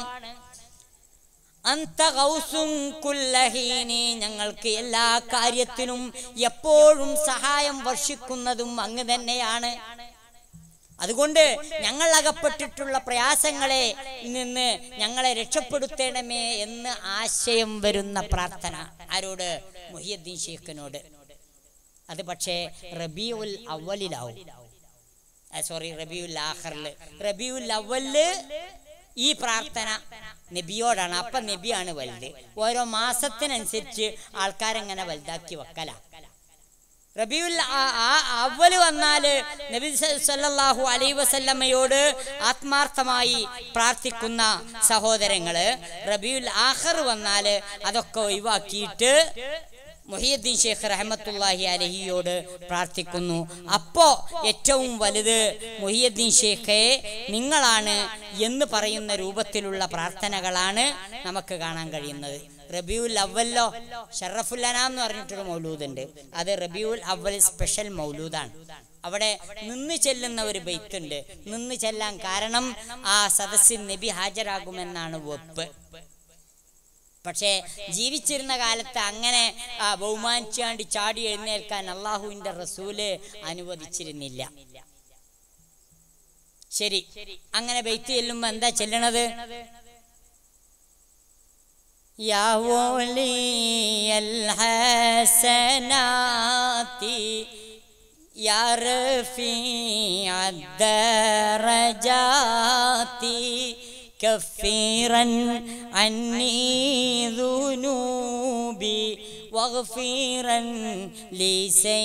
Speaker 1: അന്ത ഗൗസും കുല്ലഹീനി ഞങ്ങൾക്ക് എല്ലാ കാര്യത്തിനും എപ്പോഴും സഹായം വർഷിക്കുന്നതും അങ്ങ് തന്നെയാണ് അതുകൊണ്ട് ഞങ്ങൾ അകപ്പെട്ടിട്ടുള്ള പ്രയാസങ്ങളെ നിന്ന് ഞങ്ങളെ രക്ഷപ്പെടുത്തണമേ എന്ന് ആശയം വരുന്ന പ്രാർത്ഥന ആരോട് മുഹിയുദ്ദീൻ ഷേഖിനോട് അത് പക്ഷേ റബിയുൽ അവലിലാവും സോറി റബിയുൽ ആഖറില് റബിയുൽ അവലില് ഈ പ്രാർത്ഥന നബിയോടാണ് അപ്പൊ നബിയാണ് വലുത് ഓരോ മാസത്തിനനുസരിച്ച് ആൾക്കാരെങ്ങനെ വലുതാക്കി വെക്കല റബിയുൽ അവല് വന്നാല് നബി സല്ലല്ലാഹു അലൈഹി വസല്ലമ്മയോട് ആത്മാർത്ഥമായി പ്രാർത്ഥിക്കുന്ന സഹോദരങ്ങള് റബിയുൽ ആഖർ വന്നാല് അതൊക്കെ ഒഴിവാക്കിയിട്ട് മുഹിയുദ്ദീൻ ഷേഖ് റഹമത്തുല്ലാഹി അലഹിയോട് പ്രാർത്ഥിക്കുന്നു അപ്പോ ഏറ്റവും വലുത് മുഹിയുദ്ദീൻ ഷേഖെ നിങ്ങളാണ് എന്ന് പറയുന്ന രൂപത്തിലുള്ള പ്രാർത്ഥനകളാണ് നമുക്ക് കാണാൻ കഴിയുന്നത് റബിയുൽ അവല്ലോ ഷറഫുൽ അനാം എന്ന് പറഞ്ഞിട്ടൊരു മൗലൂദുണ്ട് അത് റബിയുൽ അവൽ സ്പെഷ്യൽ മൗലൂദാണ് അവിടെ നിന്ന് ചെല്ലുന്ന ഒരു ബെയ്ത്തുണ്ട് നിന്ന് ചെല്ലാൻ കാരണം ആ സദസ്സിൽ നബി ഹാജരാകുമെന്നാണ് വെപ്പ് പക്ഷേ ജീവിച്ചിരുന്ന കാലത്ത് അങ്ങനെ ആ, ബഹുമാനിച്ചാണ്ട് ചാടി എഴുന്നേൽക്കാൻ അള്ളാഹുവിന്റെ റസൂല് അനുവദിച്ചിരുന്നില്ല ശരി അങ്ങനെ ബെയ്ത്ത് ചെല്ലുമ്പോ എന്താ ചെല്ലണത് يا ولي الحسنات يا رفيع الدرجات كفيرا عني ذنوبي واغفرا لي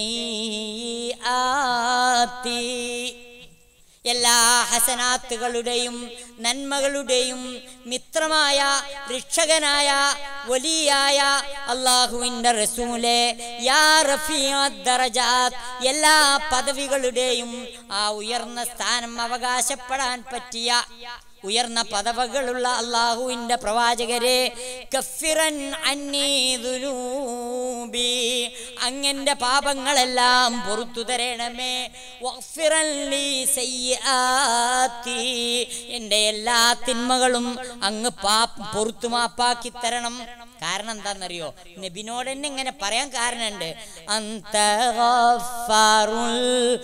Speaker 1: سيئاتي എല്ലാ ഹസനാത്തുകളുടെയും നന്മകളുടെയും മിത്രമായ രക്ഷകനായ വലിയായ അള്ളാഹുവിൻ്റെ റസൂലെ യാ റഫീഅത്ത് ദറജാത്ത് എല്ലാ പദവികളുടെയും ആ ഉയർന്ന സ്ഥാനം അവകാശപ്പെടാൻ പറ്റിയ ഉയർന്ന പദവികളുള്ള അള്ളാഹുവിൻ്റെ പ്രവാചകരെ കഫിറൻ അന്നീ ദുനൂബി അങ്ങന്റെ പാപങ്ങളെല്ലാം പുറത്തു തരണമേ വഗ്ഫിറൻ ലീ സയ്യിആത്തി എൻ്റെ എല്ലാ തിന്മകളും അങ്ങ് പാ പുറത്തു മാപ്പാക്കി തരണം കാരണം എന്താണെന്നറിയോ നബിനോട് തന്നെ ഇങ്ങനെ പറയാൻ കാരണമുണ്ട് അന്ത ഗഫാറുൽ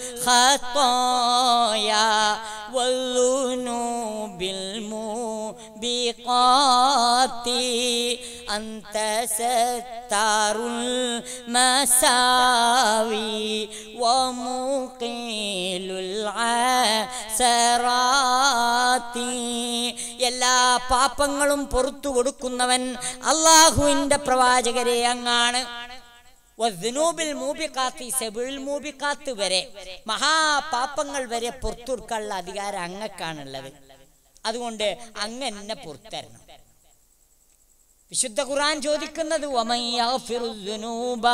Speaker 1: ഖത്തായ والذنوب الموبقات أنت ستار المساوي ومقيل العسرات എല്ലാ പാപങ്ങളും പുറത്തു കൊടുക്കുന്നവൻ അള്ളാഹുവിന്റെ പ്രവാചകരെ അങ്ങാണ് വദ്ദുനൂബിൽ മൂബിക്കാത്ത് സെബിൾ മൂബിക്കാത്ത് വരെ മഹാപാപങ്ങൾ വരെ പുറത്തുകൊടുക്കാനുള്ള അധികാരം അങ്ങക്കാണുള്ളത് അതുകൊണ്ട് അങ്ങ് എന്നെ പുറത്തരണം വിശുദ്ധ ഖുർആൻ ചോദിക്കുന്നത് വമൻ യഗ്ഫിറു ദുനൂബ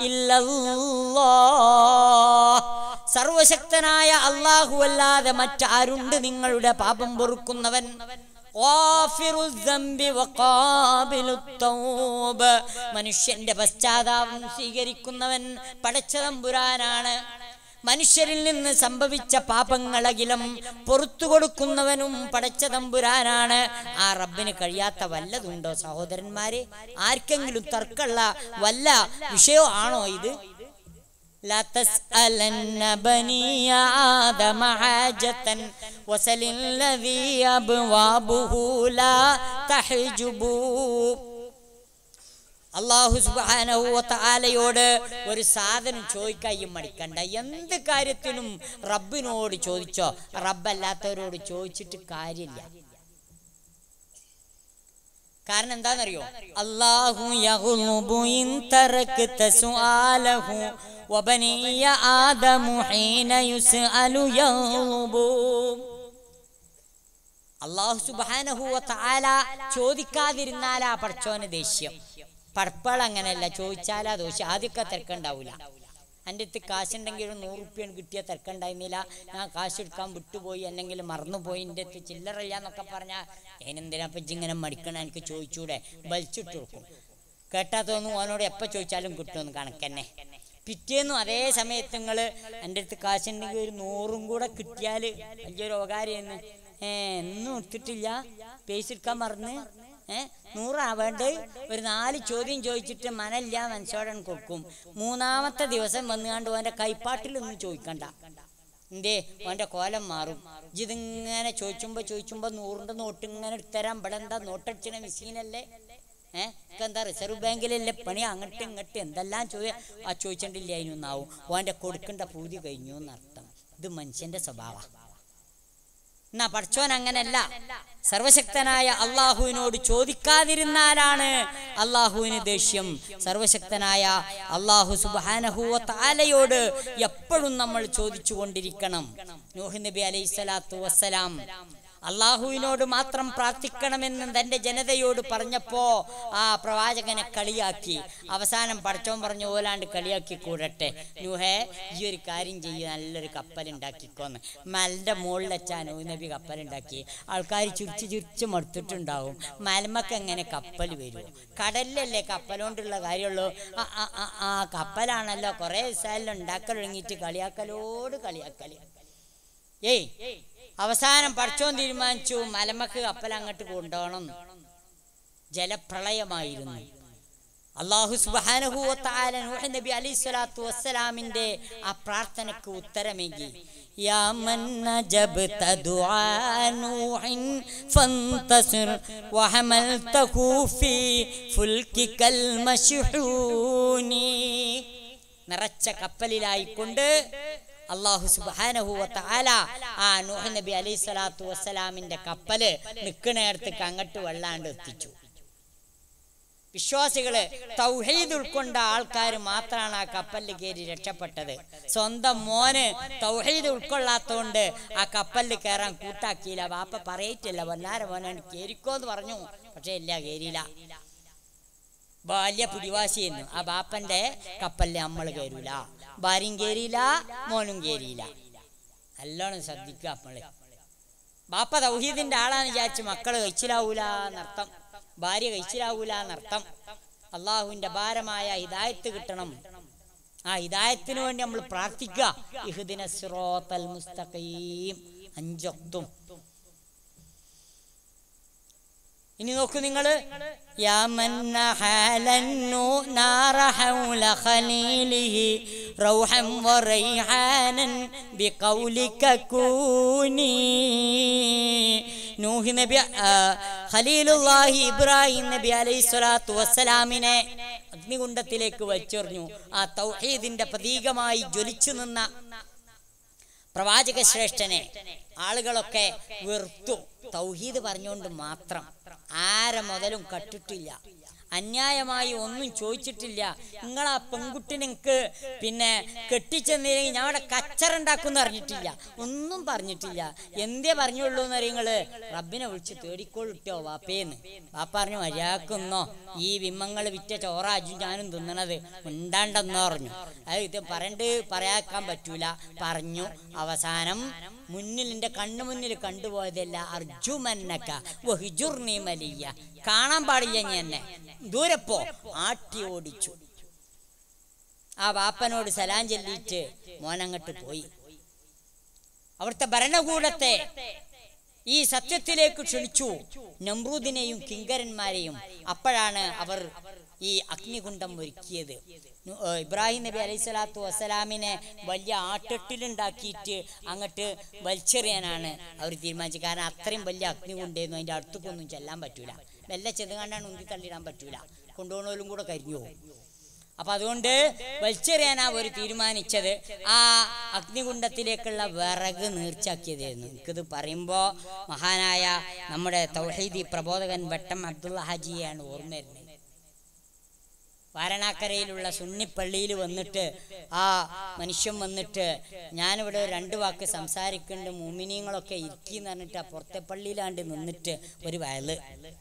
Speaker 1: ഇല്ലല്ലാഹ്. സർവശക്തനായ അള്ളാഹു അല്ലാതെ മറ്റാരുണ്ട് നിങ്ങളുടെ പാപം പൊറുക്കുന്നവൻ ഗാഫിറു ദംബി വഖാബിലു തൗബ. മനുഷ്യന്റെ പശ്ചാത്താപം സ്വീകരിക്കുന്നവൻ പടച്ചതമ്പുരാനാണ് മനുഷ്യരിൽ നിന്ന് സംഭവിച്ച പാപങ്ങളകിലും പുറത്തു കൊടുക്കുന്നവനും പടച്ച തമ്പുരാനാണ് ആ റബ്ബിന് കഴിയാത്ത വല്ലതുണ്ടോ സഹോദരന്മാരെ ആർക്കെങ്കിലും തർക്കമുള്ള വല്ല വിഷയോ ആണോ ഇത് لا تسألن بني آدم حاجة وسل الذي أبوابه لا تحجبوا അള്ളാഹു സുബാനയോട് ഒരു സാധനം ചോദിക്കായും മടിക്കണ്ട എന്ത് കാര്യത്തിനും റബ്ബിനോട് ചോദിച്ചോ റബ്ബല്ലാത്തവരോട് ചോദിച്ചിട്ട് കാര്യമില്ല കാരണം എന്താണെന്നറിയോ അള്ളാഹു യഗ്ളുബു ഇൻ തറക്ത സുആലഹു വബനിയ ആദമു ഹീന യുസ്അലു യഗ്ളുബു അള്ളാഹു സുബാനഹു താല ചോദിക്കാതിരുന്നാലാ പടച്ചോന് ദേഷ്യം പടപ്പൾ അങ്ങനെയല്ല ചോദിച്ചാലാ ദോഷം ആദ്യമൊക്കെ തിരക്കുണ്ടാവൂല എൻ്റെ അടുത്ത് കാശുണ്ടെങ്കിൽ ഒരു നൂറ് റുപ്യാണ് കിട്ടിയ തിരക്കുണ്ടായിരുന്നില്ല ഞാൻ കാശ് എടുക്കാൻ വിട്ടുപോയി അല്ലെങ്കിൽ മറന്നുപോയി എൻ്റെ അടുത്ത് ചില്ലറില്ല എന്നൊക്കെ പറഞ്ഞാൽ അതിനെന്തിനാ ഇപ്പം ഇങ്ങനെ മടിക്കണം എനിക്ക് ചോദിച്ചൂടെ വലിച്ചിട്ട് കൊടുക്കും കേട്ടാ തോന്നും ഓനോട് എപ്പോൾ ചോദിച്ചാലും കിട്ടുമെന്ന് കണക്കന്നെ പിറ്റേന്നും അതേ സമയത്ത് നിങ്ങൾ എൻ്റെ അടുത്ത് കാശുണ്ടെങ്കിൽ ഒരു നൂറും കൂടെ കിട്ടിയാൽ വലിയൊരു ഉപകാരമെന്ന് ഏ ഒന്നും എടുത്തിട്ടില്ല പേസ് എടുക്കാൻ മറന്ന് ഏ നൂറാ വേണ്ട ഒരു നാല് ചോദ്യം ചോദിച്ചിട്ട് മനല്ല മനസ്സോടെ കൊടുക്കും മൂന്നാമത്തെ ദിവസം വന്നുകൊണ്ട് ഓൻ്റെ കൈപ്പാട്ടിലൊന്നും ചോദിക്കണ്ട എന്തേ ഓൻ്റെ കോലം മാറും ഇതിങ്ങനെ ചോദിച്ചുമ്പോൾ ചോദിച്ചുമ്പോൾ നൂറിൻ്റെ നോട്ട് ഇങ്ങനെ എടുത്തരാൻ ഇവിടെ എന്താ നോട്ടടിച്ചിന മെഷീനല്ലേ ഏഹ് എന്താ റിസർവ് ബാങ്കിലല്ലേ പണി അങ്ങോട്ട് ഇങ്ങോട്ട് എന്തെല്ലാം ചോദ്യം ആ ചോദിച്ചിട്ടില്ല അതിനൊന്നാവും ഓൻ്റെ കൊടുക്കേണ്ട പൂതി കഴിഞ്ഞു എന്നർത്ഥം ഇത് മനുഷ്യൻ്റെ സ്വഭാവം എന്നാ പഠിച്ചോൻ അങ്ങനല്ല സർവശക്തനായ അള്ളാഹുവിനോട് ചോദിക്കാതിരുന്നാലാണ് അള്ളാഹുവിന് ദേഷ്യം സർവശക്തനായ അള്ളാഹു സുബാനഹുവ താലയോട് എപ്പോഴും നമ്മൾ ചോദിച്ചു കൊണ്ടിരിക്കണം നൂഹ് നബി അലൈഹി സ്വലാത്തു വസ്സലാം അള്ളാഹുവിനോട് മാത്രം പ്രാർത്ഥിക്കണമെന്ന് തൻ്റെ ജനതയോട് പറഞ്ഞപ്പോ ആ പ്രവാചകനെ കളിയാക്കി അവസാനം പഠിച്ചോൻ പറഞ്ഞു ഓലാണ്ട് കളിയാക്കി കൂടട്ടെ നൂഹേ ഈ ഒരു കാര്യം ചെയ്യുക നല്ലൊരു കപ്പൽ ഉണ്ടാക്കിക്കോന്ന് മലന്റെ മുകളിൽ വെച്ചാൽ നൂഹ് നബി കപ്പൽ ഉണ്ടാക്കി ആൾക്കാർ ചുരിച്ച് ചുരിച്ച് മടുത്തിട്ടുണ്ടാവും മലമക്ക് എങ്ങനെ കപ്പൽ വരും കടലിലല്ലേ കപ്പലുകൊണ്ടുള്ള കാര്യമുള്ളൂ ആ ആ, ആ, ആ കപ്പലാണല്ലോ കുറേ ദിവസമെല്ലാം ഉണ്ടാക്കൽ തുടങ്ങിയിട്ട് കളിയാക്കലോട് കളിയാക്കല് ഏയ് അവസാനം പഠിച്ചോൻ തീരുമാനിച്ചു മലമക്ക് കപ്പൽ അങ്ങോട്ട് കൊണ്ടുപോകണം ജലപ്രളയമായിരുന്നു അള്ളാഹു സുബാനഹുല നൂഹ് നബി അലൈഹി സ്വലാത്തു വസ്സലാമിന്റെ ആ പ്രാർത്ഥനക്ക് ഉത്തരമേകി يا من نجبت دعاء نوح فانتصر وحملته في فلكك المشحون നിറച്ച കപ്പലിലായിക്കൊണ്ട് അള്ളാഹു സുബാനഹു താല ആ നൂഹ് നബി അലൈഹി സ്വലാത്തു വസ്സലാമിന്റെ കപ്പല് നിൽക്കണേടത്തേക്ക് അങ്ങോട്ട് വെള്ളാണ്ട് എത്തിച്ചു വിശ്വാസികള് തൗഹീദ് ഉൾക്കൊണ്ട ആൾക്കാർ മാത്രമാണ് ആ കപ്പലിൽ കയറി രക്ഷപ്പെട്ടത് സ്വന്തം മോന് തൗഹീദ് ഉൾക്കൊള്ളാത്തോണ്ട് ആ കപ്പലിൽ കയറാൻ കൂട്ടാക്കിയില്ല വാപ്പ പറയിട്ടില്ല വല്ലാര മോനാണ് കേരിക്കോന്ന് പറഞ്ഞു പക്ഷെ ഇല്ല കേരിയില്ല വലിയ പിടിവാശിയെന്നു ആ ബാപ്പന്റെ കപ്പലിൽ നമ്മൾ കയറൂല ഭാര്യയും കയറിയില്ല മോനും കയറിയില്ല നല്ലോണം ശ്രദ്ധിക്കുക നമ്മള് ബാപ്പ തൗഹീദിന്റെ ആളാന്ന് വിചാരിച്ച് മക്കള് കഴിച്ചിലാവൂല എന്നർത്ഥം ഭാര്യ കഴിച്ചിലാവൂല എന്നർത്ഥം അള്ളാഹുവിന്റെ ഭാരമായ ഹിദായത്ത് കിട്ടണം ആ ഹിദായത്തിന് വേണ്ടി നമ്മൾ പ്രാർത്ഥിക്കുക ഇഹ്ദിന സിറാത്തൽ മുസ്തഖീം അഞ്ചൊക്തും ഇനി നോക്കൂ നിങ്ങള് يا من نحل النار حول خليله روحا وريحانا بقولك كوني നൂഹ് നബി ആ, ഖലീലുല്ലാഹി ഇബ്രാഹിം നബി അലൈഹി സ്വലാത്തു വസ്സലാമിനെ അഗ്നികുണ്ഡത്തിലേക്ക് വലിച്ചെറിഞ്ഞു ആ തൗഹീദിന്റെ പ്രതീകമായി ജ്വലിച്ചു നിന്ന പ്രവാചക ശ്രേഷ്ഠനെ ആളുകളൊക്കെ വെറുത്തു തൗഹീദ് പറഞ്ഞുകൊണ്ട് മാത്രം ആരെ മുതലും കട്ടിട്ടില്ല അന്യായമായി ഒന്നും ചോദിച്ചിട്ടില്ല നിങ്ങൾ ആ പെൺകുട്ടിനെ എനിക്ക് പിന്നെ കെട്ടിച്ചെന്നില്ലെങ്കിൽ ഞാൻ അവിടെ കച്ചറുണ്ടാക്കുമെന്ന് അറിഞ്ഞിട്ടില്ല ഒന്നും പറഞ്ഞിട്ടില്ല എന്തേ പറഞ്ഞുള്ളൂ എന്ന് നിങ്ങള് റബ്ബിനെ വിളിച്ച് തേടിക്കൊള്ളിട്ടോ വാപ്പേന്ന് വാപ്പ പറഞ്ഞു മര്യാദക്കുന്നോ ഈ വിമ്മങ്ങൾ വിറ്റ ചോറാജും ഞാനും തിന്നണത് ഉണ്ടാണ്ടെന്നോ പറഞ്ഞു അത് ഇത് പറയണ്ട് പറയാക്കാൻ പറ്റൂല പറഞ്ഞു അവസാനം മുന്നിൽ എൻ്റെ കണ്ണു മുന്നിൽ കണ്ടുപോയതല്ല അർജുമന്നക്ക വഹിജുർണി മലിയ കാണാൻ പാടില്ല ഞാൻ എന്നെ ദൂരെ പോ ആട്ടി ഓടിച്ചു ആ വാപ്പനോട് സലാം ചൊല്ലിയിട്ട് മോനങ്ങട്ട് പോയി അവിടുത്തെ ഭരണകൂടത്തെ ഈ സത്യത്തിലേക്ക് ക്ഷണിച്ചു നമ്രൂദിനെയും കിങ്കരന്മാരെയും അപ്പോഴാണ് അവർ ഈ അഗ്നികുണ്ഡം ഒരുക്കിയത് നു- ഏ, ഇബ്രാഹിം നബി അലൈഹി സ്വലാത്തു വസ്സലാമിനെ വലിയ ആട്ടെട്ടിലുണ്ടാക്കിയിട്ട് അങ്ങോട്ട് വലിച്ചെറിയാനാണ് അവർ തീരുമാനിച്ചത് കാരണം അത്രയും വലിയ അഗ്നികുണ്ടായിരുന്നു അതിൻ്റെ അടുത്തേക്കൊന്നും ചെല്ലാൻ പറ്റൂല മെല്ലെ ചെതുകാണ്ടാണ് ഉന്തി തള്ളിടാൻ പറ്റൂല കൊണ്ടുപോകണോലും കൂടെ കരിഞ്ഞു പോകും അപ്പൊ അതുകൊണ്ട് വലിച്ചെറിയാനാ അവർ തീരുമാനിച്ചത് ആ അഗ്നികുണ്ഡത്തിലേക്കുള്ള വിറക് നീർച്ചാക്കിയതായിരുന്നു എനിക്കിത് പറയുമ്പോൾ മഹാനായ നമ്മുടെ തൗഹീദി പ്രബോധകൻ വട്ടം അബ്ദുള്ള ഹാജിയെയാണ് ഓർമ്മ വരുന്നത് വാരണാക്കരയിലുള്ള സുന്നിപ്പള്ളിയിൽ വന്നിട്ട് ആ മനുഷ്യൻ വന്നിട്ട് ഞാനിവിടെ ഒരു രണ്ട് വാക്ക് സംസാരിക്കുന്നുണ്ട് മൂമിനിയങ്ങളൊക്കെ ഇരിക്കി എന്ന് പറഞ്ഞിട്ട് ആ പുറത്തെ പള്ളിയിലാണ്ട് നിന്നിട്ട് ഒരു വയല്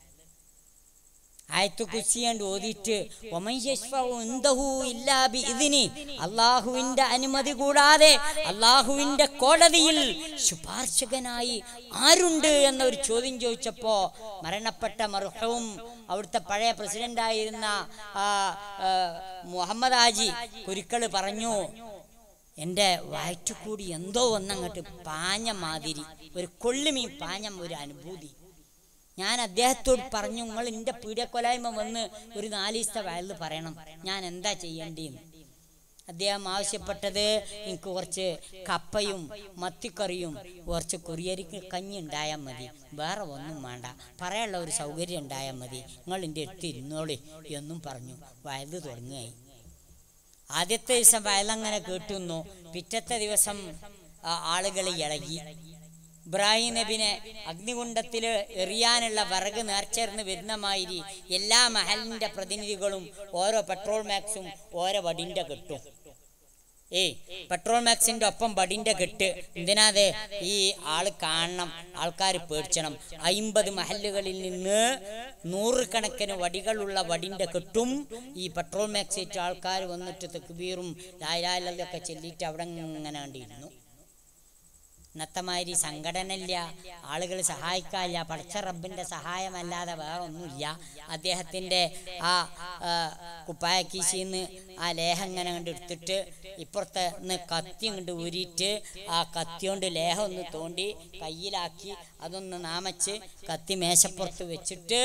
Speaker 1: ആയത്ത് കുസിയാണ്ട് ഓതിയിട്ട് ഒമൻ യശ്ഫഉ ഇൻദഹു ഇല്ലാ ബിഇദ്നി അള്ളാഹുവിന്റെ അനുമതി കൂടാതെ അള്ളാഹുവിന്റെ കോടതിയിൽ ശുപാർശകനായി ആരുണ്ട് എന്നൊരു ചോദ്യം ചോദിച്ചപ്പോ മരണപ്പെട്ട മർഹവും അവിടുത്തെ പഴയ പ്രസിഡന്റായിരുന്ന ആ, ആ, മുഹമ്മദ് ഹാജി കുരുക്കള് പറഞ്ഞു എൻ്റെ വയറ്റുകൂടി എന്തോ ഒന്നങ്ങോട്ട് പാഞ്ഞ മാതിരി ഒരു കൊള്ളിമീൻ പാഞ്ഞ ഒരു അനുഭൂതി ഞാൻ അദ്ദേഹത്തോട് പറഞ്ഞു നിങ്ങൾ എൻ്റെ പീഡക്കൊലായ്മ വന്ന് ഒരു നാലീസത്തെ വയലിൽ പറയണം ഞാൻ എന്താ ചെയ്യേണ്ടിയെന്ന് അദ്ദേഹം ആവശ്യപ്പെട്ടത് എനിക്ക് കുറച്ച് കപ്പയും മത്തിക്കറിയും കുറച്ച് കുറിയരിക്ക് കഞ്ഞി ഉണ്ടായാൽ മതി വേറെ ഒന്നും വേണ്ട പറയാനുള്ള ഒരു സൗകര്യം ഉണ്ടായാൽ മതി നിങ്ങൾ എൻ്റെ അടുത്ത് ഇരുന്നോളി എന്നും പറഞ്ഞു വയല് തുടങ്ങുകയായി ആദ്യത്തെ ദിവസം വയലങ്ങനെ കേട്ടുന്നു പിറ്റത്തെ ദിവസം ആളുകൾ ഇളകി ഇബ്രാഹിം നബിനെ അഗ്നികുണ്ഡത്തിൽ എറിയാനുള്ള വിറക് നേർച്ചേർന്ന് വരുന്ന മാതിരി എല്ലാ മഹലിന്റെ പ്രതിനിധികളും ഓരോ പെട്രോൾ മാക്സും ഓരോ വടിന്റെ കെട്ടും ഏയ് പെട്രോൾ മാക്സിന്റെ ഒപ്പം ബഡിന്റെ കെട്ട് എന്തിനാതെ ഈ ആള് കാണണം ആൾക്കാർ പേടിച്ചണം അയിമ്പത് മഹല്ലുകളിൽ നിന്ന് നൂറുകണക്കിന് വടികളുള്ള വടിന്റെ കെട്ടും ഈ പെട്രോൾ മാക്സ് ഇട്ട ആൾക്കാർ വന്നിട്ട് തെക്കുബീറും ലായാലൊക്കെ ചെല്ലിയിട്ട് അവിടെ ഇങ്ങനെ കണ്ടിരുന്നു ഇന്നത്തെമാതിരി സംഘടനയില്ല ആളുകൾ സഹായിക്കാനില്ല പഠിച്ച റബ്ബിൻ്റെ സഹായമല്ലാതെ വേറെ ഒന്നുമില്ല അദ്ദേഹത്തിൻ്റെ ആ ആ, കുപ്പായക്കീശിന്ന് ആ ലേഹം ഇങ്ങനെ കണ്ട് എടുത്തിട്ട് ഇപ്പുറത്തെ നിന്ന് കത്തി കണ്ട് ഊരിയിട്ട് ആ കത്തി കൊണ്ട് ലേഹം ഒന്ന് തോണ്ടി കയ്യിലാക്കി അതൊന്ന് നാമച്ച് കത്തി മേശപ്പുറത്ത് വെച്ചിട്ട്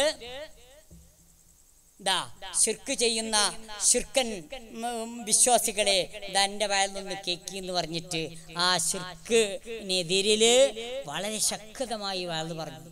Speaker 1: ദാ ശിർക്ക് ചെയ്യുന്ന ശിർക്കൻ ഉം, വിശ്വാസികളെ ദാ എൻ്റെ വയൽ നിന്ന് കേക്കി എന്ന് പറഞ്ഞിട്ട് ആ ശിർക്കിനെതിരില് വളരെ ശക്തമായി വയൽ പറഞ്ഞു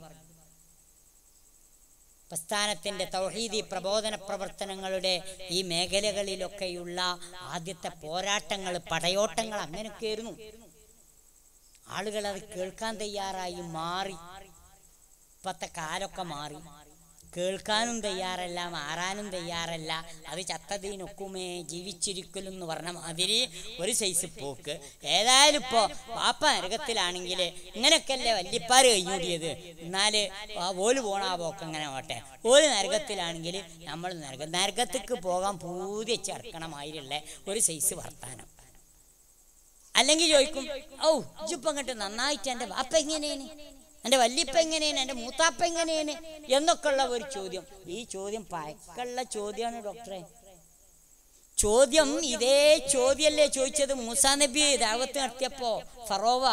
Speaker 1: പ്രസ്ഥാനത്തിന്റെ തൗഹീദി പ്രബോധന പ്രവർത്തനങ്ങളുടെ ഈ മേഖലകളിലൊക്കെയുള്ള ആദ്യത്തെ പോരാട്ടങ്ങൾ പടയോട്ടങ്ങൾ അങ്ങനെയൊക്കെയായിരുന്നു ആളുകൾ അത് കേൾക്കാൻ തയ്യാറായി മാറി ഇപ്പത്തെ കാലൊക്കെ മാറി കേൾക്കാനും തയ്യാറല്ല മാറാനും തയ്യാറല്ല അത് ചത്തതീനൊക്കുമേ ജീവിച്ചിരിക്കലും എന്ന് പറഞ്ഞ മാതിരി ഒരു സൈസ് പോക്ക് ഏതായാലും ഇപ്പോ പാപ്പ നരകത്തിലാണെങ്കിൽ ഇങ്ങനെയൊക്കെയല്ലേ വല്യപ്പാര് കഴിഞ്ഞൂടിയത് എന്നാല് ആ ഓല് പോണ ആ പോക്ക് അങ്ങനെ പോട്ടെ ഓല് നരകത്തിലാണെങ്കിൽ നമ്മൾ നരക നരകത്തേക്ക് പോകാൻ പൂതി ചർക്കണമായിരുള്ള ഒരു സൈസ് വർത്താനം അല്ലെങ്കിൽ ചോദിക്കും ഔ ഇജിപ്പം അങ്ങോട്ട് നന്നായിട്ട് എൻ്റെ ബാപ്പ എങ്ങനെയാണ് എൻ്റെ വല്യപ്പ എങ്ങനെയാണ് എൻ്റെ മൂത്താപ്പ എങ്ങനെയാണ് എന്നൊക്കെയുള്ള ഒരു ചോദ്യം ഈ ചോദ്യം പഴക്കമുള്ള ചോദ്യമാണ് ഡോക്ടറെ ചോദ്യം ഇതേ ചോദ്യമല്ലേ ചോദിച്ചത് മൂസാ നബി ദാവത്ത് നടത്തിയപ്പോ ഫറോവ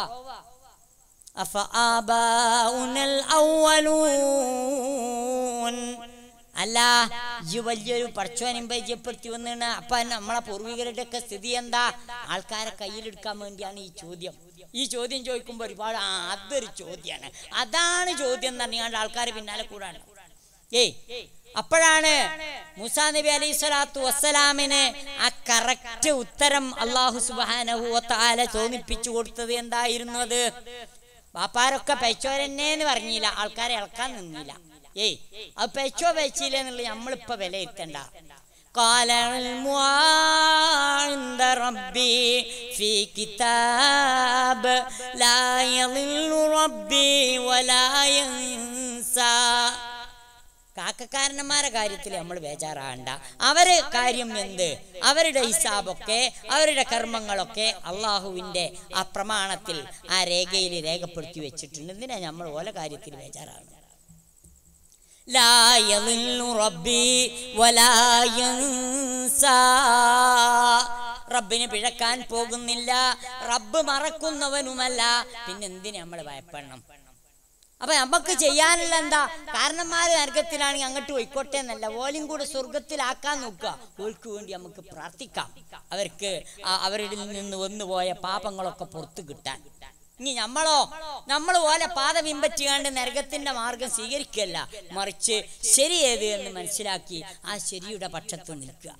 Speaker 1: അഫആബാഉനൽ അവ്വലൂൻ അല്ല ഈ വലിയൊരു പടച്ചോനും പരിചയപ്പെടുത്തി വന്നാണ് അപ്പൊ നമ്മളെ പൂർവികരുടെ ഒക്കെ സ്ഥിതി എന്താ ആൾക്കാരെ കയ്യിലെടുക്കാൻ വേണ്ടിയാണ് ഈ ചോദ്യം ഈ ചോദ്യം ചോദിക്കുമ്പോൾ ഒരുപാട് ആ അതൊരു ചോദ്യമാണ് അതാണ് ചോദ്യം എന്ന് പറഞ്ഞാണ്ട് ആൾക്കാർ പിന്നാലെ കൂടാണ് ഏയ് അപ്പോഴാണ് മുസാ നബി അലൈഹി സ്വലാത്തു വസ്സലാമിന് ആ കറക്റ്റ് ഉത്തരം അള്ളാഹു സുബാനഹു താല തോന്നിപ്പിച്ചു കൊടുത്തത് എന്തായിരുന്നു അത് വാപ്പാരൊക്കെ പെച്ചോരെന്നേന്ന് പറഞ്ഞില്ല ആൾക്കാരെ ഇളക്കാൻ നിന്നില്ല ഏയ് അത് പെച്ചോ പെച്ചില്ല എന്നുള്ളത് നമ്മളിപ്പോ വിലയിരുത്തണ്ട قال علمها عند ربي في كتاب لا يضل ربي ولا ينسى കാക്കക്കാരന്മാരെ കാര്യത്തിൽ നമ്മൾ ബേജാറാകണ്ട അവരെ കാര്യം എന്ത് അവരുടെ ഹിസാബൊക്കെ അവരുടെ കർമ്മങ്ങളൊക്കെ അള്ളാഹുവിൻ്റെ ആ പ്രമാണത്തിൽ ആ രേഖയിൽ രേഖപ്പെടുത്തി വെച്ചിട്ടുണ്ട് എന്തിനാ നമ്മൾ ഓല കാര്യത്തിൽ ബേജാറാണ് لا يضل ربي ولا ينسى റബ്ബിന് പിഴക്കാൻ പോകുന്നില്ല റബ്ബ് മറക്കുന്നവനുമല്ല പിന്നെ എന്തിനു നമ്മൾ ഭയപ്പെടണം അപ്പൊ നമുക്ക് ചെയ്യാനുള്ള എന്താ കാരണന്മാര് നരകത്തിലാണെങ്കിൽ അങ്ങോട്ട് പോയിക്കോട്ടെ എന്നല്ല ഓലും കൂടെ സ്വർഗത്തിലാക്കാൻ നോക്കുക ഓൾക്ക് വേണ്ടി നമുക്ക് പ്രാർത്ഥിക്കാം അവർക്ക് ആ അവരുടെ നിന്ന് വന്നുപോയ പാപങ്ങളൊക്കെ പുറത്തു കിട്ടാൻ ഇനി നമ്മളോ നമ്മൾ ഓലെ പാത പിൻപറ്റിയാണ്ട് നരകത്തിന്റെ മാർഗം സ്വീകരിക്കല്ല മറിച്ച് ശരി ഏത് എന്ന് മനസ്സിലാക്കി ആ ശരിയുടെ പക്ഷത്ത് നിൽക്കുക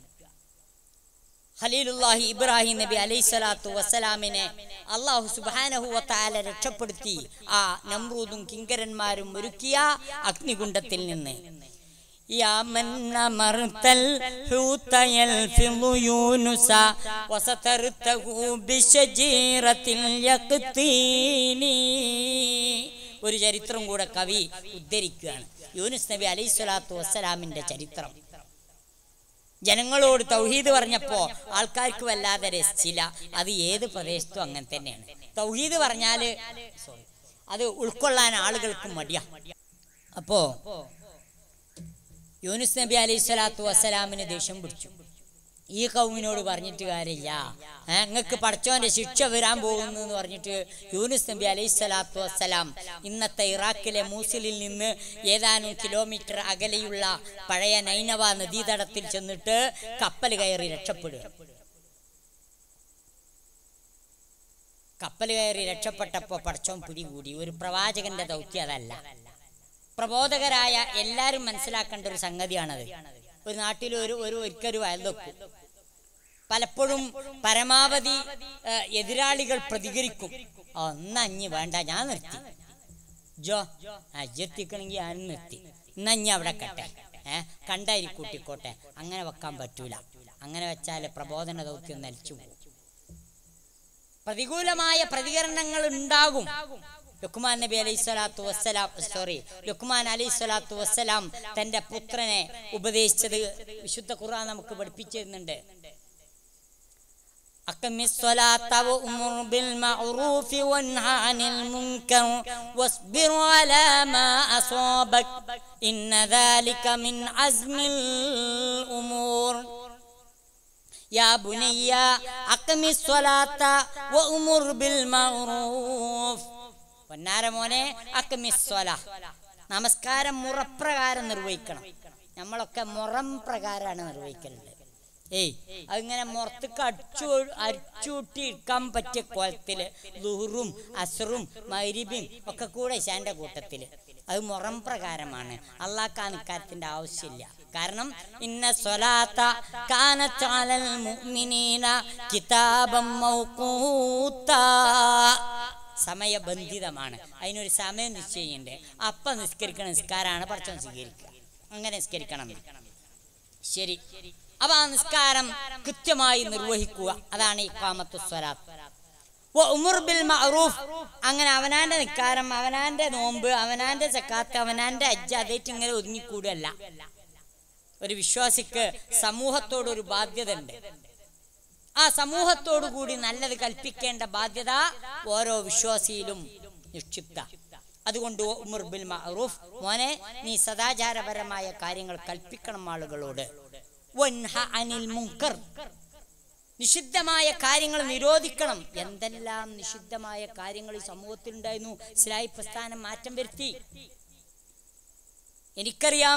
Speaker 1: ഖലീലുല്ലാഹി ഇബ്രാഹിം നബി അലൈഹി സ്വലാത്തു വസ്സലാമിനെ അള്ളാഹു സുബാനഹു വത്താല രക്ഷപ്പെടുത്തി ആ നമ്രൂദും കിങ്കരന്മാരും ഒരുക്കിയ അഗ്നികുണ്ഡത്തിൽ നിന്ന് يا من أمرت الحوت يلفظ يونس وسترته بشجيرة اليقطين ഒരു ചരിത്രം കൂടെ കവി ഉദ്ധരിക്കുകയാണ് യൂനുസ് നബി അലൈഹി സ്വലാത്തു വസ്സലാമിന്റെ ചരിത്രം ജനങ്ങളോട് തൗഹീദ് പറഞ്ഞപ്പോ ആൾക്കാർക്ക് വല്ലാതെ രസിച്ചില്ല അത് ഏത് പ്രദേശത്തും അങ്ങനെ തന്നെയാണ് തൗഹീദ് പറഞ്ഞാല് sorry, അത് ഉൾക്കൊള്ളാൻ ആളുകൾക്ക് മടിയാ അപ്പോ യൂനുസ് നബി അലൈഹി സ്വലാത്തു വസ്സലാമിന് ദേഷ്യം പിടിച്ചു ഈ കൗമിനോട് പറഞ്ഞിട്ട് കാര്യമില്ല നിങ്ങൾക്ക് പടച്ചോന്റെ ശിക്ഷ വരാൻ പോകുന്നു എന്ന് പറഞ്ഞിട്ട് യൂനുസ് നബി അലൈഹി സ്വലാത്തു വസ്സലാം ഇന്നത്തെ ഇറാഖിലെ മൂസിലിൽ നിന്ന് ഏതാനും കിലോമീറ്റർ അകലെയുള്ള പഴയ നൈനവ നദീതടത്തിൽ ചെന്നിട്ട് കപ്പൽ കയറി രക്ഷപ്പെടുക കപ്പൽ കയറി രക്ഷപ്പെട്ടപ്പോൾ പടച്ചോൻ പിടികൂടി ഒരു പ്രവാചകന്റെ ദൗത്യം അതല്ല പ്രബോധകരായ എല്ലാവരും മനസ്സിലാക്കേണ്ട ഒരു സംഗതിയാണത് ഒരു നാട്ടിൽ ഒരു ഒരു ഒരിക്കലും വയൽ വെക്കും പലപ്പോഴും പരമാവധി ഏ, എതിരാളികൾ പ്രതികരിക്കും ഒന്നഞ്ഞ് വേണ്ട ഞാൻ നിർത്തി ജോ അജ്ജെത്തിക്കണമെങ്കിൽ ഞാനും നിർത്തി ഇന്നഞ്ഞ് അവിടെ കട്ടെ ഏ കണ്ടായി കൂട്ടിക്കോട്ടെ അങ്ങനെ വെക്കാൻ പറ്റൂല അങ്ങനെ വെച്ചാൽ പ്രബോധന ദൗത്യം നലിച്ചു പോകും പ്രതികൂലമായ പ്രതികരണങ്ങൾ ഉണ്ടാകും ലുക്മാൻ നബി അലൈഹി സ്വലാത്തു വസ്സലാം സോറി ലുക്മാൻ അലൈഹി സ്വലാത്തു വസ്സലാം തന്റെ പുത്രനെ ഉപദേശിച്ചത് വിശുദ്ധ ഖുർആൻ നമുക്ക് പഠിപ്പിച്ചു തരുന്നുണ്ട് أقم الصلاة وأمر بالمعروف وانه عن المنكر واصبر على ما أصابك إن ذلك من عزم الأمور يا بني أقم الصلاة وأمر بالمعروف പൊന്നാര മോനെ അക്കമിസ്വല നമസ്കാരം മുറപ്രകാരം നിർവഹിക്കണം നമ്മളൊക്കെ മുറം പ്രകാരമാണ് നിർവഹിക്കലുണ്ട് ഏയ് അതിങ്ങനെ മുറത്തേക്ക് അടിച്ചു അടിച്ചൂട്ടി ഇരിക്കാൻ പറ്റിയ കോലത്തില് ലുഹറും അസറും മൈരിബിയും ഒക്കെ കൂടെ ഇശാന്റെ കൂട്ടത്തില് അത് മുറം പ്രകാരമാണ് അള്ളാഹ് നിക്കാരത്തിന്റെ ആവശ്യമില്ല കാരണം ഇന്ന സ്വലാത്ത കാനത്ത് അലൽ മുഅ്മിനീന കിതാബം മൗഖൂത്താ സമയബന്ധിതമാണ് അതിനൊരു സമയം നിശ്ചയിണ്ട് അപ്പം നിസ്കരിക്കണ നിസ്കാരമാണ് പഠിച്ചോൻ സ്വീകരിക്കുക അങ്ങനെ നിസ്കരിക്കണം ശരി അപ്പൊ ആ നിസ്കാരം കൃത്യമായി നിർവഹിക്കുക അതാണ് ഈ കാമത്തു സ്വലാത്ത് ഉമർ ബിൽ മഅറൂഫ് അങ്ങനെ അവനാന്റെ നിക്കാരം അവനാന്റെ നോമ്പ് അവനാന്റെ സക്കാത്ത് അവനാന്റെ അജ്ജ അതേറ്റ് ഇങ്ങനെ ഒതുങ്ങിക്കൂടല്ല ഒരു വിശ്വാസിക്ക് സമൂഹത്തോട് ഒരു ബാധ്യത ഉണ്ട് ആ സമൂഹത്തോടു കൂടി നല്ലത് കൽപ്പിക്കേണ്ട ബാധ്യത ഓരോ വിശ്വാസിയിലും നിക്ഷിപ്ത അതുകൊണ്ട് ഉമർ ബിൽ മഅറൂഫ് മോനെ നീ സദാചാരപരമായ കാര്യങ്ങൾ കൽപ്പിക്കണം ആളുകളോട് വൻഹ അനിൽ മുങ്കർ നിഷിദ്ധമായ കാര്യങ്ങൾ നിരോധിക്കണം എന്തെല്ലാം നിഷിദ്ധമായ കാര്യങ്ങൾ ഈ സമൂഹത്തിൽ ഉണ്ടായിരുന്നു ഇസ്ലായി പ്രസ്ഥാനം മാറ്റം വരുത്തി എനിക്കറിയാം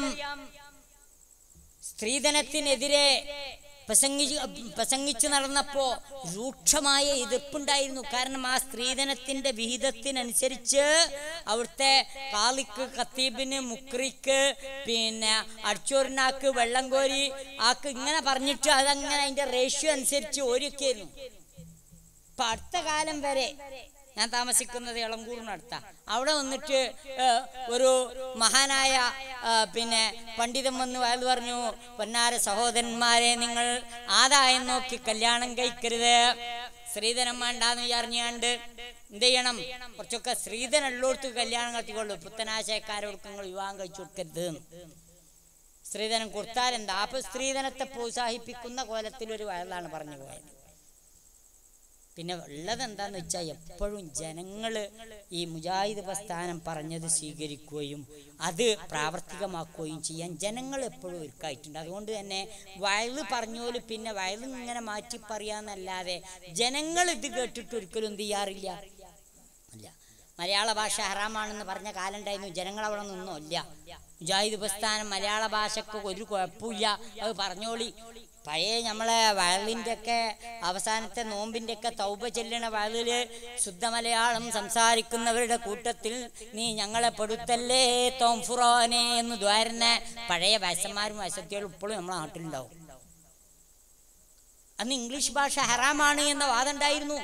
Speaker 1: സ്ത്രീധനത്തിനെതിരെ പ്രസംഗിച്ച് പ്രസംഗിച്ചു നടന്നപ്പോ രൂക്ഷമായ എതിർപ്പുണ്ടായിരുന്നു കാരണം ആ സ്ത്രീധനത്തിന്റെ വിഹിതത്തിനനുസരിച്ച് അവിടുത്തെ കാളിക്ക് കത്തീബിന് മുക്രിക്ക് പിന്നെ അടിച്ചോറിനാക്ക് വെള്ളം കോരി ആക്ക് ഇങ്ങനെ പറഞ്ഞിട്ട് അതങ്ങനെ അതിന്റെ റേഷ്യോ അനുസരിച്ച് ഓരിയൊക്കെയായിരുന്നു ഇപ്പൊ അടുത്ത കാലം വരെ ഞാൻ താമസിക്കുന്നത് ഇളങ്കൂറിനടുത്ത അവിടെ വന്നിട്ട് ഏഹ്, ഒരു മഹാനായ ആ, പിന്നെ പണ്ഡിതൻ വന്ന് വയൽ പറഞ്ഞു പൊന്നാര സഹോദരന്മാരെ നിങ്ങൾ ആദായം നോക്കി കല്യാണം കഴിക്കരുത് സ്ത്രീധനം വേണ്ടാന്ന് വിചാരിഞ്ഞാണ്ട് എന്ത് ചെയ്യണം കുറച്ചൊക്കെ സ്ത്രീധനം ഉള്ളോടത്ത് കല്യാണം കഴിച്ചുകൊള്ളു പുത്തനാശയക്കാരോടൊക്കെ നിങ്ങൾ വിവാഹം കഴിച്ചു കൊടുക്കരുത് എന്ന്. സ്ത്രീധനം കൊടുത്താൽ എന്താ അപ്പൊ സ്ത്രീധനത്തെ പ്രോത്സാഹിപ്പിക്കുന്ന കോലത്തിൽ ഒരു വയലാണ് പറഞ്ഞു പോയത് പിന്നെ ഉള്ളത് എന്താന്ന് വെച്ചാൽ എപ്പോഴും ജനങ്ങള് ഈ മുജാഹിദ് പ്രസ്ഥാനം പറഞ്ഞത് സ്വീകരിക്കുകയും അത് പ്രാവർത്തികമാക്കുകയും ചെയ്യാൻ ജനങ്ങൾ എപ്പോഴും ഒരുക്കായിട്ടുണ്ട് അതുകൊണ്ട് തന്നെ വയല് പറഞ്ഞോല് പിന്നെ വയല് ഇങ്ങനെ മാറ്റി പറയാന്നല്ലാതെ ജനങ്ങൾ ഇത് കേട്ടിട്ട് ഒരിക്കലും എന്ത് ചെയ്യാറില്ല അല്ല മലയാള ഭാഷ ഹറാമാണെന്ന് പറഞ്ഞ കാലം ഉണ്ടായിരുന്നു ജനങ്ങൾ അവിടെ നിന്നോ ഇല്ല മുജാഹിദ് പ്രസ്ഥാനം മലയാള ഭാഷക്ക് ഒരു കുഴപ്പമില്ല അത് പറഞ്ഞോളി പഴയ നമ്മളെ വയലിൻ്റെ ഒക്കെ അവസാനത്തെ നോമ്പിൻ്റെ ഒക്കെ തൗബ ചെല്ലണ വയലില് ശുദ്ധ മലയാളം സംസാരിക്കുന്നവരുടെ കൂട്ടത്തിൽ നീ ഞങ്ങളെ പെടുത്തല്ലേ തോംഫുറോനെ എന്ന് ദ്വാരുന്ന പഴയ വയസ്സന്മാരും വയസ്സത്തികളും ഇപ്പോഴും നമ്മളെ നാട്ടിലുണ്ടാവും അന്ന് ഇംഗ്ലീഷ് ഭാഷ ഹറാമാണ് എന്ന വാദം ഉണ്ടായിരുന്നു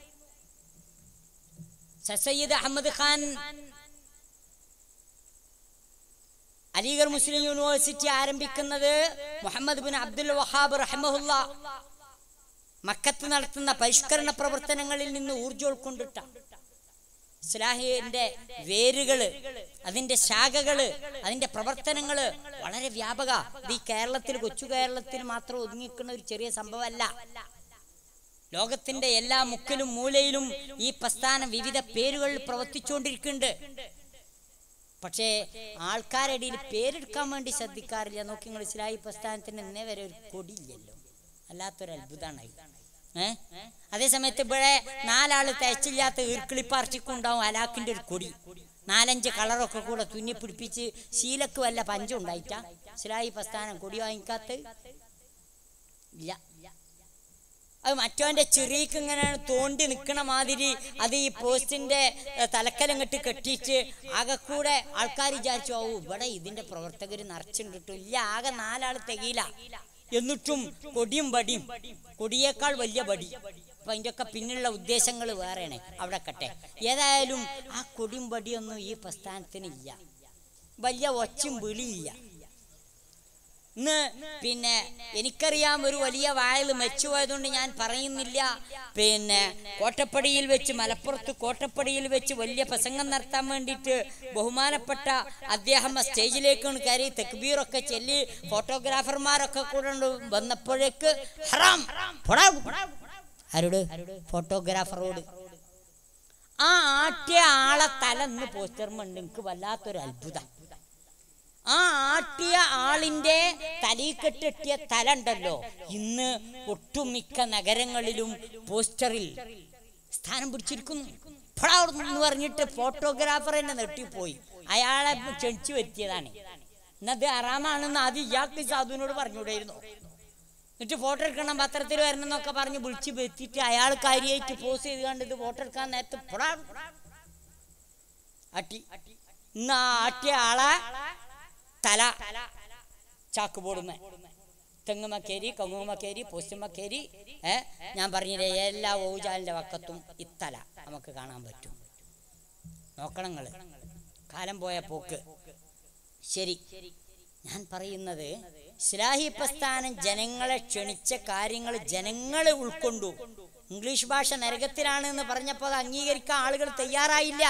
Speaker 1: സർ സയ്യിദ് അഹമ്മദ് ഖാൻ അലിഗർ മുസ്ലിം യൂണിവേഴ്സിറ്റി ആരംഭിക്കുന്നത് മുഹമ്മദ് ബിൻ അബ്ദുൽ വഹാബ് റഹ്മഹുല്ല മക്കത്ത് നടത്തുന്ന പരിഷ്കരണ പ്രവർത്തനങ്ങളിൽ നിന്ന് ഊർജ്ജം ഉൾക്കൊണ്ടിട്ട ഇസ്ലാഹിന്റെ വേരുകള് അതിന്റെ ശാഖകള് അതിന്റെ പ്രവർത്തനങ്ങള് വളരെ വ്യാപക ഇത് ഈ കേരളത്തിൽ കൊച്ചു കേരളത്തിൽ മാത്രം ഒതുങ്ങിക്കുന്ന ഒരു ചെറിയ സംഭവമല്ല ലോകത്തിന്റെ എല്ലാ മുക്കിലും മൂലയിലും ഈ പ്രസ്ഥാനം വിവിധ പേരുകളിൽ പ്രവർത്തിച്ചുകൊണ്ടിരിക്കുന്നുണ്ട് പക്ഷേ ആൾക്കാരുടെ ഇടയിൽ പേരെടുക്കാൻ വേണ്ടി ശ്രദ്ധിക്കാറില്ല നോക്കി നിങ്ങൾ ഇസ്ലാഹി പ്രസ്ഥാനത്തിന് ഇന്നേ വരെ ഒരു കൊടിയില്ലല്ലോ അല്ലാത്തൊരു അത്ഭുതമാണ് ഏ അതേ സമയത്ത് ഇവിടെ നാലാള് തയ്ച്ചില്ലാത്ത ഈർക്കിളിപ്പാർച്ചിക്കുണ്ടാവും അലാക്കിന്റെ ഒരു കൊടി നാലഞ്ച് കളറൊക്കെ കൂടെ തുന്നി പിടിപ്പിച്ച് ശീലക്ക് വല്ല പഞ്ചം ഉണ്ടായിട്ടാ ഇസ്ലാഹി പ്രസ്ഥാനം കൊടി വാങ്ങിക്കാത്ത ഇല്ല അത് മറ്റവന്റെ ചെറിയക്ക് ഇങ്ങനെ തോണ്ടി നിൽക്കണ മാതിരി അത് ഈ പോസ്റ്റിന്റെ ഏഹ്, തലക്കലങ്ങട്ട് കെട്ടിച്ച് ആകെ കൂടെ ആൾക്കാർ വിചാരിച്ചു ഓ ഇവിടെ ഇതിന്റെ പ്രവർത്തകർ നിറച്ചിട്ടിട്ടു ഇല്ല ആകെ നാലാൾ തികയില്ല എന്നിട്ടും കൊടിയും വടിയും കൊടിയേക്കാൾ വലിയ വടി അപ്പൊ അതിന്റെ ഒക്കെ പിന്നിലുള്ള ഉദ്ദേശങ്ങൾ വേറെയാണ് അവിടെ കട്ടെ ഏതായാലും ആ കൊടിയും വടിയൊന്നും ഈ പ്രസ്ഥാനത്തിനില്ല വലിയ ഒച്ചും വിളിയില്ല ഇന്ന് പിന്നെ എനിക്കറിയാം ഒരു വലിയ വായൽ മെച്ചുപോയതുകൊണ്ട് ഞാൻ പറയുന്നില്ല പിന്നെ കോട്ടപ്പടിയിൽ വെച്ച് മലപ്പുറത്ത് കോട്ടപ്പടിയിൽ വെച്ച് വലിയ പ്രസംഗം നടത്താൻ വേണ്ടിയിട്ട് ബഹുമാനപ്പെട്ട അദ്ദേഹം ആ സ്റ്റേജിലേക്ക് കയറി തെക്ബീറൊക്കെ ചെല്ലി ഫോട്ടോഗ്രാഫർമാരൊക്കെ കൂടെ ഉണ്ട് വന്നപ്പോഴേക്ക് ഹറാം പോടാ. ആരോട് ഫോട്ടോഗ്രാഫറോട് ആ ആട്ടിയ ആളെ തല ഇന്ന് പോസ്റ്റർമുണ്ട് എനിക്ക് വല്ലാത്തൊരു അത്ഭുതം ആ ആട്ടിയ ആളിന്റെ തലീക്കെട്ടിയ തല ഉണ്ടല്ലോ ഇന്ന് ഒട്ടുമിക്ക നഗരങ്ങളിലും പോസ്റ്ററിൽ സ്ഥാനം പിടിച്ചിരിക്കുന്നു ഫടാ അവിടുന്ന് എന്ന് പറഞ്ഞിട്ട് ഫോട്ടോഗ്രാഫർ എന്നെ നെട്ടിപ്പോയി അയാളെ ക്ഷണിച്ചു വരുത്തിയതാണ് എന്നത് അറാമാണെന്ന് ആദ്യം ഇയാൾക്ക് സാധുവിനോട് പറഞ്ഞുകൂടായിരുന്നു എന്നിട്ട് ഫോട്ടോ എടുക്കണം പത്രത്തിൽ വരണം എന്നൊക്കെ പറഞ്ഞ് വിളിച്ച് വരുത്തിയിട്ട് അയാൾ കാര്യമായിട്ട് പോസ് ചെയ്ത് കണ്ട് ഇത് ഫോട്ടോ എടുക്കാൻ നേരത്ത് പൊടാ അട്ടി ഇന്ന് ആ ആട്ടിയ ആളെ തല ചാക്ക് പോടുമേ തെങ്ങുമക്കേരി കങ്ങുമക്കേരി പോസ്റ്റുമക്കേരി ഏ ഞാൻ പറഞ്ഞില്ലേ എല്ലാ ഓജാലിന്റെ വക്കത്തും ഇത്തല നമുക്ക് കാണാൻ പറ്റും നോക്കണം നിങ്ങള് കാലം പോയ പോക്ക് ശരി ഞാൻ പറയുന്നത് ഇസ്ലാഹി പ്രസ്ഥാനം ജനങ്ങളെ ക്ഷണിച്ച കാര്യങ്ങൾ ജനങ്ങളെ ഉൾക്കൊണ്ടു ഇംഗ്ലീഷ് ഭാഷ നരകത്തിലാണ് എന്ന് പറഞ്ഞപ്പോൾ അത് അംഗീകരിക്കാൻ ആളുകൾ തയ്യാറായില്ല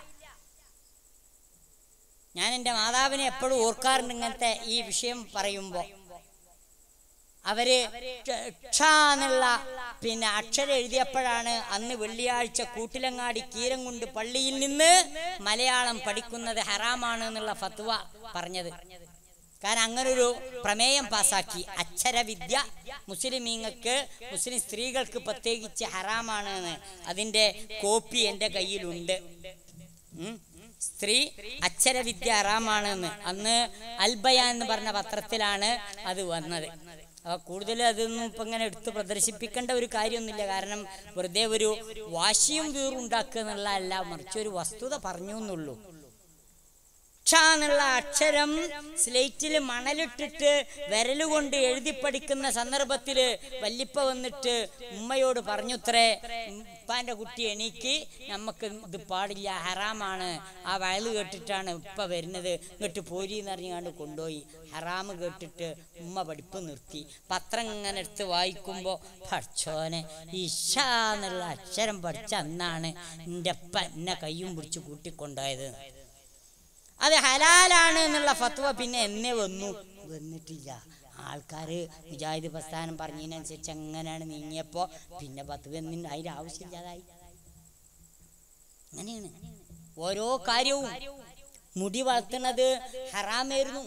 Speaker 1: ഞാൻ എൻ്റെ മാതാവിനെ എപ്പോഴും ഓർക്കാറുണ്ട് ഇങ്ങനത്തെ ഈ വിഷയം പറയുമ്പോൾ അവര് ക്ഷ- ക്ഷ എന്നുള്ള പിന്നെ അക്ഷരം എഴുതിയപ്പോഴാണ് അന്ന് വെള്ളിയാഴ്ച കൂട്ടിലങ്ങാടി കീരംകുണ്ട് പള്ളിയിൽ നിന്ന് മലയാളം പഠിക്കുന്നത് ഹറാമാണ് എന്നുള്ള ഫത്വ പറഞ്ഞത് കാരണം അങ്ങനൊരു പ്രമേയം പാസാക്കി അക്ഷരവിദ്യ മുസ്ലിമീങ്ങൾക്ക് മുസ്ലിം സ്ത്രീകൾക്ക് പ്രത്യേകിച്ച് ഹറാമാണ് എന്ന് അതിൻ്റെ കോപ്പി എൻ്റെ കയ്യിലുണ്ട് ഉം. സ്ത്രീ അക്ഷരവിദ്യ ഹറാമാണ് എന്ന് അന്ന് അൽബയ എന്ന് പറഞ്ഞ പത്രത്തിലാണ് അത് വന്നത് അപ്പൊ കൂടുതൽ അതൊന്നും ഇപ്പൊ ഇങ്ങനെ എടുത്ത് പ്രദർശിപ്പിക്കേണ്ട ഒരു കാര്യമൊന്നുമില്ല കാരണം വെറുതെ ഒരു വാശിയും വീറും ഉണ്ടാക്കുക എന്നുള്ള അല്ല മറിച്ച് ഒരു വസ്തുത പറഞ്ഞു എന്നുള്ളൂ ക്ഷ എന്നുള്ള അക്ഷരം സ്ലേറ്റിൽ മണലിട്ടിട്ട് വിരലുകൊണ്ട് എഴുതി പഠിക്കുന്ന സന്ദർഭത്തില് വല്ലിപ്പ വന്നിട്ട് ഉമ്മയോട് പറഞ്ഞുത്രേ ഉപ്പാന്റെ കുട്ടി എണീക്ക് നമുക്ക് ഇത് പാടില്ല ഹറാമാണ് ആ വയല് കേട്ടിട്ടാണ് ഉപ്പ വരുന്നത് ഇങ്ങോട്ട് പോരി എന്ന് അറിഞ്ഞാണ്ട് കൊണ്ടുപോയി ഹറാമ് കേട്ടിട്ട് ഉമ്മ പഠിപ്പ് നിർത്തി പത്രം ഇങ്ങനെ എടുത്ത് വായിക്കുമ്പോൾ പഠിച്ചോനെ ഇഷ എന്നുള്ള അക്ഷരം പഠിച്ച അന്നാണ് എൻ്റെ അപ്പ എന്നെ കയ്യും പിടിച്ച് കൂട്ടിക്കൊണ്ടുപോയത് അത് ഹലാലാണ് എന്നുള്ള ഫത്വ പിന്നെ എന്നെ വന്നു വന്നിട്ടില്ല ആൾക്കാര് മുജാഹിദ് പ്രസ്ഥാനം പറഞ്ഞതിനനുസരിച്ച് എങ്ങനെയാണ് നീങ്ങിയപ്പോ പിന്നെ പത്ത് വന്നിന് അതിന്റെ ആവശ്യമില്ലാതായി അങ്ങനെയാണ് ഓരോ കാര്യവും മുടി വളർത്തുന്നത് ഹറാമായിരുന്നു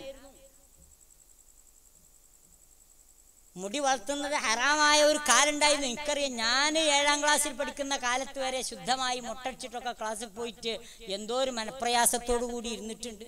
Speaker 1: മുടി വളർത്തുന്നത് ഹറാമായ ഒരു കാലുണ്ടായിരുന്നു എനിക്കറിയാം ഞാൻ ഏഴാം ക്ലാസ്സിൽ പഠിക്കുന്ന കാലത്ത് വരെ ശുദ്ധമായി മുട്ടടിച്ചിട്ടൊക്കെ ക്ലാസ്സിൽ പോയിട്ട് എന്തോ ഒരു മനപ്രയാസത്തോടു കൂടി ഇരുന്നിട്ടുണ്ട്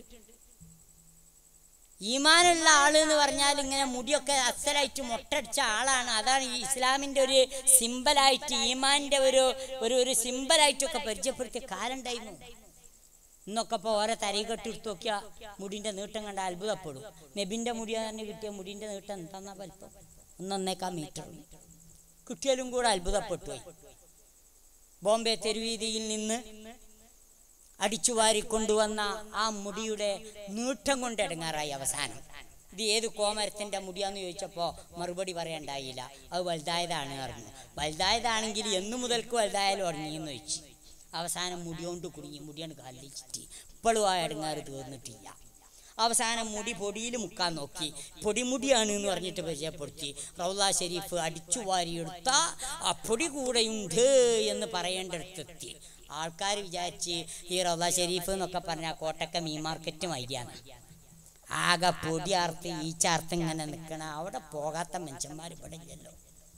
Speaker 1: ഈമാനുള്ള ആള് എന്ന് പറഞ്ഞാൽ ഇങ്ങനെ മുടിയൊക്കെ അസലായിട്ട് മുട്ടടിച്ച ആളാണ് അതാണ് ഈ ഇസ്ലാമിന്റെ ഒരു സിമ്പലായിട്ട് ഈമാന്റെ ഒരു ഒരു ഒരു സിമ്പലായിട്ടൊക്കെ പരിചയപ്പെടുത്തിയ കാലുണ്ടായിരുന്നു ഇന്നൊക്കെ ഇപ്പോൾ ഓരോ തരീകെട്ട് എടുത്ത് നോക്കിയാൽ മുടിന്റെ നീട്ടം കണ്ട അത്ഭുതപ്പെടും നബിന്റെ മുടി തന്നെ കിട്ടിയ മുടിന്റെ നീട്ടം എന്താന്നാ വലിപ്പം ഒന്നൊന്നേക്കാ മീറ്റർ കിട്ടിയാലും കൂടെ അത്ഭുതപ്പെട്ടു പോയി ബോംബെ തെരുവീതിയിൽ നിന്ന് അടിച്ചു വാരിക്കൊണ്ടുവന്ന ആ മുടിയുടെ നീട്ടം കൊണ്ട് ഇടങ്ങാറായി അവസാനം ഇത് ഏത് കോമരത്തിന്റെ മുടിയാന്ന് ചോദിച്ചപ്പോൾ മറുപടി പറയണ്ടായില്ല അത് വലുതായതാണ് പറഞ്ഞു വലുതായതാണെങ്കിൽ എന്നു മുതൽക്ക് വലുതായാലും ഉറങ്ങിയെന്ന് ചോദിച്ചു അവസാനം മുടി കൊണ്ട് കുടുങ്ങി മുടിയാണ് കാലിൽ ചുറ്റി ഇപ്പോഴും ആ ഇടങ്ങാറ് തീർന്നിട്ടില്ല അവസാനം മുടി പൊടിയിൽ മുക്കാൻ നോക്കി പൊടിമുടിയാണ് എന്ന് പറഞ്ഞിട്ട് പരിചയപ്പെടുത്തി റൗല ഷെരീഫ് അടിച്ചു വാരിയെടുത്ത ആ പൊടി കൂടെയുണ്ട് എന്ന് പറയേണ്ടടുത്തെത്തി ആൾക്കാർ വിചാരിച്ച് ഈ റൗല ഷെരീഫ് എന്നൊക്കെ പറഞ്ഞാൽ കോട്ടക്ക മീൻ മാർക്കറ്റ് മൈരിയാണ് ആകെ പൊടി ആർത്ത് ഈ ചാർത്ത് ഇങ്ങനെ നിൽക്കണ അവിടെ പോകാത്ത മനുഷ്യന്മാർ ഇവിടെ ഇല്ലല്ലോ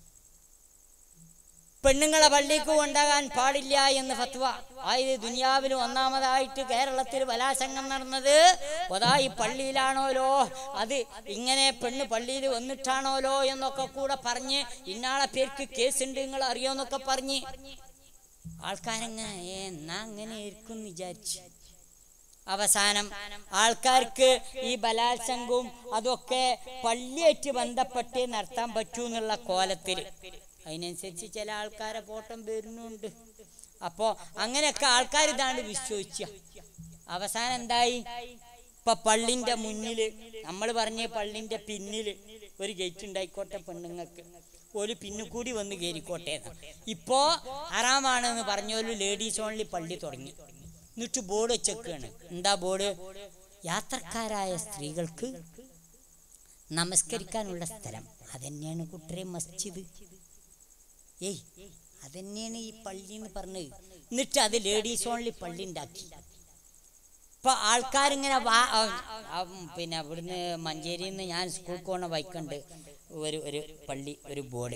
Speaker 1: പെണ്ണുങ്ങളെ പള്ളിക്ക് കൊണ്ടാകാൻ പാടില്ല എന്ന് ഫത്വ ആയത് ദുനിയാവിൽ ഒന്നാമതായിട്ട് കേരളത്തിൽ ബലാസംഗം നടന്നത് ഒതായി പള്ളിയിലാണോലോ അത് ഇങ്ങനെ പെണ്ണ് പള്ളിയിൽ വന്നിട്ടാണോലോ എന്നൊക്കെ കൂടെ പറഞ്ഞ് ഇന്നാളെ പേർക്ക് കേസുണ്ട് നിങ്ങൾ അറിയോന്നൊക്കെ പറഞ്ഞ് ആൾക്കാരെങ്ങനെ "ഏ, എന്നാ അങ്ങനെ ഇരിക്കും എന്ന് വിചാരിച്ചു അവസാനം ആൾക്കാർക്ക് ഈ ബലാത്സംഗവും അതൊക്കെ പള്ളിയായിട്ട് ബന്ധപ്പെട്ട് നടത്താൻ പറ്റൂ എന്നുള്ള കോലത്തിൽ അതിനനുസരിച്ച് ചില ആൾക്കാരെ ഫോട്ടം വരുന്നുണ്ട് അപ്പോൾ അങ്ങനെയൊക്കെ ആൾക്കാർ ഇതാണ്ട് വിശ്വസിച്ച അവസാനം എന്തായി ഇപ്പൊ പള്ളിന്റെ മുന്നില് നമ്മൾ പറഞ്ഞ പള്ളിന്റെ പിന്നില് ഒരു ഗേറ്റ് ഉണ്ടായിക്കോട്ടെ പെണ്ണുങ്ങൾക്ക് ഒരു പിന്നുകൂടി വന്ന് കയറിക്കോട്ടെ എന്ന്. ഇപ്പോ ഹറാമാണെന്ന് പറഞ്ഞോലും ലേഡീസ് ഓൺലി പള്ളി തുടങ്ങി എന്നിട്ട് ബോർഡ് വെച്ചേക്കാണ് എന്താ ബോർഡ് യാത്രക്കാരായ സ്ത്രീകൾക്ക് നമസ്കരിക്കാനുള്ള സ്ഥലം അതന്നെയാണ് കുട്ടരെ മസ്ജിദ് ഏയ് അതന്നെയാണ് ഈ പള്ളി എന്ന് പറഞ്ഞത് എന്നിട്ട് അത് ലേഡീസ് ഓൺലി പള്ളി ഉണ്ടാക്കി ഇപ്പൊ ആൾക്കാരിങ്ങനെ വാ- ആ, ആ, പിന്നെ ഇവിടുന്ന് മഞ്ചേരിയിൽ നിന്ന് ഞാൻ സ്കൂൾക്ക് പോണ ബൈക്കുണ്ട് ഒരു ഒരു പള്ളി ഒരു ബോർഡ്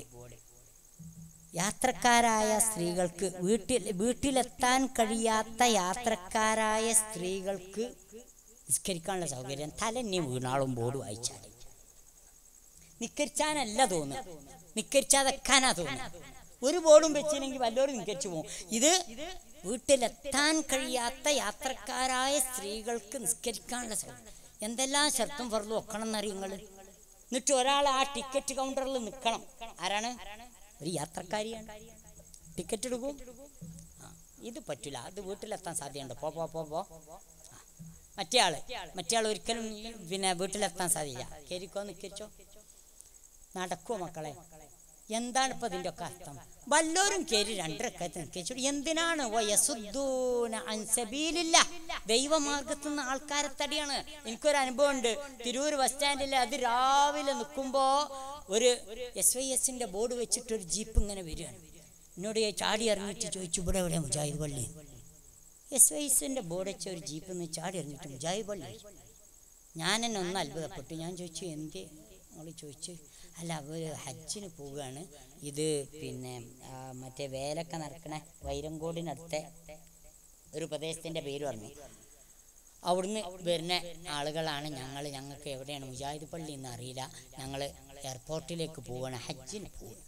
Speaker 1: യാത്രക്കാരായ സ്ത്രീകൾക്ക് വീട്ടിൽ വീട്ടിലെത്താൻ കഴിയാത്ത യാത്രക്കാരായ സ്ത്രീകൾക്ക് നിസ്കരിക്കാനുള്ള സൗകര്യം തലന്നെ വീണാളും ബോർഡ് വായിച്ചാൽ നിക്കരിച്ചാനല്ല തോന്നുക നിക്കരിച്ചാതെക്കാനാ തോന്നുക ഒരു ബോർഡും വെച്ചില്ലെങ്കിൽ വല്ലവരും നിക്കരിച്ചു പോകും ഇത് വീട്ടിലെത്താൻ കഴിയാത്ത യാത്രക്കാരായ സ്ത്രീകൾക്ക് നിസ്കരിക്കാനുള്ള സൗകര്യം എന്തെല്ലാം ഷർത്തും ഫറലും ഒക്കണം എന്നറിയും നിങ്ങൾ എന്നിട്ട് ഒരാൾ ആ ടിക്കറ്റ് കൗണ്ടറിൽ നിൽക്കണം ആരാണ് ഒരു യാത്രക്കാരിയാണ് ടിക്കറ്റ് എടുക്കും ആ, ഇത് പറ്റില്ല അത് വീട്ടിലെത്താൻ സാധ്യതയുണ്ട് പോ പോ പോ പോ ആ. മറ്റേ ആള് മറ്റേ ആൾ ഒരിക്കലും പിന്നെ വീട്ടിലെത്താൻ സാധ്യത കയറിക്കോ നിക്കരിച്ചോ നടക്കുമോ മക്കളെ എന്താണ് ഇപ്പൊ ഇതിന്റെ ഒക്കെ അർത്ഥം വല്ലോരും കയറി രണ്ടരക്കത്ത് നിൽക്കിച്ചു എന്തിനാണ് വയസുദ്ദൂന അൻ സബീലില്ല ദൈവമാർഗത്തു നിന്ന് ആൾക്കാരെ തടിയാണ് എനിക്കൊരു അനുഭവം ഉണ്ട് തിരൂർ ബസ് സ്റ്റാൻഡിൽ അത് രാവിലെ നിൽക്കുമ്പോ ഒരു എസ് വൈ എസിന്റെ ബോർഡ് വെച്ചിട്ട് ഒരു ജീപ്പ് ഇങ്ങനെ വരികയാണ് എന്നോട് ഞാൻ ചാടി ഇറങ്ങിയിട്ട് ചോദിച്ചു ഇവിടെ എവിടെ മുജാഹിദ് പള്ളി എസ് വൈ എസിന്റെ ബോർഡ് വെച്ച ഒരു ജീപ്പ് നിന്ന് ചാടി ഇറങ്ങിയിട്ട് മുജാഹിദ് പള്ളി ഞാൻ എന്നെ ഒന്ന് അത്ഭുതപ്പെട്ടു ഞാൻ ചോദിച്ചു എന്തേ നിങ്ങൾ ചോദിച്ചു അല്ല അവർ ഹജ്ജിന് പോവുകയാണ് ഇത് പിന്നെ ആ, മറ്റേ വേലൊക്കെ നടക്കണ വൈരങ്കോടിനടുത്തെ ഒരു പ്രദേശത്തിൻ്റെ പേര് പറഞ്ഞു അവിടുന്ന് വരുന്ന ആളുകളാണ് ഞങ്ങൾ ഞങ്ങൾക്ക് എവിടെയാണ് മുജാഹിദ് പള്ളി എന്ന് അറിയില്ല ഞങ്ങൾ എയർപോർട്ടിലേക്ക് പോവുകയാണ് ഹജ്ജിന് പോവുക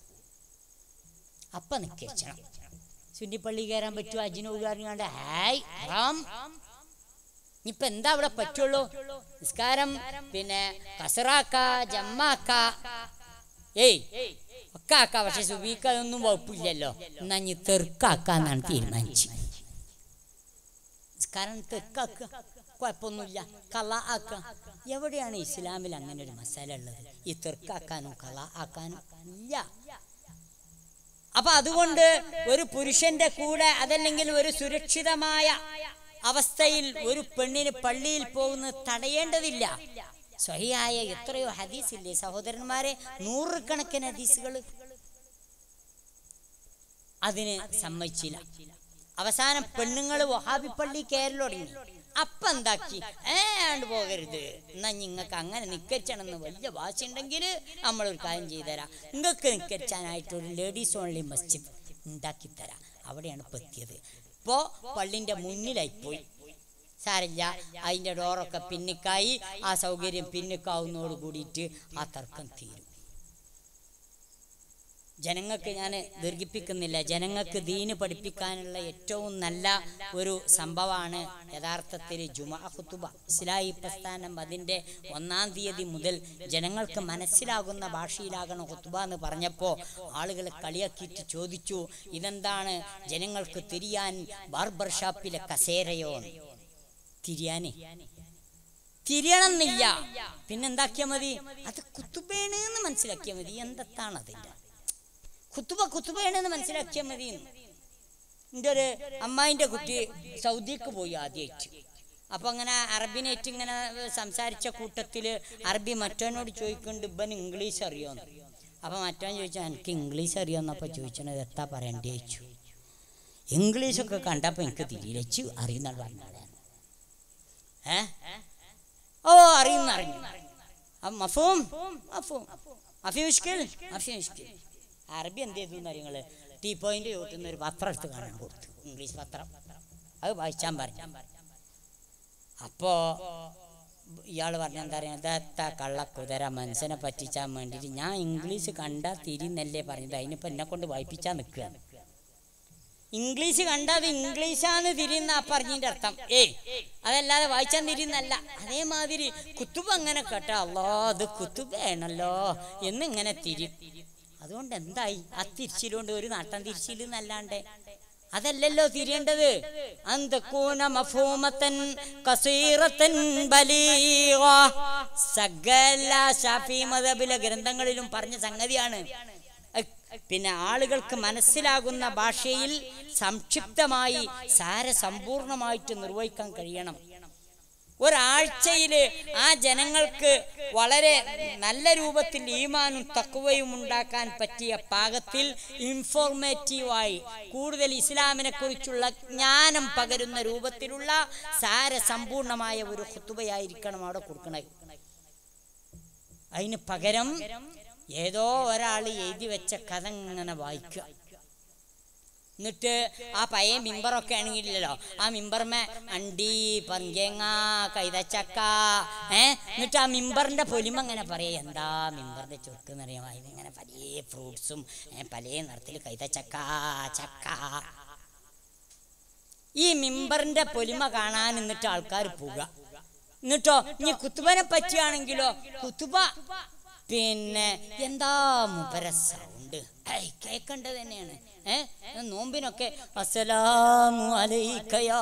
Speaker 1: അപ്പം നിൽക്കണം സുന്നിപ്പള്ളി കയറാൻ പറ്റുമോ ഹജ്ജിന് പോകുകയാണെങ്കിൽ ഹായ് റാം ഇപ്പൊ എന്താ അവിടെ പറ്റുള്ളൂ നിസ്കാരം പിന്നെ കസറാക്ക ജമ്മാക്ക ഏയ് ഒക്കെ ആക്ക പക്ഷെ സുബീക്ക ഒന്നും വകുപ്പില്ലല്ലോ എന്നാ ഇനി തെർക്കാക്കാന്നാണ് തീരുമാനിച്ചു നിസ്കാരം തെർക്കാക്കുക കുഴപ്പമൊന്നുമില്ല കല ആക്കുക എവിടെയാണ് ഇസ്ലാമിൽ അങ്ങനെ ഒരു മസാല ഉള്ളത് ഈ തെർക്കാക്കാനും കല ആക്കാനും ഇല്ല അപ്പൊ അതുകൊണ്ട് ഒരു പുരുഷന്റെ കൂടെ അതല്ലെങ്കിൽ ഒരു സുരക്ഷിതമായ അവസ്ഥയിൽ ഒരു പെണ്ണിന് പള്ളിയിൽ പോകുന്നത് തടയേണ്ടതില്ല സ്വഹിയായ എത്രയോ ഹദീസില്ലേ സഹോദരന്മാരെ നൂറുകണക്കിന് ഹദീസുകൾ അതിന് സമ്മതിച്ചില്ല അവസാനം പെണ്ണുങ്ങൾ വഹാബി പള്ളി കയറൽ തുടങ്ങി അപ്പൊ എന്താക്കി ഏണ്ട് പോകരുത് എന്നാ നിങ്ങൾക്ക് അങ്ങനെ നിക്കരിച്ചണമെന്ന് വലിയ വാശിയുണ്ടെങ്കിൽ നമ്മളൊരു കാര്യം ചെയ്തുതരാം നിങ്ങൾക്ക് നിക്കരിച്ചാനായിട്ട് ഒരു ലേഡീസ് ഓൺലി മസ്ജിദ് ഉണ്ടാക്കി തരാം അവിടെയാണ് ഇപ്പൊ എത്തിയത് ഇപ്പോ പള്ളിന്റെ മുന്നിലായി പോയി സാരില്ല അതിന്റെ ഡോറൊക്കെ പിന്നിക്കായി ആ സൗകര്യം പിന്നിക്കാവുന്നതോട് കൂടിയിട്ട് ആ തർക്കം തീരും ജനങ്ങൾക്ക് ഞാൻ ദീർഘിപ്പിക്കുന്നില്ല ജനങ്ങൾക്ക് ദീന് പഠിപ്പിക്കാനുള്ള ഏറ്റവും നല്ല ഒരു സംഭവമാണ് യഥാർത്ഥത്തിൽ ജുമാ ഖുത്തുബ ഇസ്ലാഹി പ്രസ്ഥാനം അതിൻ്റെ ഒന്നാം തീയതി മുതൽ ജനങ്ങൾക്ക് മനസ്സിലാകുന്ന ഭാഷയിലാകണം ഖുത്തുബ എന്ന് പറഞ്ഞപ്പോൾ ആളുകൾ കളിയാക്കിയിട്ട് ചോദിച്ചു ഇതെന്താണ് ജനങ്ങൾക്ക് തിരിയാൻ ബാർബർ ഷാപ്പിലെ കസേരയോ എന്ന്. തിരിയാനേ തിരിയണമെന്നില്ല പിന്നെന്താക്കിയാ മതി അത് കുത്തുബേണ് എന്ന് മനസ്സിലാക്കിയാൽ മതി എന്താണ് അതിൻ്റെ കുത്തുബ കുത്തുബയാണെന്ന് മനസ്സിലാക്കിയാൽ മതി എൻ്റെ ഒരു അമ്മായിൻ്റെ കുട്ടി സൗദിക്ക് പോയി ആദ്യമായിട്ട് അപ്പോൾ അങ്ങനെ അറബിനായിട്ട് ഇങ്ങനെ സംസാരിച്ച കൂട്ടത്തിൽ അറബി മറ്റവനോട് ചോദിക്കുന്നുണ്ട് ഇവൻ ഇംഗ്ലീഷ് അറിയോന്ന് അപ്പോൾ മറ്റവൻ ചോദിച്ചാൽ എനിക്ക് ഇംഗ്ലീഷ് അറിയോന്നപ്പോൾ ചോദിച്ചത് എത്താ പറയണ്ടേ ചോദിച്ചു ഇംഗ്ലീഷൊക്കെ കണ്ടപ്പോൾ എനിക്ക് തിരിച്ചു അറിയുന്ന പറഞ്ഞാണ് ഏ ഓ അറിയുന്ന അറിഞ്ഞു അപ്പൊ മഫൂം മഫൂം മഫി മുഷ്കിൽ മഫി മുഷ്കിൽ അറബി എന്ത് ചെയ്തു അറിയങ്ങള് ടീ പോയിന്റ് ചോട്ടുന്ന ഒരു പത്രം എടുത്ത് കാണാൻ കൊടുത്തു ഇംഗ്ലീഷ് പത്രം അത് വായിച്ചാൻ പറഞ്ഞു അപ്പോ ഇയാൾ പറഞ്ഞ എന്താ പറയുക ഇതാ കള്ള കുതിര മനുഷ്യനെ പറ്റിച്ചാൻ വേണ്ടിയിട്ട് ഞാൻ ഇംഗ്ലീഷ് കണ്ടാൽ തിരിന്നല്ലേ പറഞ്ഞത് അതിനിപ്പോൾ എന്നെ കൊണ്ട് വായിപ്പിച്ചാൽ നിൽക്കുക ഇംഗ്ലീഷ് കണ്ടത് ഇംഗ്ലീഷാണ് തിരിയുന്ന ആ പറഞ്ഞതിന്റെ അർത്ഥം ഏയ് അതല്ലാതെ വായിച്ചാൻ തിരിയുന്നല്ല അതേമാതിരി കുത്തുബ അങ്ങനെ കേട്ടോ അല്ലോ അത് കുത്തുബയാണല്ലോ എന്നിങ്ങനെ തിരിയും അതുകൊണ്ട് എന്തായി ആ തിരിച്ചിലുകൊണ്ട് ഒരു നാട്ടം തിരിച്ചിൽ എന്നല്ലാണ്ട് അതല്ലല്ലോ തിരിയേണ്ടത് അന്തക്കൂന മഫൂമത്തൻ കസീറത്തൻ ബലീഗ സകല ഷാഫി മദബിലെ ഗ്രന്ഥങ്ങളിലും പറഞ്ഞ സംഗതിയാണ് അഹ് പിന്നെ ആളുകൾക്ക് മനസ്സിലാകുന്ന ഭാഷയിൽ സംക്ഷിപ്തമായി സാരസമ്പൂർണമായിട്ട് നിർവഹിക്കാൻ കഴിയണം ഒരാഴ്ചയിൽ ആ ജനങ്ങൾക്ക് വളരെ നല്ല രൂപത്തിൽ ഈമാനും തക്കുവയും ഉണ്ടാക്കാൻ പറ്റിയ പാകത്തിൽ ഇൻഫോർമേറ്റീവായി കൂടുതൽ ഇസ്ലാമിനെ കുറിച്ചുള്ള ജ്ഞാനം പകരുന്ന രൂപത്തിലുള്ള സാരസമ്പൂർണമായ ഒരു ഹുത്തുബയായിരിക്കണം അവിടെ കൊടുക്കണത് അതിന് പകരം ഏതോ ഒരാൾ എഴുതി വെച്ച കഥ ഇങ്ങനെ വായിക്കുക എന്നിട്ട് ആ പഴയ മിമ്പറൊക്കെ ആണെങ്കിലല്ലോ ആ മിമ്പർമേ അണ്ടി പങ്കേങ്ങ കൈതച്ചക്ക ഏ എന്നിട്ട് ആ മിമ്പറിന്റെ പൊലിമ ഇങ്ങനെ പറയാ എന്താ മിമ്പറിന്റെ ചുർക്ക് എന്നറിയാം ഇങ്ങനെ പല ഫ്രൂട്ട്സും പല നിറത്തിൽ കൈതച്ചക്ക ചക്ക ഈ മിമ്പറിന്റെ പൊലിമ കാണാൻ എന്നിട്ട് ആൾക്കാർ പോവുക എന്നിട്ടോ ഇനി കുത്തുബനെ പറ്റിയാണെങ്കിലോ കുത്തുബ പിന്നെ എന്താ മുപര സൗണ്ട് കേൾക്കേണ്ടത് തന്നെയാണ് ഏ നോമ്പിനൊക്കെ അസ്സലാമു അലൈക യാ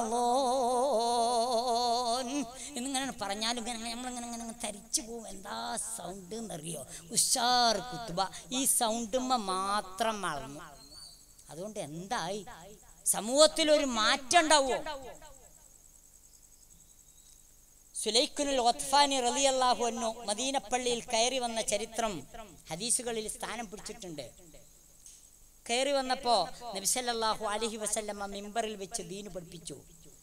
Speaker 1: റമളാൻ എന്നിങ്ങനെ പറഞ്ഞാലും ഇങ്ങനെ നമ്മളിങ്ങനെ ഇങ്ങനെ ഇങ്ങനെ തരിച്ചു പോകും എന്താ സൗണ്ട് എന്നറിയോ ഉഷാർ കുത്തുബ ഈ സൗണ്ടുമ്മ മാത്രം വളർന്നു അതുകൊണ്ട് എന്തായി സമൂഹത്തിൽ ഒരു മാറ്റം ഉണ്ടാവുമോ സുലൈഖുനുൽ ഒത്ഫാനി റളിയല്ലാഹു അൻഹു മദീനപ്പള്ളിയിൽ കയറി വന്ന ചരിത്രം ഹദീസുകളിൽ സ്ഥാനം പിടിച്ചിട്ടുണ്ട് കയറി വന്നപ്പോ നബിസല്ലാഹു അലഹി വസല്ലമ്മ മിമ്പറിൽ വെച്ച് ദീന് പഠിപ്പിച്ചു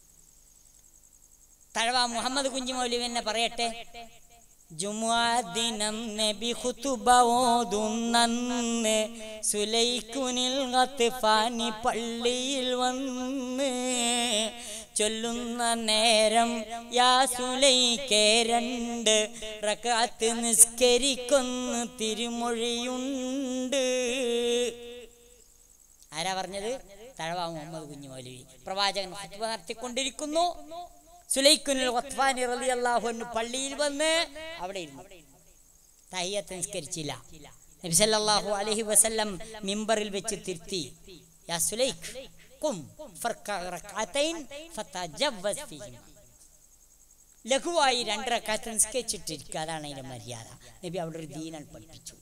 Speaker 1: തഴവ മുഹമ്മദ് കുഞ്ഞു മൗലിവെന്നെ പറയട്ടെ ജുമുഅ ദിനം നബി ഖുതുബ ഓതുന്നന്ന് സുലൈഖുനിൽ ഗത്ഫാനി പള്ളിയിൽ വന്ന് ചൊല്ലുന്ന നേരം യാ സുലൈക്കെ രണ്ട് റകാത്ത് നിസ്കരിക്കുന്ന തിരുമൊഴിയുണ്ട് ആരാ പറഞ്ഞത് തഴവ മുഹമ്മദ് കുഞ്ഞു മൗലവി പ്രവാചകൻ ഖുത്ബ നടത്തിക്കൊണ്ടിരിക്കുന്നു സുലൈഖുനുൽ ഖത്ഫാനി റളിയല്ലാഹു അൻഹു പള്ളിയിൽ വന്ന് അവിടെ ഇരുന്നു തഹിയ്യത്ത് നിസ്കരിച്ചില്ല നബി സല്ലല്ലാഹു അലൈഹി വസല്ലം മിമ്പറിൽ വെച്ച് തിരുത്തി യാ സുലൈഖ് ഖും ഫർക റക്അതൈൻ ഫതജവ്വസ് ഫീഹിമ ലഘുവായി രണ്ട് റക്കാത്ത് നിസ്കരിച്ചിട്ടിരിക്കുക അതാണ് അതിന്റെ മര്യാദ നബി അവിടെ ഒരു ദീനൻ പഠിപ്പിച്ചു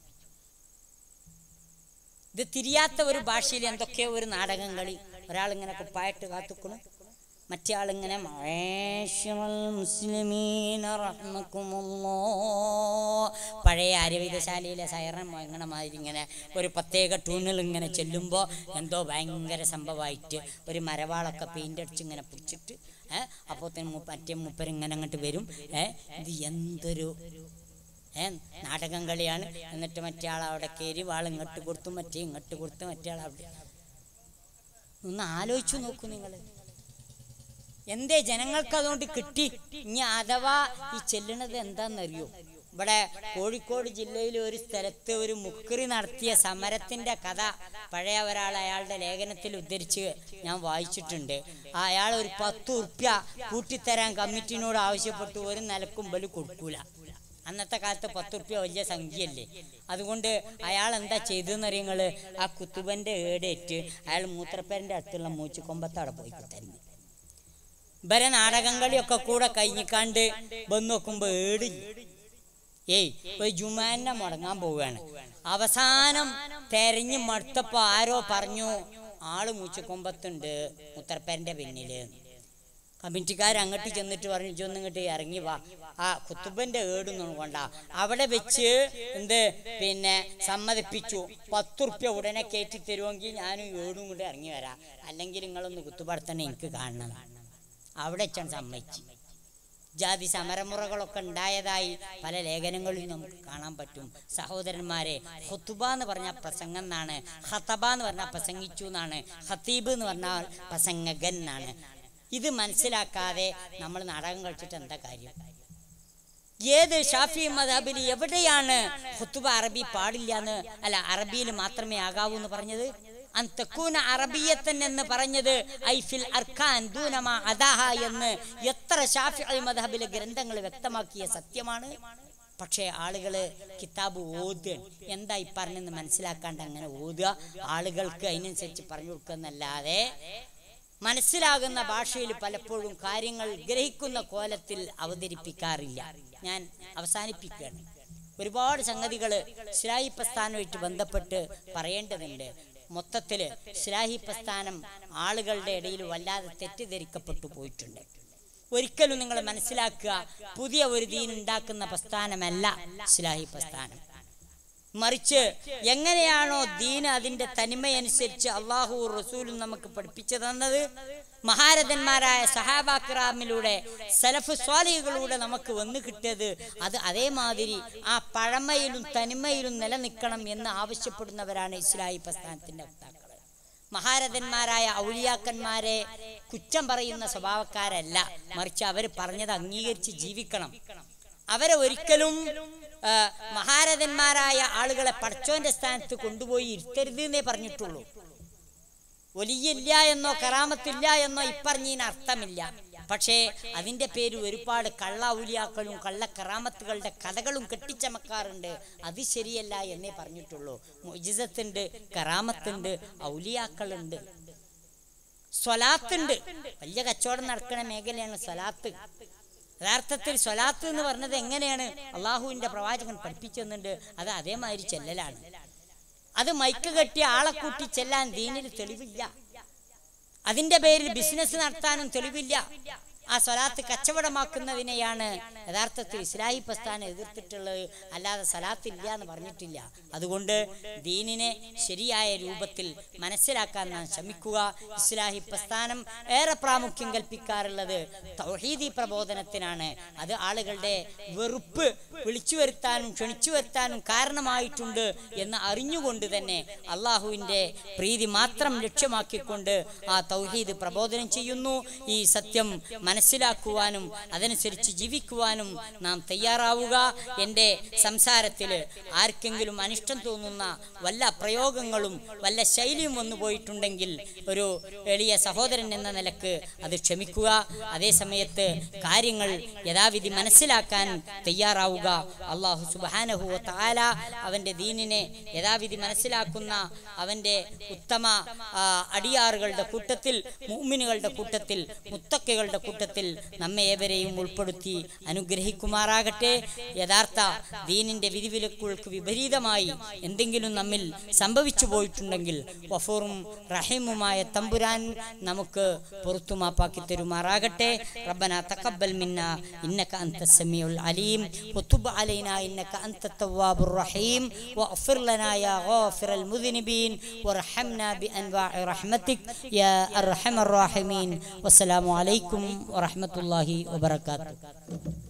Speaker 1: ഇത് തിരിയാത്ത ഒരു ഭാഷയിൽ എന്തൊക്കെയോ ഒരു നാടകം കളി ഒരാളിങ്ങനെ കുപ്പായിട്ട് കാത്തുക്കണു മറ്റേ ആളിങ്ങനെ "മാശറൽ മുസ്ലിമീന റഹ്മക്കുമുള്ളോ." പഴയ അരവിധശാലയിലെ സൈറൻ മുഴങ്ങണ മാതിരി ഇങ്ങനെ ഒരു പ്രത്യേക ട്യൂണിൽ ഇങ്ങനെ ചെല്ലുമ്പോൾ എന്തോ ഭയങ്കര സംഭവമായിട്ട് ഒരു മരവാളൊക്കെ പെയിൻ്റ് അടിച്ച് ഇങ്ങനെ പിടിച്ചിട്ട് ഏഹ് അപ്പോൾ തന്നെ മറ്റേ മുപ്പരിങ്ങനെ അങ്ങോട്ട് വരും ഏഹ് ഇത് എന്തൊരു ഏ നാടകം കളിയാണ് എന്നിട്ട് മറ്റേ ആൾ അവിടെ കയറി വാൾ ഇങ്ങോട്ട് കൊടുത്തു മറ്റേ ഇങ്ങോട്ട് കൊടുത്തു മറ്റേ ആൾ അവിടെ ഒന്ന് ആലോചിച്ചു നോക്കൂ നിങ്ങൾ എന്തേ ജനങ്ങൾക്ക് അതുകൊണ്ട് കിട്ടി ഇനി അഥവാ ഈ ചെല്ലണത് എന്താണെന്നറിയോ ഇവിടെ കോഴിക്കോട് ജില്ലയിൽ ഒരു സ്ഥലത്ത് ഒരു മുക്കറി നടത്തിയ സമരത്തിന്റെ കഥ പഴയ ഒരാൾ അയാളുടെ ലേഖനത്തിൽ ഉദ്ധരിച്ച് ഞാൻ വായിച്ചിട്ടുണ്ട് ആ അയാൾ ഒരു പത്ത് ഉറുപ്യ കൂട്ടിത്തരാൻ കമ്മിറ്റിനോട് ആവശ്യപ്പെട്ടു ഒരു നിലക്കും ബലു കൊടുക്കൂല അന്നത്തെ കാലത്ത് പത്ത് റുപ്യ വലിയ സംഖ്യയല്ലേ അതുകൊണ്ട് അയാൾ എന്താ ചെയ്തതെന്ന് അറിയങ്ങള് ആ കുത്തുബന്റെ ഏടേറ്റ് അയാൾ മൂത്രപ്പേരന്റെ അടുത്തുള്ള മൂച്ചുകൊമ്പത്ത് അവിടെ പോയി കുത്തരുന്നു ഇവരെ നാടകം കളിയൊക്കെ കൂടെ കഴിഞ്ഞിക്കാണ്ട് വന്ന് നോക്കുമ്പോ ഏടില്ല ഏയ് ഒരു ജുമാനെ മുടങ്ങാൻ പോവുകയാണ് അവസാനം തെരഞ്ഞു മടുത്തപ്പോ ആരോ പറഞ്ഞു ആള് മൂച്ചുകൊമ്പത്തുണ്ട് മുത്തർപ്പേരന്റെ പിന്നില് കമ്മിറ്റിക്കാർ അങ്ങോട്ട് ചെന്നിട്ട് പറഞ്ഞു ഇജൊന്നും ഇങ്ങോട്ട് ഇറങ്ങി വാ ആ കുത്തുബന്റെ ഏടുന്നൊന്നും കൊണ്ട അവിടെ വെച്ച് എന്ത് പിന്നെ സമ്മതിപ്പിച്ചു പത്തുറുപ്യ ഉടനെ കയറ്റി തരുമെങ്കിൽ ഞാനും ഏടും കൂടെ ഇറങ്ങി വരാം അല്ലെങ്കിൽ നിങ്ങളൊന്ന് കുത്തുപടത്തന്നെ എനിക്ക് കാണണം അവിടെ വെച്ചാണ് സമ്മതിച്ചു ജാതി സമരമുറകളൊക്കെ ഉണ്ടായതായി പല ലേഖനങ്ങളിലും നമുക്ക് കാണാൻ പറ്റും സഹോദരന്മാരെ ഹുത്തുബ എന്ന് പറഞ്ഞാൽ പ്രസംഗം എന്നാണ് ഹത്തബ എന്ന് പറഞ്ഞാൽ പ്രസംഗിച്ചു എന്നാണ് ഹത്തീബ് എന്ന് പറഞ്ഞാൽ പ്രസംഗകൻ എന്നാണ് ഇത് മനസ്സിലാക്കാതെ നമ്മൾ നാടകം കളിച്ചിട്ട് എന്താ കാര്യം ഏത് ഷാഫി മദാബിൽ എവിടെയാണ് ഹുത്തുബ അറബി പാടില്ല എന്ന് അല്ല അറബിയിൽ മാത്രമേ ആകാവൂ എന്ന് പറഞ്ഞത് അന്തക്കൂന അറബിയത്തൻ എന്ന് പറഞ്ഞത് ഐഫിൽ അർഖാൻ ദൂനമ അദാഹ എന്ന് എത്ര ഷാഫി മദഹബിലെ ഗ്രന്ഥങ്ങൾ വ്യക്തമാക്കിയ സത്യമാണ് പക്ഷേ ആളുകൾ കിതാബ് ഓതുകയാണ് എന്താ ഈ പറഞ്ഞെന്ന് മനസ്സിലാക്കാണ്ട് അങ്ങനെ ഓതുക ആളുകൾക്ക് അതിനനുസരിച്ച് പറഞ്ഞു കൊടുക്കുക എന്നല്ലാതെ മനസ്സിലാകുന്ന ഭാഷയിൽ പലപ്പോഴും കാര്യങ്ങൾ ഗ്രഹിക്കുന്ന കോലത്തിൽ അവതരിപ്പിക്കാറില്ല ഞാൻ അവസാനിപ്പിക്കുകയാണ് ഒരുപാട് സംഗതികൾ ഇസ്ലാഹി പ്രസ്ഥാനവുമായിട്ട് ബന്ധപ്പെട്ട് പറയേണ്ടതുണ്ട് മൊത്തത്തിൽ ഇസ്ലാഹി പ്രസ്ഥാനം ആളുകളുടെ ഇടയിൽ വല്ലാതെ തെറ്റിദ്ധരിക്കപ്പെട്ടു പോയിട്ടുണ്ട് ഒരിക്കലും നിങ്ങൾ മനസ്സിലാക്കുക പുതിയ ഒരു ദീൻ ഉണ്ടാക്കുന്ന പ്രസ്ഥാനമല്ല ഇസ്ലാഹി പ്രസ്ഥാനം മറിച്ച് എങ്ങനെയാണോ ദീൻ അതിന്റെ തനിമയനുസരിച്ച് അള്ളാഹു റസൂലും നമുക്ക് പഠിപ്പിച്ചു തന്നത് മഹാരഥന്മാരായ സഹാബാക്രാമിലൂടെ സലഫ് സ്വാലികളിലൂടെ നമുക്ക് വന്നു കിട്ടിയത് അത് അതേമാതിരി ആ പഴമയിലും തനിമയിലും നിലനിൽക്കണം എന്ന് ആവശ്യപ്പെടുന്നവരാണ് ഇസ്ലാഹി പ്രസ്ഥാനത്തിന്റെ വക്താക്കൾ മഹാരഥന്മാരായ ഔലിയാക്കന്മാരെ കുറ്റം പറയുന്ന സ്വഭാവക്കാരല്ല മറിച്ച് അവർ പറഞ്ഞത് അംഗീകരിച്ച് ജീവിക്കണം അവരെ ഒരിക്കലും ആ, മഹാരഥന്മാരായ ആളുകളെ പടച്ചോന്റെ സ്ഥാനത്ത് കൊണ്ടുപോയി ഇരുത്തരുത് എന്നേ പറഞ്ഞിട്ടുള്ളൂ ഒലിയില്ല എന്നോ കറാമത്തില്ല എന്നോ ഇപ്പറഞ്ഞതിന് അർത്ഥമില്ല പക്ഷേ അതിന്റെ പേര് ഒരുപാട് കള്ള ഔലിയാക്കളും കള്ള കറാമത്തുകളുടെ കഥകളും കെട്ടിച്ചമക്കാറുണ്ട് അത് ശരിയല്ല എന്നേ പറഞ്ഞിട്ടുള്ളൂ മുജിസത്തുണ്ട് കറാമത്തുണ്ട് ഔലിയാക്കളുണ്ട് സ്വലാത്തുണ്ട് വലിയ കച്ചവടം നടക്കുന്ന മേഖലയാണ് സ്വലാത്ത് യഥാർത്ഥത്തിൽ സ്വലാത്ത് എന്ന് പറഞ്ഞത് എങ്ങനെയാണ് അള്ളാഹുവിന്റെ പ്രവാചകൻ പഠിപ്പിച്ചെന്നുണ്ട് അത് അതേമാതിരി ചെല്ലലാണ് അത് മൈക്ക് കെട്ടി ആളെ കൂട്ടി ചെല്ലാൻ ദീനിൽ തെളിവില്ല അതിന്റെ പേരിൽ ബിസിനസ് നടത്താനും തെളിവില്ല ആ സ്വലാത്ത് കച്ചവടമാക്കുന്നതിനെയാണ് യഥാർത്ഥത്തിൽ ഇസ്ലാഹി പ്രസ്ഥാനം എതിർത്തിട്ടുള്ളത് അല്ലാതെ സലാത്ത് ഇല്ല എന്ന് പറഞ്ഞിട്ടില്ല അതുകൊണ്ട് ദീനിനെ ശരിയായ രൂപത്തിൽ മനസ്സിലാക്കാൻ നാം ശ്രമിക്കുക ഇസ്ലാഹി പ്രസ്ഥാനം ഏറെ പ്രാമുഖ്യം കൽപ്പിക്കാറുള്ളത് തൗഹീദി പ്രബോധനത്തിനാണ് അത് ആളുകളുടെ വെറുപ്പ് വിളിച്ചു വരുത്താനും ക്ഷണിച്ചു വരുത്താനും കാരണമായിട്ടുണ്ട് എന്ന് അറിഞ്ഞുകൊണ്ട് തന്നെ അള്ളാഹുവിൻ്റെ പ്രീതി മാത്രം ലക്ഷ്യമാക്കിക്കൊണ്ട് ആ തൗഹീദ് പ്രബോധനം ചെയ്യുന്നു ഈ സത്യം മനസ്സിലാക്കുവാനും അതനുസരിച്ച് ജീവിക്കുവാനും നാം തയ്യാറാവുക എൻ്റെ സംസാരത്തിൽ ആർക്കെങ്കിലും അനിഷ്ടം തോന്നുന്ന വല്ല പ്രയോഗങ്ങളും വല്ല ശൈലിയും വന്നു പോയിട്ടുണ്ടെങ്കിൽ ഒരു എളിയ സഹോദരൻ എന്ന നിലക്ക് അത് ക്ഷമിക്കുക അതേ സമയത്ത് കാര്യങ്ങൾ യഥാവിധി മനസ്സിലാക്കാൻ തയ്യാറാവുക അള്ളാഹു സുബാനഹു താല അവൻ്റെ ദീനിനെ യഥാവിധി മനസ്സിലാക്കുന്ന അവൻ്റെ ഉത്തമ ആ, അടിയാറുകളുടെ കൂട്ടത്തിൽ മുഅ്മിനുകളുടെ കൂട്ടത്തിൽ മുത്തക്കകളുടെ കൂട്ടത്തിൽ നമ്മെ ഏവരെയും ഉൾപ്പെടുത്തി അനുഗ്രഹിക്കുമാറാകട്ടെ യഥാർത്ഥ ദീനിന്റെ വിധിവിലക്കുകൾക്ക് വിപരീതമായി എന്തെങ്കിലും നമ്മിൽ സംഭവിച്ചു പോയിട്ടുണ്ടെങ്കിൽ വഫൂറും റഹീമുമായ തമ്പുരാൻ നമുക്ക് പുറത്തു മാപ്പാക്കി തരുമാറാകട്ടെ റബ്ബന തഖബ്ബൽ മിന്ന ഇന്നക അൻത സമീഉൽ അലീം വതുബ് അലൈന ഇന്നക അൻത തവ്വാബുർ റഹീം واغفر لنا يا غافر المذنبين وارحمنا بأنواع رحمتك يا أرحم الراحمين والسلام عليكم ورحمة الله وبركاته